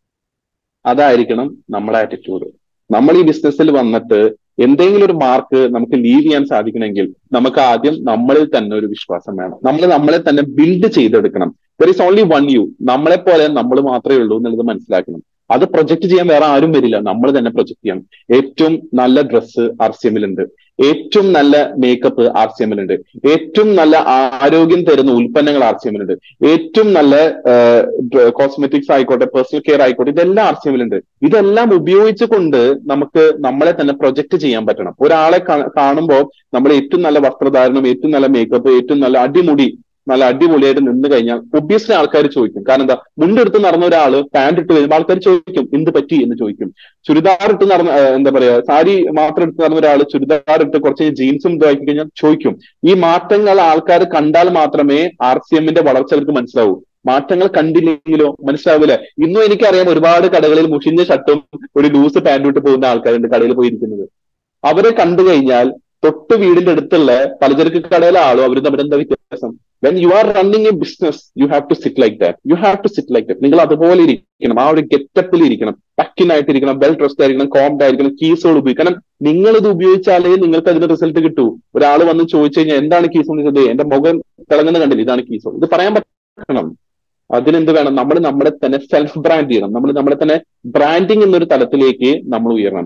അതായിരിക്കണം നമ്മുടെ ആറ്റിറ്റ്യൂഡ് നമ്മൾ ഈ ബിസിനസ്സിൽ വന്നിട്ട് എന്തെങ്കിലും ഒരു മാർക്ക് നമുക്ക് ലീവ് ചെയ്യാൻ സാധിക്കണമെങ്കിൽ നമുക്ക് ആദ്യം നമ്മളിൽ തന്നെ ഒരു വിശ്വാസം വേണം നമ്മൾ നമ്മളെ തന്നെ ബിൽഡ് ചെയ്തെടുക്കണം there is only one you നമ്മളെ പോലെ നമ്മൾ മാത്രമേ ഉള്ളൂ എന്നുള്ളത് മനസ്സിലാക്കണം അത് പ്രൊജക്ട് ചെയ്യാൻ വേറെ ആരും വരില്ല നമ്മൾ തന്നെ പ്രൊജക്ട് ചെയ്യണം ഏറ്റവും നല്ല ഡ്രസ്സ് ആർ സി എമ്മിലുണ്ട് ഏറ്റവും നല്ല മേക്കപ്പ് ആർ സി എമ്മിലുണ്ട് ഏറ്റവും നല്ല ആരോഗ്യം തരുന്ന ഉൽപ്പന്നങ്ങൾ ആർ സി എമ്മിലുണ്ട് ഏറ്റവും നല്ല കോസ്മെറ്റിക്സ് ആയിക്കോട്ടെ പേഴ്സണൽ കെയർ ആയിക്കോട്ടെ ഇതെല്ലാം ആർ സി എമ്മിലുണ്ട് ഇതെല്ലാം ഉപയോഗിച്ചുകൊണ്ട് നമുക്ക് നമ്മളെ തന്നെ പ്രൊജക്ട് ചെയ്യാൻ പറ്റണം ഒരാളെ കാണുമ്പോൾ നമ്മൾ ഏറ്റവും നല്ല വസ്ത്രധാരണം ഏറ്റവും നല്ല മേക്കപ്പ് ഏറ്റവും നല്ല അടിമുടി നല്ല അടിപൊളിയായിട്ട് നിന്ന് കഴിഞ്ഞാൽ ഒബ്വിയസ്ലി ആൾക്കാർ ചോദിക്കും കാരണം എന്താ മുണ്ടെടുത്ത് നടന്ന ഒരാള് പാന്റ് ഇട്ട് വരുമ്പോൾ ആൾക്കാർ ചോദിക്കും എന്ത് പറ്റി എന്ന് ചോദിക്കും ചുരിദാർ ഇട്ട് നടന്ന എന്താ പറയാ സാരി മാത്രം എടുത്ത് നടന്ന ഒരാൾ ചുരിദാർ ഇട്ട് കുറച്ച് ജീൻസും ഇതാക്കി കഴിഞ്ഞാൽ ചോദിക്കും ഈ മാറ്റങ്ങൾ ആൾക്കാർ കണ്ടാൽ മാത്രമേ ആർ സി എമ്മിന്റെ വളർച്ച അവർക്ക് മനസ്സിലാവൂ മാറ്റങ്ങൾ കണ്ടില്ലെങ്കിലോ മനസ്സിലാവില്ല ഇന്നും എനിക്കറിയാം ഒരുപാട് കടകളിൽ മുഷിഞ്ഞ ഷർട്ടും ഒരു ലൂസ് പാന്റും ഇട്ട് പോകുന്ന ആൾക്കാരുണ്ട് കടയിൽ പോയിരിക്കുന്നത് അവരെ കണ്ടു കഴിഞ്ഞാൽ തൊട്ട് വീടിന്റെ അടുത്തുള്ള പലചരക്ക് കടയിലെ ആളും അവരും തമ്മിൽ എന്താ വ്യത്യാസം when you are running a business you have to sit like that you have to sit like that നിങ്ങൾ അതുപോലെ ഇരിക്കണം ആ ഒരു ഗെറ്റപ്പിൽ ഇരിക്കണം ടക്കിനായിട്ടിരിക്കണം വെൽ ഡ്രസ്ഡ് ആയിരിക്കണം കോംഡ് ആയിരിക്കണം കീസുകൾ ഉപയോഗിക്കണം നിങ്ങൾ ഇത് ഉപയോഗിച്ചാലേ നിങ്ങൾക്ക് അതിന്റെ റിസൾട്ട് കിട്ടൂ ഒരാൾ വന്ന് ചോദിച്ചു കഴിഞ്ഞാൽ എന്താണ് കീസ് എന്ന് ചോദിച്ചത് എന്റെ മുഖം തിളങ്ങുന്ന കണ്ടില്ല ഇതാണ് കീസോ ഇത് പറയാൻ പറ്റണം അതിനെന്ത് വേണം നമ്മൾ നമ്മളെ തന്നെ സെൽഫ് ബ്രാൻഡ് ചെയ്യണം നമ്മൾ നമ്മളെ തന്നെ ബ്രാൻഡിങ് എന്നൊരു തലത്തിലേക്ക് നമ്മൾ ഉയരണം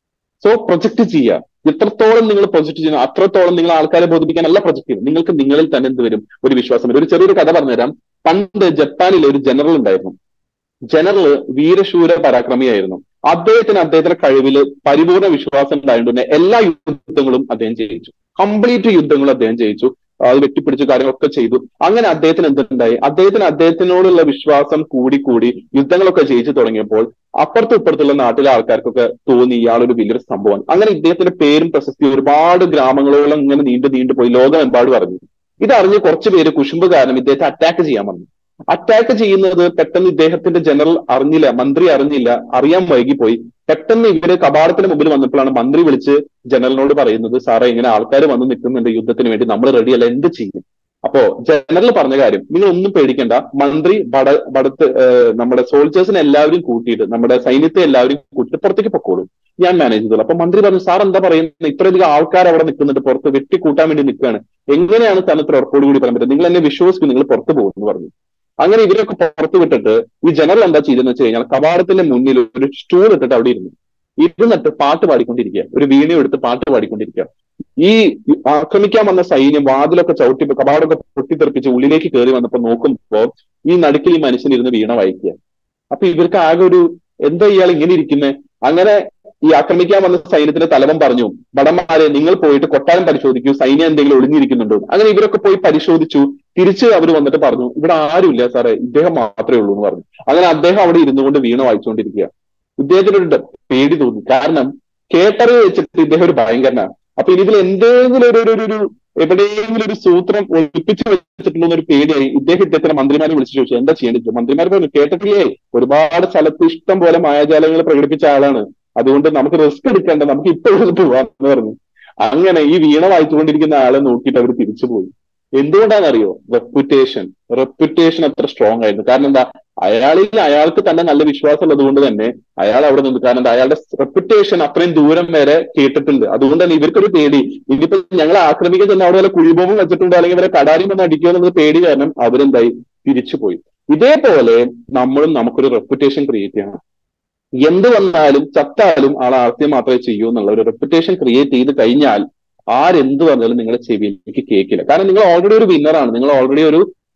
സോ പ്രൊജക്ട് ചെയ്യുക എത്രത്തോളം നിങ്ങൾ പ്രൊജക്ട് ചെയ്യുന്നു അത്രത്തോളം നിങ്ങൾ ആൾക്കാരെ ബോധിപ്പിക്കാനല്ല പ്രൊജക്ട് ചെയ്യുന്നത് നിങ്ങൾക്ക് നിങ്ങളിൽ തന്നെ എന്ത് വരും ഒരു വിശ്വാസം വരും ഒരു ചെറിയൊരു കഥ പറഞ്ഞുതരാം പണ്ട് ജപ്പാനിൽ ഒരു ജനറൽ ഉണ്ടായിരുന്നു ജനറൽ വീരശൂര പരാക്രമിയായിരുന്നു അദ്ദേഹത്തിന് അദ്ദേഹത്തിന്റെ കഴിവിൽ പരിപൂർണ വിശ്വാസം ഉണ്ടായതുകൊണ്ട് തന്നെ എല്ലാ യുദ്ധങ്ങളും അദ്ദേഹം ജയിച്ചു കംപ്ലീറ്റ് യുദ്ധങ്ങളും അദ്ദേഹം ജയിച്ചു അത് വെട്ടിപ്പിടിച്ച കാര്യങ്ങളൊക്കെ ചെയ്തു അങ്ങനെ അദ്ദേഹത്തിന് എന്തുണ്ടായി അദ്ദേഹത്തിന് അദ്ദേഹത്തിനോടുള്ള വിശ്വാസം കൂടി കൂടി യുദ്ധങ്ങളൊക്കെ ജയിച്ചു തുടങ്ങിയപ്പോൾ അപ്പുറത്തും ഇപ്പുറത്തുള്ള നാട്ടിലെ ആൾക്കാർക്കൊക്കെ തോന്നി ഇയാളൊരു വലിയൊരു സംഭവം അങ്ങനെ ഇദ്ദേഹത്തിന്റെ പേരും പ്രശസ്തി ഒരുപാട് ഗ്രാമങ്ങളോളം ഇങ്ങനെ നീണ്ടു നീണ്ടു പോയി ലോകമെമ്പാടും അറിഞ്ഞു ഇതറിഞ്ഞ് കുറച്ചു പേര് കുശുമ്പ് കാരണം ഇദ്ദേഹത്തെ അറ്റാക്ക് ചെയ്യാൻ വന്നു അറ്റാക്ക് ചെയ്യുന്നത് പെട്ടെന്ന് ഇദ്ദേഹത്തിന്റെ ജനറൽ അറിഞ്ഞില്ല മന്ത്രി അറിഞ്ഞില്ല അറിയാൻ വൈകിപ്പോയി പെട്ടെന്ന് ഇവര് കപാടത്തിന് മുമ്പിൽ വന്നപ്പോഴാണ് മന്ത്രി വിളിച്ച് ജനറലിനോട് പറയുന്നത് സാറേ ഇങ്ങനെ ആൾക്കാർ വന്ന് നിൽക്കുന്നുണ്ട് യുദ്ധത്തിന് വേണ്ടി നമ്മൾ റെഡിയല്ല എന്ത് ചെയ്യും അപ്പോ ജനറൽ പറഞ്ഞ കാര്യം നിങ്ങൾ ഒന്നും പേടിക്കണ്ട മന്ത്രി ബട ബടത്ത് നമ്മുടെ സോൾജേഴ്സിനെ എല്ലാവരും കൂട്ടിയിട്ട് നമ്മുടെ സൈന്യത്തെ എല്ലാവരും കൂട്ടിയിട്ട് പുറത്തേക്ക് പൊക്കോളും ഞാൻ മാനേജ് ചെയ്തോളൂ അപ്പൊ മന്ത്രി പറഞ്ഞു സാർ എന്താ പറയുന്നത് ഇത്രയധികം ആൾക്കാർ അവിടെ നിൽക്കുന്നുണ്ട് പുറത്ത് വെട്ടി കൂട്ടാൻ വേണ്ടി നിൽക്കുകയാണ് എങ്ങനെയാണ് സാറിന് ഇത്ര ഉറപ്പോട് കൂടി പറയാൻ പറ്റുന്നത് നിങ്ങൾ എന്നെ വിശ്വസിക്കും നിങ്ങൾ പുറത്ത് പോകുമെന്ന് പറഞ്ഞു അങ്ങനെ ഇവരൊക്കെ പുറത്ത് വിട്ടിട്ട് ഈ ജനറൽ എന്താ ചെയ്തെന്ന് വെച്ച് കഴിഞ്ഞാൽ കവാടത്തിന്റെ മുന്നിൽ ഒരു സ്റ്റൂൾ ഇട്ടിട്ട് അവിടെ ഇരുന്നു ഇരുന്നിട്ട് പാട്ട് പാടിക്കൊണ്ടിരിക്കുക ഒരു വീണ എടുത്ത് പാട്ട് പാടിക്കൊണ്ടിരിക്കുക ഈ ആക്രമിക്കാൻ വന്ന സൈന്യം വാതിലൊക്കെ ചവിട്ടി കപാടൊക്കെ പൊട്ടിത്തെറിപ്പിച്ച് ഉള്ളിലേക്ക് കയറി വന്നപ്പോ നോക്കുമ്പോ ഈ നടുക്കിൽ ഈ മനുഷ്യൻ ഇരുന്ന് വീണ വായിക്കുക അപ്പൊ ഇവർക്ക് ആകെ ഒരു എന്താ ഇയാൾ ഇങ്ങനെ ഇരിക്കുന്നത് അങ്ങനെ ഈ ആക്രമിക്കാൻ വന്ന സൈന്യത്തിന്റെ തലവൻ പറഞ്ഞു ഭടന്മാരെ നിങ്ങൾ പോയിട്ട് കൊട്ടാരം പരിശോധിക്കൂ സൈന്യം എന്തെങ്കിലും ഒളിഞ്ഞിരിക്കുന്നുണ്ടോ അങ്ങനെ ഇവരൊക്കെ പോയി പരിശോധിച്ചു തിരിച്ച് അവർ വന്നിട്ട് പറഞ്ഞു ഇവിടെ ആരുമില്ല സാറേ ഇദ്ദേഹം മാത്രമേ ഉള്ളൂ എന്ന് പറഞ്ഞു അങ്ങനെ അദ്ദേഹം അവിടെ ഇരുന്നു കൊണ്ട് വീണ വായിച്ചുകൊണ്ടിരിക്കുക ഇദ്ദേഹത്തിന് ഒരു പേടി തോന്നി കാരണം കേട്ടറിവ് വെച്ചിട്ട് ഇദ്ദേഹം ഒരു ഭയങ്കരനാണ് അപ്പൊ ഇതിൽ എന്തെങ്കിലും ഒരു ഒരു ഒരു എവിടെയെങ്കിലും ഒരു സൂത്രം ഒളിപ്പിച്ചു വെച്ചിട്ടുള്ള ഒരു പേടിയായി ഇദ്ദേഹം ഇദ്ദേഹത്തിന്റെ മന്ത്രിമാരെ വിളിച്ചു ചോദിച്ചു എന്താ ചെയ്യേണ്ടത് മന്ത്രിമാർ പറഞ്ഞു കേട്ടിട്ടില്ലേ ഒരുപാട് സ്ഥലത്ത് ഇഷ്ടം പോലെ മായാജാലങ്ങൾ പ്രകടിപ്പിച്ച ആളാണ് അതുകൊണ്ട് നമുക്ക് റിസ്ക് എടുക്കേണ്ട നമുക്ക് ഇപ്പൊ പോവാന്ന് പറഞ്ഞു അങ്ങനെ ഈ വീണ വായിച്ചുകൊണ്ടിരിക്കുന്ന ആളെ നോക്കിയിട്ട് അവർ തിരിച്ചുപോയി എന്തുകൊണ്ടാണെന്നറിയോ റെപ്യൂട്ടേഷൻ റെപ്യൂട്ടേഷൻ അത്ര സ്ട്രോങ് ആയിരുന്നു കാരണം എന്താ അയാളിൽ അയാൾക്ക് തന്നെ നല്ല വിശ്വാസം ഉള്ളത് കൊണ്ട് തന്നെ അയാൾ അവിടെ നിന്ന് കാരണം എന്താ അയാളുടെ റെപ്യൂട്ടേഷൻ അത്രയും ദൂരം വരെ കേട്ടിട്ടുണ്ട് അതുകൊണ്ട് തന്നെ ഇവർക്കൊരു പേടി ഇനിയിപ്പോ ഞങ്ങൾ ആക്രമിക്കാൻ ചെന്ന അവിടെ വല്ല കുഴിബോംബും വെച്ചിട്ടുണ്ടോ അല്ലെങ്കിൽ ഇവരെ കടാരിയും വന്ന് അടിക്കുമോ എന്നുള്ളത് പേടി കാരണം അവരെന്തായി തിരിച്ചുപോയി ഇതേപോലെ നമ്മളും നമുക്കൊരു റെപ്യൂട്ടേഷൻ ക്രിയേറ്റ് ചെയ്യണം എന്ത് വന്നാലും ചത്താലും ആൾ ആർത്തിയം മാത്രമേ ചെയ്യൂ എന്നുള്ള ഒരു റെപ്യൂട്ടേഷൻ ക്രിയേറ്റ് ചെയ്ത് കഴിഞ്ഞാൽ ആരെന്ത് പറഞ്ഞാലും നിങ്ങളുടെ ചെവിയിലേക്ക് കേൾക്കില്ല കാരണം നിങ്ങൾ ഓൾറെഡി ഒരു വിന്നറാണ് നിങ്ങൾ ഓൾറെഡി ഒരു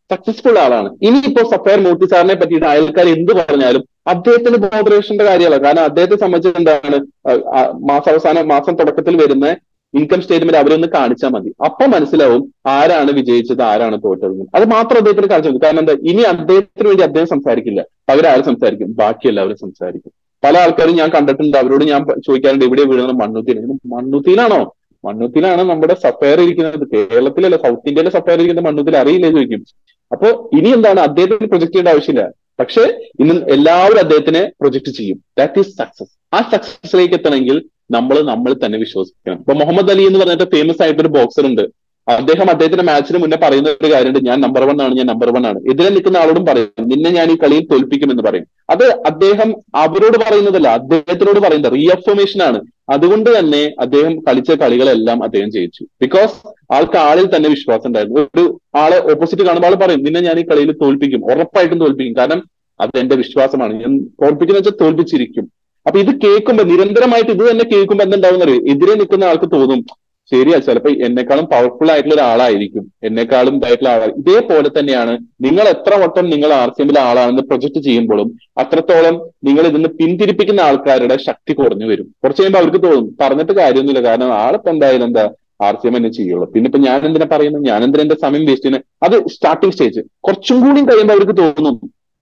സക്സസ്ഫുൾ ആളാണ് ഇനിയിപ്പോ സഫയർ മൂർത്തി സാറിനെ പറ്റിയിട്ട് അയൽക്കാർ എന്ത് പറഞ്ഞാലും അദ്ദേഹത്തിന് ബോധറേഷന്റെ കാര്യമല്ല കാരണം അദ്ദേഹത്തെ സംബന്ധിച്ച് എന്താണ് മാസാവസാനം മാസം തുടക്കത്തിൽ വരുന്ന ഇൻകം സ്റ്റേറ്റ്മെന്റ് അവരൊന്ന് കാണിച്ചാൽ മതി അപ്പൊ മനസ്സിലാവും ആരാണ് വിജയിച്ചത് ആരാണ് തോറ്റത് അത് മാത്രം അദ്ദേഹത്തിന് കാണിച്ചു മതി കാരണം എന്താ ഇനി അദ്ദേഹത്തിന് വേണ്ടി അദ്ദേഹം സംസാരിക്കില്ല പകരം ആര് സംസാരിക്കും ബാക്കി എല്ലാവരും സംസാരിക്കും പല ആൾക്കാരും ഞാൻ കണ്ടിട്ടുണ്ട് അവരോട് ഞാൻ ചോദിക്കാറുണ്ട് എവിടെ വീഴുന്നത് മണ്ണുത്തിയിൽ മണ്ണുത്തിയിലാണോ മണ്ണുത്തിലാണ് നമ്മുടെ സഫയർ ഇരിക്കുന്നത് കേരളത്തിലല്ല സൗത്ത് ഇന്ത്യയിലെ സഫയർ ഇരിക്കുന്ന മണ്ണുത്തിൽ അറിയില്ലേ ചോദിക്കും അപ്പൊ ഇനി എന്താണ് അദ്ദേഹത്തിന് പ്രൊജക്ട് ചെയ്യേണ്ട ആവശ്യമില്ല പക്ഷേ ഇന്ന് എല്ലാവരും അദ്ദേഹത്തിനെ പ്രൊജക്ട് ചെയ്യും ദാറ്റ് ഈസ് സക്സസ് ആ സക്സസിലേക്ക് എത്തണമെങ്കിൽ നമ്മൾ നമ്മൾ തന്നെ വിശ്വസിക്കണം ഇപ്പൊ മുഹമ്മദ് അലി എന്ന് പറഞ്ഞിട്ട് ഫേമസ് ആയിട്ടൊരു ബോക്സർ ഉണ്ട് അദ്ദേഹം അദ്ദേഹത്തിന്റെ മാച്ചിന് മുന്നേ പറയുന്ന ഒരു കാര്യമുണ്ട് ഞാൻ നമ്പർ വൺ ആണ് ഞാൻ നമ്പർ വൺ ആണ് എതിരെ നിൽക്കുന്ന ആളോടും പറയും നിന്നെ ഞാൻ ഈ കളിയിൽ തോൽപ്പിക്കുമെന്ന് പറയും അത് അദ്ദേഹം അവരോട് പറയുന്നതല്ല അദ്ദേഹത്തിനോട് പറയുന്നത് റീഅഫർമേഷൻ ആണ് അതുകൊണ്ട് തന്നെ അദ്ദേഹം കളിച്ച കളികളെല്ലാം അദ്ദേഹം ജയിച്ചു ബിക്കോസ് ആൾക്ക് ആളിൽ തന്നെ വിശ്വാസം ഉണ്ടായിരുന്നു ഒരു ആളെ ഓപ്പോസിറ്റ് കാണുമ്പോൾ ആൾ പറയും നിന്നെ ഞാൻ ഈ കളിയിൽ തോൽപ്പിക്കും ഉറപ്പായിട്ടും തോൽപ്പിക്കും കാരണം അത് എന്റെ വിശ്വാസമാണ് ഞാൻ തോൽപ്പിക്കുന്ന വെച്ചാൽ തോൽപ്പിച്ചിരിക്കും അപ്പൊ ഇത് കേൾക്കുമ്പോ നിരന്തരമായിട്ട് ഇത് തന്നെ കേൾക്കുമ്പോ എന്തുണ്ടാവും അറിയോ എതിരെ നിൽക്കുന്ന ആൾക്ക് തോന്നും ശരിയാ ചിലപ്പോ എന്നെക്കാളും പവർഫുൾ ആയിട്ടുള്ള ഒരാളായിരിക്കും എന്നെക്കാളും ഇതായിട്ടുള്ള ആളായിരിക്കും ഇതേപോലെ തന്നെയാണ് നിങ്ങൾ എത്ര വട്ടം നിങ്ങൾ ആർ സി എമ്മിലെ ആളാണെന്ന് പ്രൊജക്ട് ചെയ്യുമ്പോഴും അത്രത്തോളം നിങ്ങൾ ഇതിന് പിന്തിരിപ്പിക്കുന്ന ആൾക്കാരുടെ ശക്തി കുറഞ്ഞു വരും കുറച്ച് കഴിയുമ്പോൾ അവർക്ക് തോന്നും പറഞ്ഞിട്ട് കാര്യമൊന്നുമില്ല കാരണം ആളിപ്പോ എന്തായാലും എന്താ ആർ സി എം തന്നെ ചെയ്യുള്ളൂ പിന്നെ ഇപ്പൊ ഞാൻ എന്തിനാ പറയുന്നത് ഞാൻ എന്തിനാ എന്റെ സമയം വേസ്റ്റ് ചെയ്യുന്നത് അത് സ്റ്റാർട്ടിംഗ് സ്റ്റേജ് കുറച്ചും കൂടി കഴിയുമ്പോൾ അവർക്ക് തോന്നും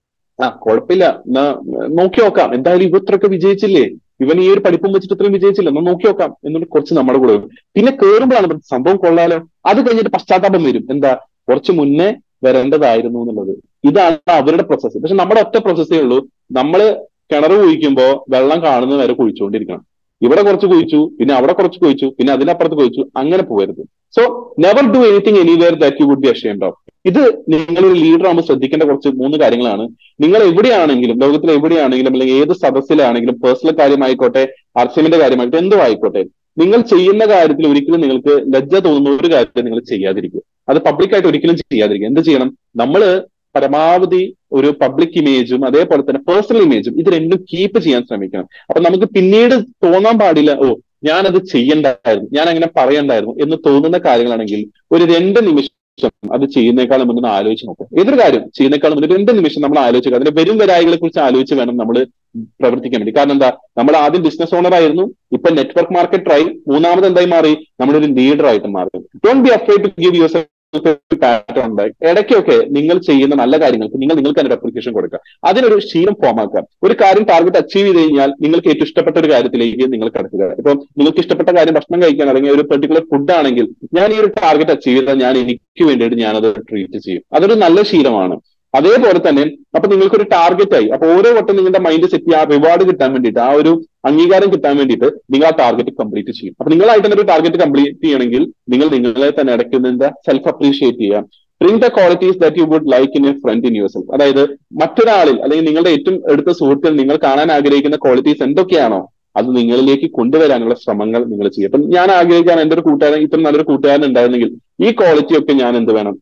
ആ കുഴപ്പമില്ല എന്നാ നോക്കി നോക്കാം എന്തായാലും ഇവ ഇത്രയൊക്കെ വിജയിച്ചില്ലേ ഇവൻ ഈ ഒരു പഠിപ്പും വെച്ചിട്ട് ഇത്രയും വിജയിച്ചില്ല എന്നാ നോക്കി നോക്കാം എന്നിട്ട് കുറച്ച് നമ്മുടെ കൂടെ വരും പിന്നെ കേറുമ്പോഴാണ് സംഭവം കൊള്ളാലോ അത് കഴിഞ്ഞിട്ട് പശ്ചാത്താപം വരും എന്താ കുറച്ച് മുന്നേ വരേണ്ടതായിരുന്നു എന്നുള്ളത് ഇതാണ് അവരുടെ പ്രോസസ്സ് പക്ഷെ നമ്മുടെ ഒറ്റ പ്രോസസ്സേ ഉള്ളൂ നമ്മള് കിണർ കുഴിക്കുമ്പോ വെള്ളം കാണുന്നത് വരെ കുഴിച്ചുകൊണ്ടിരിക്കണം ഇവിടെ കുറച്ച് കുഴിച്ചു പിന്നെ അവിടെ കുറച്ച് കുഴിച്ചു പിന്നെ അതിനപ്പുറത്ത് കുഴിച്ചു അങ്ങനെ പോകരുത് so never do anything anywhere that you would be ashamed of ഇത് നിങ്ങളൊരു ലീഡർ ആകുമ്പോൾ ശ്രദ്ധിക്കേണ്ട കുറച്ച് മൂന്ന് കാര്യങ്ങളാണ് നിങ്ങൾ എവിടെയാണെങ്കിലും ലോകത്തിൽ എവിടെയാണെങ്കിലും അല്ലെങ്കിൽ ഏത് സദസ്സിലാണെങ്കിലും പേഴ്സണൽ കാര്യമായിക്കോട്ടെ അർച്ചമിന്റെ കാര്യമായിക്കോട്ടെ എന്തോ ആയിക്കോട്ടെ നിങ്ങൾ ചെയ്യുന്ന കാര്യത്തിൽ ഒരിക്കലും നിങ്ങൾക്ക് ലജ്ജ തോന്നുന്ന ഒരു കാര്യത്തിൽ നിങ്ങൾ ചെയ്യാതിരിക്കുക അത് പബ്ലിക്കായിട്ട് ഒരിക്കലും ചെയ്യാതിരിക്കുക എന്ത് ചെയ്യണം നമ്മൾ പരമാവധി ഒരു പബ്ലിക് ഇമേജും അതേപോലെ തന്നെ പേഴ്സണൽ ഇമേജും ഇത് രണ്ടും കീപ്പ് ചെയ്യാൻ ശ്രമിക്കണം അപ്പൊ നമുക്ക് പിന്നീട് തോന്നാൻ പാടില്ല ഓ ഞാനത് ചെയ്യണ്ടായിരുന്നു ഞാൻ അങ്ങനെ പറയണ്ടായിരുന്നു എന്ന് തോന്നുന്ന കാര്യങ്ങളാണെങ്കിൽ ഒരു രണ്ട് നിമിഷം അത് ചെയ്യുന്നേക്കാളും മുന്നേ ആലോചിച്ച് നോക്കാം ഏതൊരു കാര്യം ചെയ്യുന്നേക്കാളും മുന്നേ രണ്ട് നിമിഷം നമ്മൾ ആലോചിക്കുക അതിന്റെ വരും വരായികളെ കുറിച്ച് ആലോചിച്ച് വേണം നമ്മൾ പ്രവർത്തിക്കാൻ വേണ്ടി കാരണം എന്താ നമ്മൾ ആദ്യം ബിസിനസ് ഓണർ ആയിരുന്നു ഇപ്പൊ നെറ്റ്വർക്ക് മാർക്കറ്റ് ആയി മൂന്നാമത് എന്തായി മാറി നമ്മളൊരു ലീഡർ ആയിട്ട് മാറി don't be afraid to give your pattern ഉണ്ടായി ഇടയ്ക്കൊക്കെ നിങ്ങൾ ചെയ്യുന്ന നല്ല കാര്യങ്ങൾക്ക് നിങ്ങൾ നിങ്ങൾക്ക് തന്നെ അപ്ലിക്കേഷൻ കൊടുക്കുക അതിനൊരു ശീലം ഫോം ആക്കുക ഒരു കാര്യം ടാർഗറ്റ് അച്ചീവ് ചെയ്ത് കഴിഞ്ഞാൽ നിങ്ങൾക്ക് ഏറ്റവും ഇഷ്ടപ്പെട്ട ഒരു കാര്യത്തിലേക്ക് നിങ്ങൾ കടക്കുക ഇപ്പം നിങ്ങൾക്ക് ഇഷ്ടപ്പെട്ട കാര്യം ഭക്ഷണം കഴിക്കാൻ അല്ലെങ്കിൽ ഒരു പെർട്ടിക്കുലർ ഫുഡ് ആണെങ്കിൽ ഞാൻ ഈ ഒരു ടാർഗറ്റ് അച്ചീവ് ചെയ്താൽ ഞാൻ എനിക്ക് വേണ്ടിയിട്ട് ഞാനത് ട്രീറ്റ് ചെയ്യും അതൊരു നല്ല ശീലമാണ് അതേപോലെ തന്നെ അപ്പൊ നിങ്ങൾക്കൊരു ടാർഗറ്റ് ആയി അപ്പൊ ഓരോ വട്ടം നിങ്ങളുടെ മൈൻഡ് സെറ്റ് ചെയ്യുക ആ റിവാർഡ് കിട്ടാൻ വേണ്ടിയിട്ട് ആ ഒരു അംഗീകാരം കിട്ടാൻ വേണ്ടിയിട്ട് നിങ്ങൾ ആ ടാർഗറ്റ് കംപ്ലീറ്റ് ചെയ്യും അപ്പൊ നിങ്ങളായിട്ട് തന്നെ ഒരു ടാർഗറ്റ് കംപ്ലീറ്റ് ചെയ്യണമെങ്കിൽ നിങ്ങൾ നിങ്ങളെ തന്നെ ഇടയ്ക്കുന്ന എന്താ സെൽഫ് അപ്രീഷിയേറ്റ് ചെയ്യുക bring the qualities that you would like in a friend in yourself അതായത് മറ്റൊരാളിൽ അല്ലെങ്കിൽ നിങ്ങളുടെ ഏറ്റവും അടുത്ത സുഹൃത്തിൽ നിങ്ങൾ കാണാൻ ആഗ്രഹിക്കുന്ന ക്വാളിറ്റീസ് എന്തൊക്കെയാണോ അത് നിങ്ങളിലേക്ക് കൊണ്ടുവരാനുള്ള ശ്രമങ്ങൾ നിങ്ങൾ ചെയ്യും അപ്പം ഞാൻ ആഗ്രഹിക്കാൻ എന്റെ ഒരു കൂട്ടുകാരൻ ഇത്ര നല്ലൊരു കൂട്ടുകാരൻ ഉണ്ടായിരുന്നെങ്കിൽ ഈ ക്വാളിറ്റി ഒക്കെ ഞാൻ എന്ത് വേണം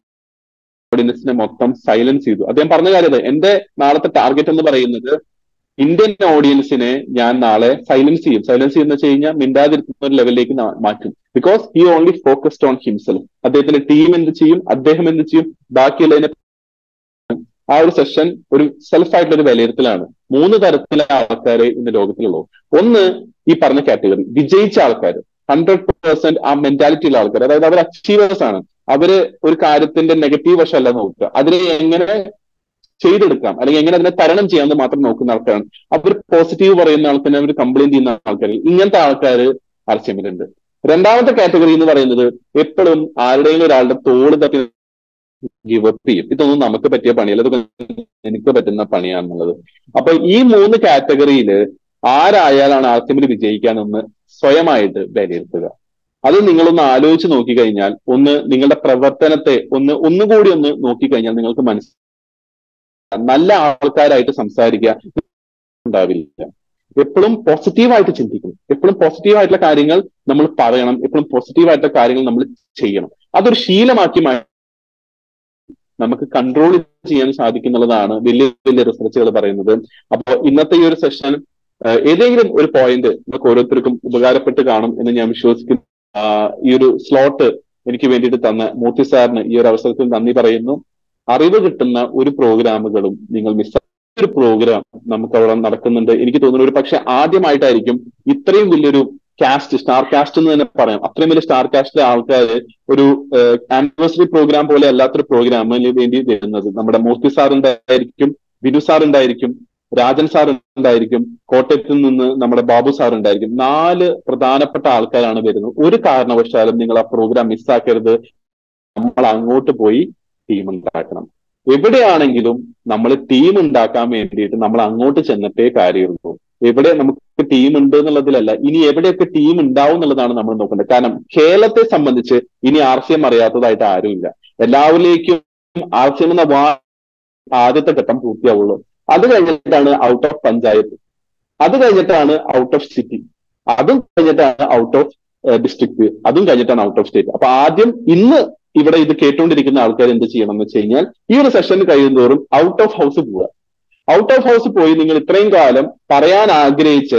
ഓഡിയൻസിനെ മൊത്തം സൈലൻസ് ചെയ്തു അദ്ദേഹം പറഞ്ഞ കാര്യം എന്റെ നാളത്തെ ടാർഗറ്റ് എന്ന് പറയുന്നത് ഇന്ത്യൻ ഓഡിയൻസിനെ ഞാൻ നാളെ സൈലൻസ് ചെയ്യും സൈലൻസ് ചെയ്യുന്ന വെച്ച് കഴിഞ്ഞാൽ മിണ്ടാതിരിക്കുന്ന ഒരു ലെവലിലേക്ക് മാറ്റും because he only focused on himself അദ്ദേഹത്തിന്റെ ടീം എന്ത് ചെയ്യും അദ്ദേഹം എന്ത് ചെയ്യും ബാക്കിയുള്ളതിനെ ആ ഒരു സെഷൻ ഒരു സെൽഫ് ആയിട്ടുള്ള ഒരു വിലയിരുത്തലാണ് മൂന്ന് തരത്തിലെ ആൾക്കാരെ ഇന്ന് ലോകത്തിലുള്ളൂ ഒന്ന് ഈ പറഞ്ഞ കാറ്റഗറി വിജയിച്ച ആൾക്കാർ ഹൺഡ്രഡ് പെർസെന്റ് ആ മെന്റാലിറ്റി ഉള്ള ആൾക്കാർ അതായത് അവർ അച്ചീവേഴ്സ് ആണ് അവര് ഒരു കാര്യത്തിന്റെ നെഗറ്റീവ് വശമല്ല നോക്കുക അതിനെ എങ്ങനെ ചെയ്തെടുക്കാം അല്ലെങ്കിൽ എങ്ങനെ അതിനെ തരണം ചെയ്യാമെന്ന് മാത്രം നോക്കുന്ന ആൾക്കാരാണ് അവർ പോസിറ്റീവ് പറയുന്ന ആൾക്കാരെ അവർ കംപ്ലൈന്റ് ചെയ്യുന്ന ആൾക്കാർ ഇങ്ങനത്തെ ആൾക്കാർ ആർസിഎമ്മിലുണ്ട് രണ്ടാമത്തെ കാറ്റഗറി എന്ന് പറയുന്നത് എപ്പോഴും ആരുടെയും ഒരാളുടെ തോള് തട്ടി ഗിവ് അപ്പ് ചെയ്യും ഇതൊന്നും നമുക്ക് പറ്റിയ പണിയല്ല ഇതൊക്കെ എനിക്ക് പറ്റുന്ന പണിയാണെന്നുള്ളത് അപ്പൊ ഈ മൂന്ന് കാറ്റഗറിയിൽ ആരായാലാണ് ആർസിഎമ്മിൽ വിജയിക്കാനെന്ന് സ്വയമായിട്ട് വിലയിരുത്തുക അത് നിങ്ങളൊന്ന് ആലോചിച്ച് നോക്കിക്കഴിഞ്ഞാൽ ഒന്ന് നിങ്ങളുടെ പ്രവർത്തനത്തെ ഒന്ന് ഒന്നുകൂടി ഒന്ന് നോക്കിക്കഴിഞ്ഞാൽ നിങ്ങൾക്ക് മനസ്സിലാവും നല്ല ആൾക്കാരായിട്ട് സംസാരിക്കുക ഉണ്ടാവില്ല എപ്പോഴും പോസിറ്റീവായിട്ട് ചിന്തിക്കണം എപ്പോഴും പോസിറ്റീവായിട്ടുള്ള കാര്യങ്ങൾ നമ്മൾ പറയണം എപ്പോഴും പോസിറ്റീവായിട്ടുള്ള കാര്യങ്ങൾ നമ്മൾ ചെയ്യണം അതൊരു ശീലമാക്കി നമുക്ക് കൺട്രോൾ ചെയ്യാൻ സാധിക്കുന്നുള്ളതാണ് വലിയ വലിയ റിസർച്ചുകൾ പറയുന്നത് അപ്പോൾ ഇന്നത്തെ ഈ ഒരു സെഷൻ ഏതെങ്കിലും ഒരു പോയിന്റ് നമുക്ക് ഓരോരുത്തർക്കും ഉപകാരപ്പെട്ട് കാണും എന്ന് ഞാൻ വിശ്വസിക്കുന്നു ഈ ഒരു സ്ലോട്ട് എനിക്ക് വേണ്ടിയിട്ട് തന്ന മൂർത്തി സാറിന് ഈ ഒരു അവസരത്തിൽ നന്ദി പറയുന്നു അറിവ് കിട്ടുന്ന ഒരു പ്രോഗ്രാമുകളും നിങ്ങൾ മിസ് ഒരു പ്രോഗ്രാം നമുക്ക് അവിടെ നടക്കുന്നുണ്ട് എനിക്ക് തോന്നുന്നു ഒരു പക്ഷെ ആദ്യമായിട്ടായിരിക്കും ഇത്രയും വലിയൊരു കാസ്റ്റ് സ്റ്റാർ കാസ്റ്റ് എന്ന് തന്നെ പറയാം അത്രയും വലിയ സ്റ്റാർ കാസ്റ്റിലെ ആൾക്കാർ ഒരു ആനിവേഴ്സറി പ്രോഗ്രാം പോലെ അല്ലാത്തൊരു പ്രോഗ്രാമിന് വേണ്ടി വരുന്നത് നമ്മുടെ മൂർത്തി സാർ ഉണ്ടായിരിക്കും വിനു സാർ ഉണ്ടായിരിക്കും രാജൻ സാർ ഉണ്ടായിരിക്കും കോട്ടയത്തിൽ നിന്ന് നമ്മുടെ ബാബു സാർ ഉണ്ടായിരിക്കും നാല് പ്രധാനപ്പെട്ട ആൾക്കാരാണ് വരുന്നത് ഒരു കാരണവശാലും നിങ്ങൾ ആ പ്രോഗ്രാം മിസ്സാക്കരുത് നമ്മൾ അങ്ങോട്ട് പോയി ടീം ഉണ്ടാക്കണം എവിടെയാണെങ്കിലും നമ്മൾ ടീം ഉണ്ടാക്കാൻ വേണ്ടിയിട്ട് നമ്മൾ അങ്ങോട്ട് ചെന്നിട്ടേ കാര്യമുള്ളൂ എവിടെ നമുക്ക് ടീം ഉണ്ട് എന്നുള്ളതിലല്ല ഇനി എവിടെയൊക്കെ ടീം ഉണ്ടാവും എന്നുള്ളതാണ് നമ്മൾ നോക്കേണ്ടത് കാരണം കേരളത്തെ സംബന്ധിച്ച് ഇനി ആർ സി എം അറിയാത്തതായിട്ട് ആരുമില്ല എല്ലാവരിലേക്കും ആർ സി എം എന്ന വാ ആദ്യത്തെ ഘട്ടം പൂർത്തിയാവുള്ളൂ അത് കഴിഞ്ഞിട്ടാണ് ഔട്ട് ഓഫ് പഞ്ചായത്ത് അത് കഴിഞ്ഞിട്ടാണ് ഔട്ട് ഓഫ് സിറ്റി അതും കഴിഞ്ഞിട്ടാണ് ഔട്ട് ഓഫ് ഡിസ്ട്രിക്ട് അതും കഴിഞ്ഞിട്ടാണ് ഔട്ട് ഓഫ് സ്റ്റേറ്റ് അപ്പൊ ആദ്യം ഇന്ന് ഇവിടെ ഇത് കേട്ടുകൊണ്ടിരിക്കുന്ന ആൾക്കാർ എന്ത് ചെയ്യണം എന്ന് വെച്ച് കഴിഞ്ഞാൽ ഈ ഒരു സെഷൻ കഴിയുന്തോറും ഔട്ട് ഓഫ് ഹൗസ് പോവുക ഔട്ട് ഓഫ് ഹൗസ് പോയി നിങ്ങൾ ഇത്രയും കാലം പറയാൻ ആഗ്രഹിച്ച്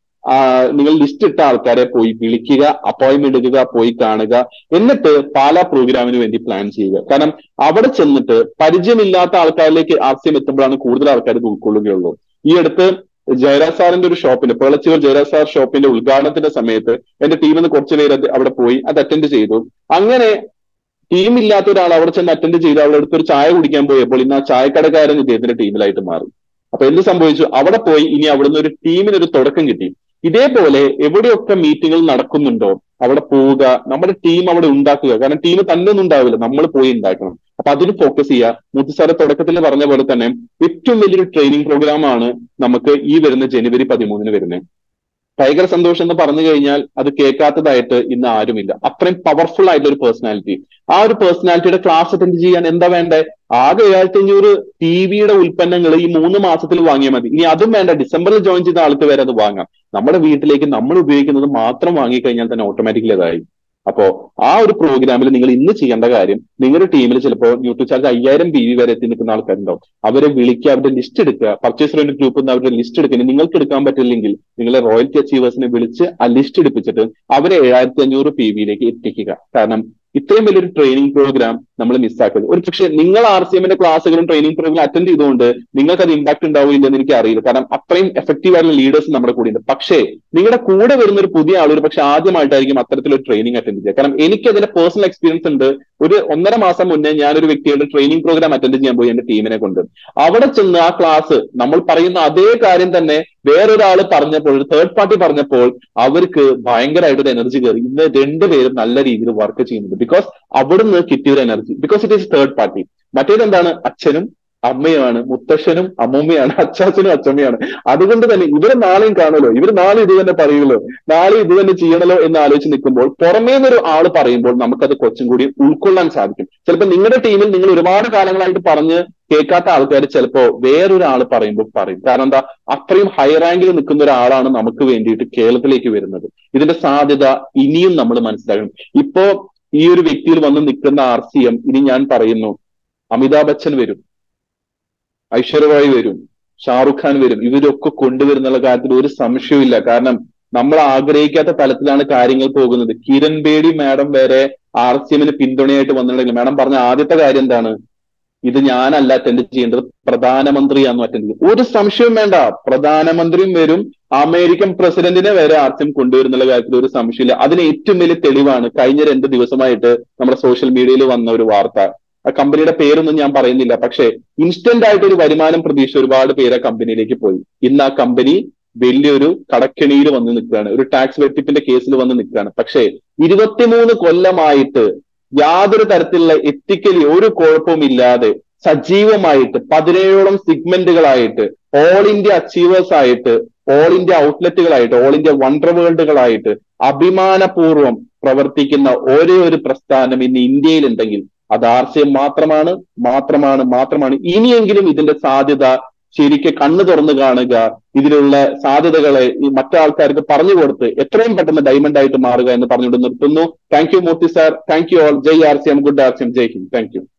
നിങ്ങൾ ലിസ്റ്റ് ഇട്ട ആൾക്കാരെ പോയി വിളിക്കുക അപ്പോയിന്റ്മെന്റ് എടുക്കുക പോയി കാണുക എന്നിട്ട് പാലാ പ്രോഗ്രാമിന് വേണ്ടി പ്ലാൻ ചെയ്യുക കാരണം അവിടെ ചെന്നിട്ട് പരിചയമില്ലാത്ത ആൾക്കാരിലേക്ക് ആസ്യം എത്തുമ്പോഴാണ് കൂടുതൽ ആൾക്കാർ ഇത് ഉൾക്കൊള്ളുകയുള്ളൂ ഈ അടുത്ത് ജയരാജ് സാറിന്റെ ഒരു ഷോപ്പിന്റെ പേളച്ചിവർ ജയരാജ് സാർ ഷോപ്പിന്റെ ഉദ്ഘാടനത്തിന്റെ സമയത്ത് എന്റെ ടീമിൽ നിന്ന് കുറച്ച് പേര് അവിടെ പോയി അത് അറ്റൻഡ് ചെയ്തു അങ്ങനെ ടീം ഇല്ലാത്ത ഒരാൾ അവിടെ ചെന്ന് അറ്റൻഡ് ചെയ്ത് അവിടെ അടുത്തൊരു ചായ കുടിക്കാൻ പോയപ്പോൾ ഇന്ന് ആ ചായക്കടക്കാരൻ ഇദ്ദേഹത്തിന്റെ ടീമിലായിട്ട് മാറി അപ്പൊ എന്ത് സംഭവിച്ചു അവിടെ പോയി ഇനി അവിടുന്ന് ഒരു ടീമിന് ഒരു തുടക്കം കിട്ടി ഇതേപോലെ എവിടെയൊക്കെ മീറ്റിങ്ങുകൾ നടക്കുന്നുണ്ടോ അവിടെ പോവുക നമ്മുടെ ടീം അവിടെ ഉണ്ടാക്കുക കാരണം ടീം തന്നെ ഒന്നും ഉണ്ടാവില്ല നമ്മൾ പോയി ഉണ്ടാക്കണം അപ്പൊ അതിന് ഫോക്കസ് ചെയ്യുക മുത്തു സാറ് തുടക്കത്തിൽ പറഞ്ഞ പോലെ തന്നെ ഏറ്റവും വലിയൊരു ട്രെയിനിങ് പ്രോഗ്രാം ആണ് നമുക്ക് ഈ വരുന്ന ജനുവരി പതിമൂന്നിന് വരുന്നത് ടൈഗർ സന്തോഷം എന്ന് പറഞ്ഞു കഴിഞ്ഞാൽ അത് കേൾക്കാത്തതായിട്ട് ഇന്ന് ആരുമില്ല അത്രയും പവർഫുൾ ആയിട്ടുള്ള ഒരു പേഴ്സണാലിറ്റി ആ ഒരു പേഴ്സണാലിറ്റിയുടെ ക്ലാസ് അറ്റൻഡ് ചെയ്യാൻ എന്താ വേണ്ടേ ആകെ ഏഴായിരത്തി അഞ്ഞൂറ് ടി വിയുടെ ഉൽപ്പന്നങ്ങൾ ഈ മൂന്ന് മാസത്തിൽ വാങ്ങിയാൽ മതി ഇനി അതും വേണ്ട ഡിസംബറിൽ ജോയിൻ ചെയ്ത ആൾക്ക് വരെ അത് വാങ്ങാം നമ്മുടെ വീട്ടിലേക്ക് നമ്മൾ ഉപയോഗിക്കുന്നത് മാത്രം വാങ്ങിക്കഴിഞ്ഞാൽ തന്നെ ഓട്ടോമാറ്റിക്കലി അതായി അപ്പോ ആ ഒരു പ്രോഗ്രാമിൽ നിങ്ങൾ ഇന്ന് ചെയ്യേണ്ട കാര്യം നിങ്ങളുടെ ടീമിൽ ചിലപ്പോൾ ന്യൂട്രി ചാർജ് അയ്യായിരം ബി വി വരെ എത്തി നിൽക്കുന്ന ആൾക്കാരുണ്ടാവും അവരെ വിളിക്കുക അവരുടെ ലിസ്റ്റ് എടുക്കുക പർച്ചേസ് റെന്റ് ഗ്രൂപ്പിൽ നിന്ന് അവരുടെ ലിസ്റ്റ് എടുക്കുക നിങ്ങൾക്ക് എടുക്കാൻ പറ്റില്ലെങ്കിൽ നിങ്ങളെ റോയൽറ്റി അച്ചീവേഴ്സിനെ വിളിച്ച് ആ ലിസ്റ്റ് എടുപ്പിച്ചിട്ട് അവരെ ഏഴായിരത്തി അഞ്ഞൂറ് പി വിയിലേക്ക് എത്തിക്കുക കാരണം ഇത്രയും വലിയൊരു ട്രെയിനിങ് പ്രോഗ്രാം നമ്മൾ മിസ്സാക്കരുത് ഒരു പക്ഷേ നിങ്ങൾ ആർ സി എമ്മിന്റെ ക്ലാസ്സുകളും ട്രെയിനിങ് പ്രോഗ്രാം അറ്റൻഡ് ചെയ്തുകൊണ്ട് നിങ്ങൾക്ക് അത് ഇമ്പാക്ട് ഉണ്ടാവില്ല എന്ന് എനിക്ക് അറിയില്ല കാരണം അത്രയും എഫക്റ്റീവ് ആയിട്ടുള്ള ലീഡേഴ്സ് നമ്മുടെ കൂടെ ഉണ്ട് പക്ഷേ നിങ്ങളുടെ കൂടെ വരുന്ന ഒരു പുതിയ ആൾ ഒരു പക്ഷെ ആദ്യമായിട്ടായിരിക്കും അത്തരത്തിലൊരു ട്രെയിനിങ് അറ്റൻഡ് ചെയ്യുക കാരണം എനിക്ക് അതിന്റെ പേഴ്സണൽ എക്സ്പീരിയൻസ് ഉണ്ട് ഒരു ഒന്നര മാസം മുന്നേ ഞാനൊരു വ്യക്തിയുടെ ട്രെയിനിങ് പ്രോഗ്രാം അറ്റൻഡ് ചെയ്യാൻ പോയി എന്റെ ടീമിനെ കൊണ്ട് അവിടെ ചെന്ന് ആ ക്ലാസ് നമ്മൾ പറയുന്ന അതേ കാര്യം തന്നെ വേറൊരാൾ പറഞ്ഞപ്പോൾ ഒരു തേർഡ് പാർട്ടി പറഞ്ഞപ്പോൾ അവർക്ക് ഭയങ്കരമായിട്ട് ഒരു എനർജി കയറി ഇന്ന് രണ്ടുപേരും നല്ല രീതിയിൽ വർക്ക് ചെയ്യുന്നുണ്ട് ബിക്കോസ് അവിടുന്ന് കിട്ടിയ ഒരു energy because it is third party മറ്റേതെന്താണ് അച്ഛനും അമ്മയുമാണ് മുത്തശ്ശനും അമ്മൂമ്മയാണ് അച്ചാച്ചനും അച്ചമ്മയാണ് അതുകൊണ്ട് തന്നെ ഇവര് നാളെയും കാണുമല്ലോ ഇവർ നാളെ ഇത് തന്നെ പറയുമല്ലോ നാളെ ഇത് തന്നെ ചെയ്യണല്ലോ എന്ന് ആലോചിച്ച് നിൽക്കുമ്പോൾ പുറമേ നിന്നൊരു ആള് പറയുമ്പോൾ നമുക്കത് കുറച്ചും കൂടി ഉൾക്കൊള്ളാൻ സാധിക്കും ചിലപ്പോൾ നിങ്ങളുടെ ടീമിൽ നിങ്ങൾ ഒരുപാട് കാലങ്ങളായിട്ട് പറഞ്ഞ് കേൾക്കാത്ത ആൾക്കാർ ചിലപ്പോ വേറൊരാൾ പറയുമ്പോൾ പറയും കാരണം എന്താ അത്രയും ഹൈ റാങ്കിൽ നിൽക്കുന്ന ഒരാളാണ് നമുക്ക് വേണ്ടിയിട്ട് കേരളത്തിലേക്ക് വരുന്നത് ഇതിന്റെ സാധ്യത ഇനിയും നമ്മൾ മനസ്സിലാക്കണം ഇപ്പോ ഈ ഒരു വ്യക്തിയിൽ വന്ന് നിൽക്കുന്ന ആർ സി എം ഇനി ഞാൻ പറയുന്നു അമിതാഭ് ബച്ചൻ വരും ഐശ്വര്യറായ് വരും ഷാറുഖ് ഖാൻ വരും ഇവരൊക്കെ കൊണ്ടുവരുന്നുള്ള കാര്യത്തിൽ ഒരു സംശയവും കാരണം നമ്മൾ ആഗ്രഹിക്കാത്ത തലത്തിലാണ് കാര്യങ്ങൾ പോകുന്നത് കിരൺ ബേഡി മാഡം വരെ ആർ സി എമ്മിന് പിന്തുണയായിട്ട് വന്നിട്ടുണ്ടെങ്കിൽ മാഡം പറഞ്ഞ ആദ്യത്തെ കാര്യം എന്താണ് ഇത് ഞാനല്ല അറ്റൻഡ് ചെയ്യേണ്ടത് പ്രധാനമന്ത്രിയാണെന്ന് അറ്റൻഡ് ചെയ്യുന്നത് ഒരു സംശയവും വേണ്ട പ്രധാനമന്ത്രിയും വരും അമേരിക്കൻ പ്രസിഡന്റിനെ വരെ ആർ സി എം കൊണ്ടുവരുന്നുള്ള കാര്യത്തിൽ ഒരു സംശയമില്ല അതിന് ഏറ്റവും വലിയ തെളിവാണ് കഴിഞ്ഞ രണ്ട് ദിവസമായിട്ട് നമ്മുടെ സോഷ്യൽ മീഡിയയിൽ വന്ന ഒരു വാർത്ത ആ കമ്പനിയുടെ പേരൊന്നും ഞാൻ പറയുന്നില്ല പക്ഷേ ഇൻസ്റ്റന്റ് ആയിട്ട് ഒരു വരുമാനം പ്രതീക്ഷ ഒരുപാട് പേര് ആ കമ്പനിയിലേക്ക് പോയി ഇന്ന് ആ കമ്പനി വലിയൊരു കടക്കെണിയിൽ വന്ന് നിൽക്കുകയാണ് ഒരു ടാക്സ് വെട്ടിപ്പിന്റെ കേസിൽ വന്ന് നിൽക്കുകയാണ് പക്ഷേ ഇരുപത്തിമൂന്ന് കൊല്ലമായിട്ട് യാതൊരു തരത്തിലുള്ള എത്തിക്കലി ഒരു കുഴപ്പവും ഇല്ലാതെ സജീവമായിട്ട് പതിനേഴോളം സിഗ്മെന്റുകളായിട്ട് ഓൾ ഇന്ത്യ അച്ചീവേഴ്സ് ആയിട്ട് ഓൾ ഇന്ത്യ ഔട്ട്ലെറ്റുകളായിട്ട് ഓൾ ഇന്ത്യ വണ്ടർ വേൾഡുകളായിട്ട് അഭിമാനപൂർവ്വം പ്രവർത്തിക്കുന്ന ഒരേ ഒരു പ്രസ്ഥാനം ഇന്ന് ഇന്ത്യയിൽ ഉണ്ടെങ്കിൽ അത് ആർ സി എം മാത്രമാണ് മാത്രമാണ് മാത്രമാണ് ഇനിയെങ്കിലും ഇതിന്റെ സാധ്യത ശരിക്ക് കണ്ണു തുറന്നു കാണുക ഇതിലുള്ള സാധ്യതകളെ ഈ മറ്റാൾക്കാർക്ക് പറഞ്ഞു കൊടുത്ത് എത്രയും പെട്ടെന്ന് ഡയമണ്ട് ആയിട്ട് മാറുക എന്ന് പറഞ്ഞുകൊണ്ട് നിർത്തുന്നു thank you Murthy sir thank you all Jai R C M good R C M Jai Hind thank U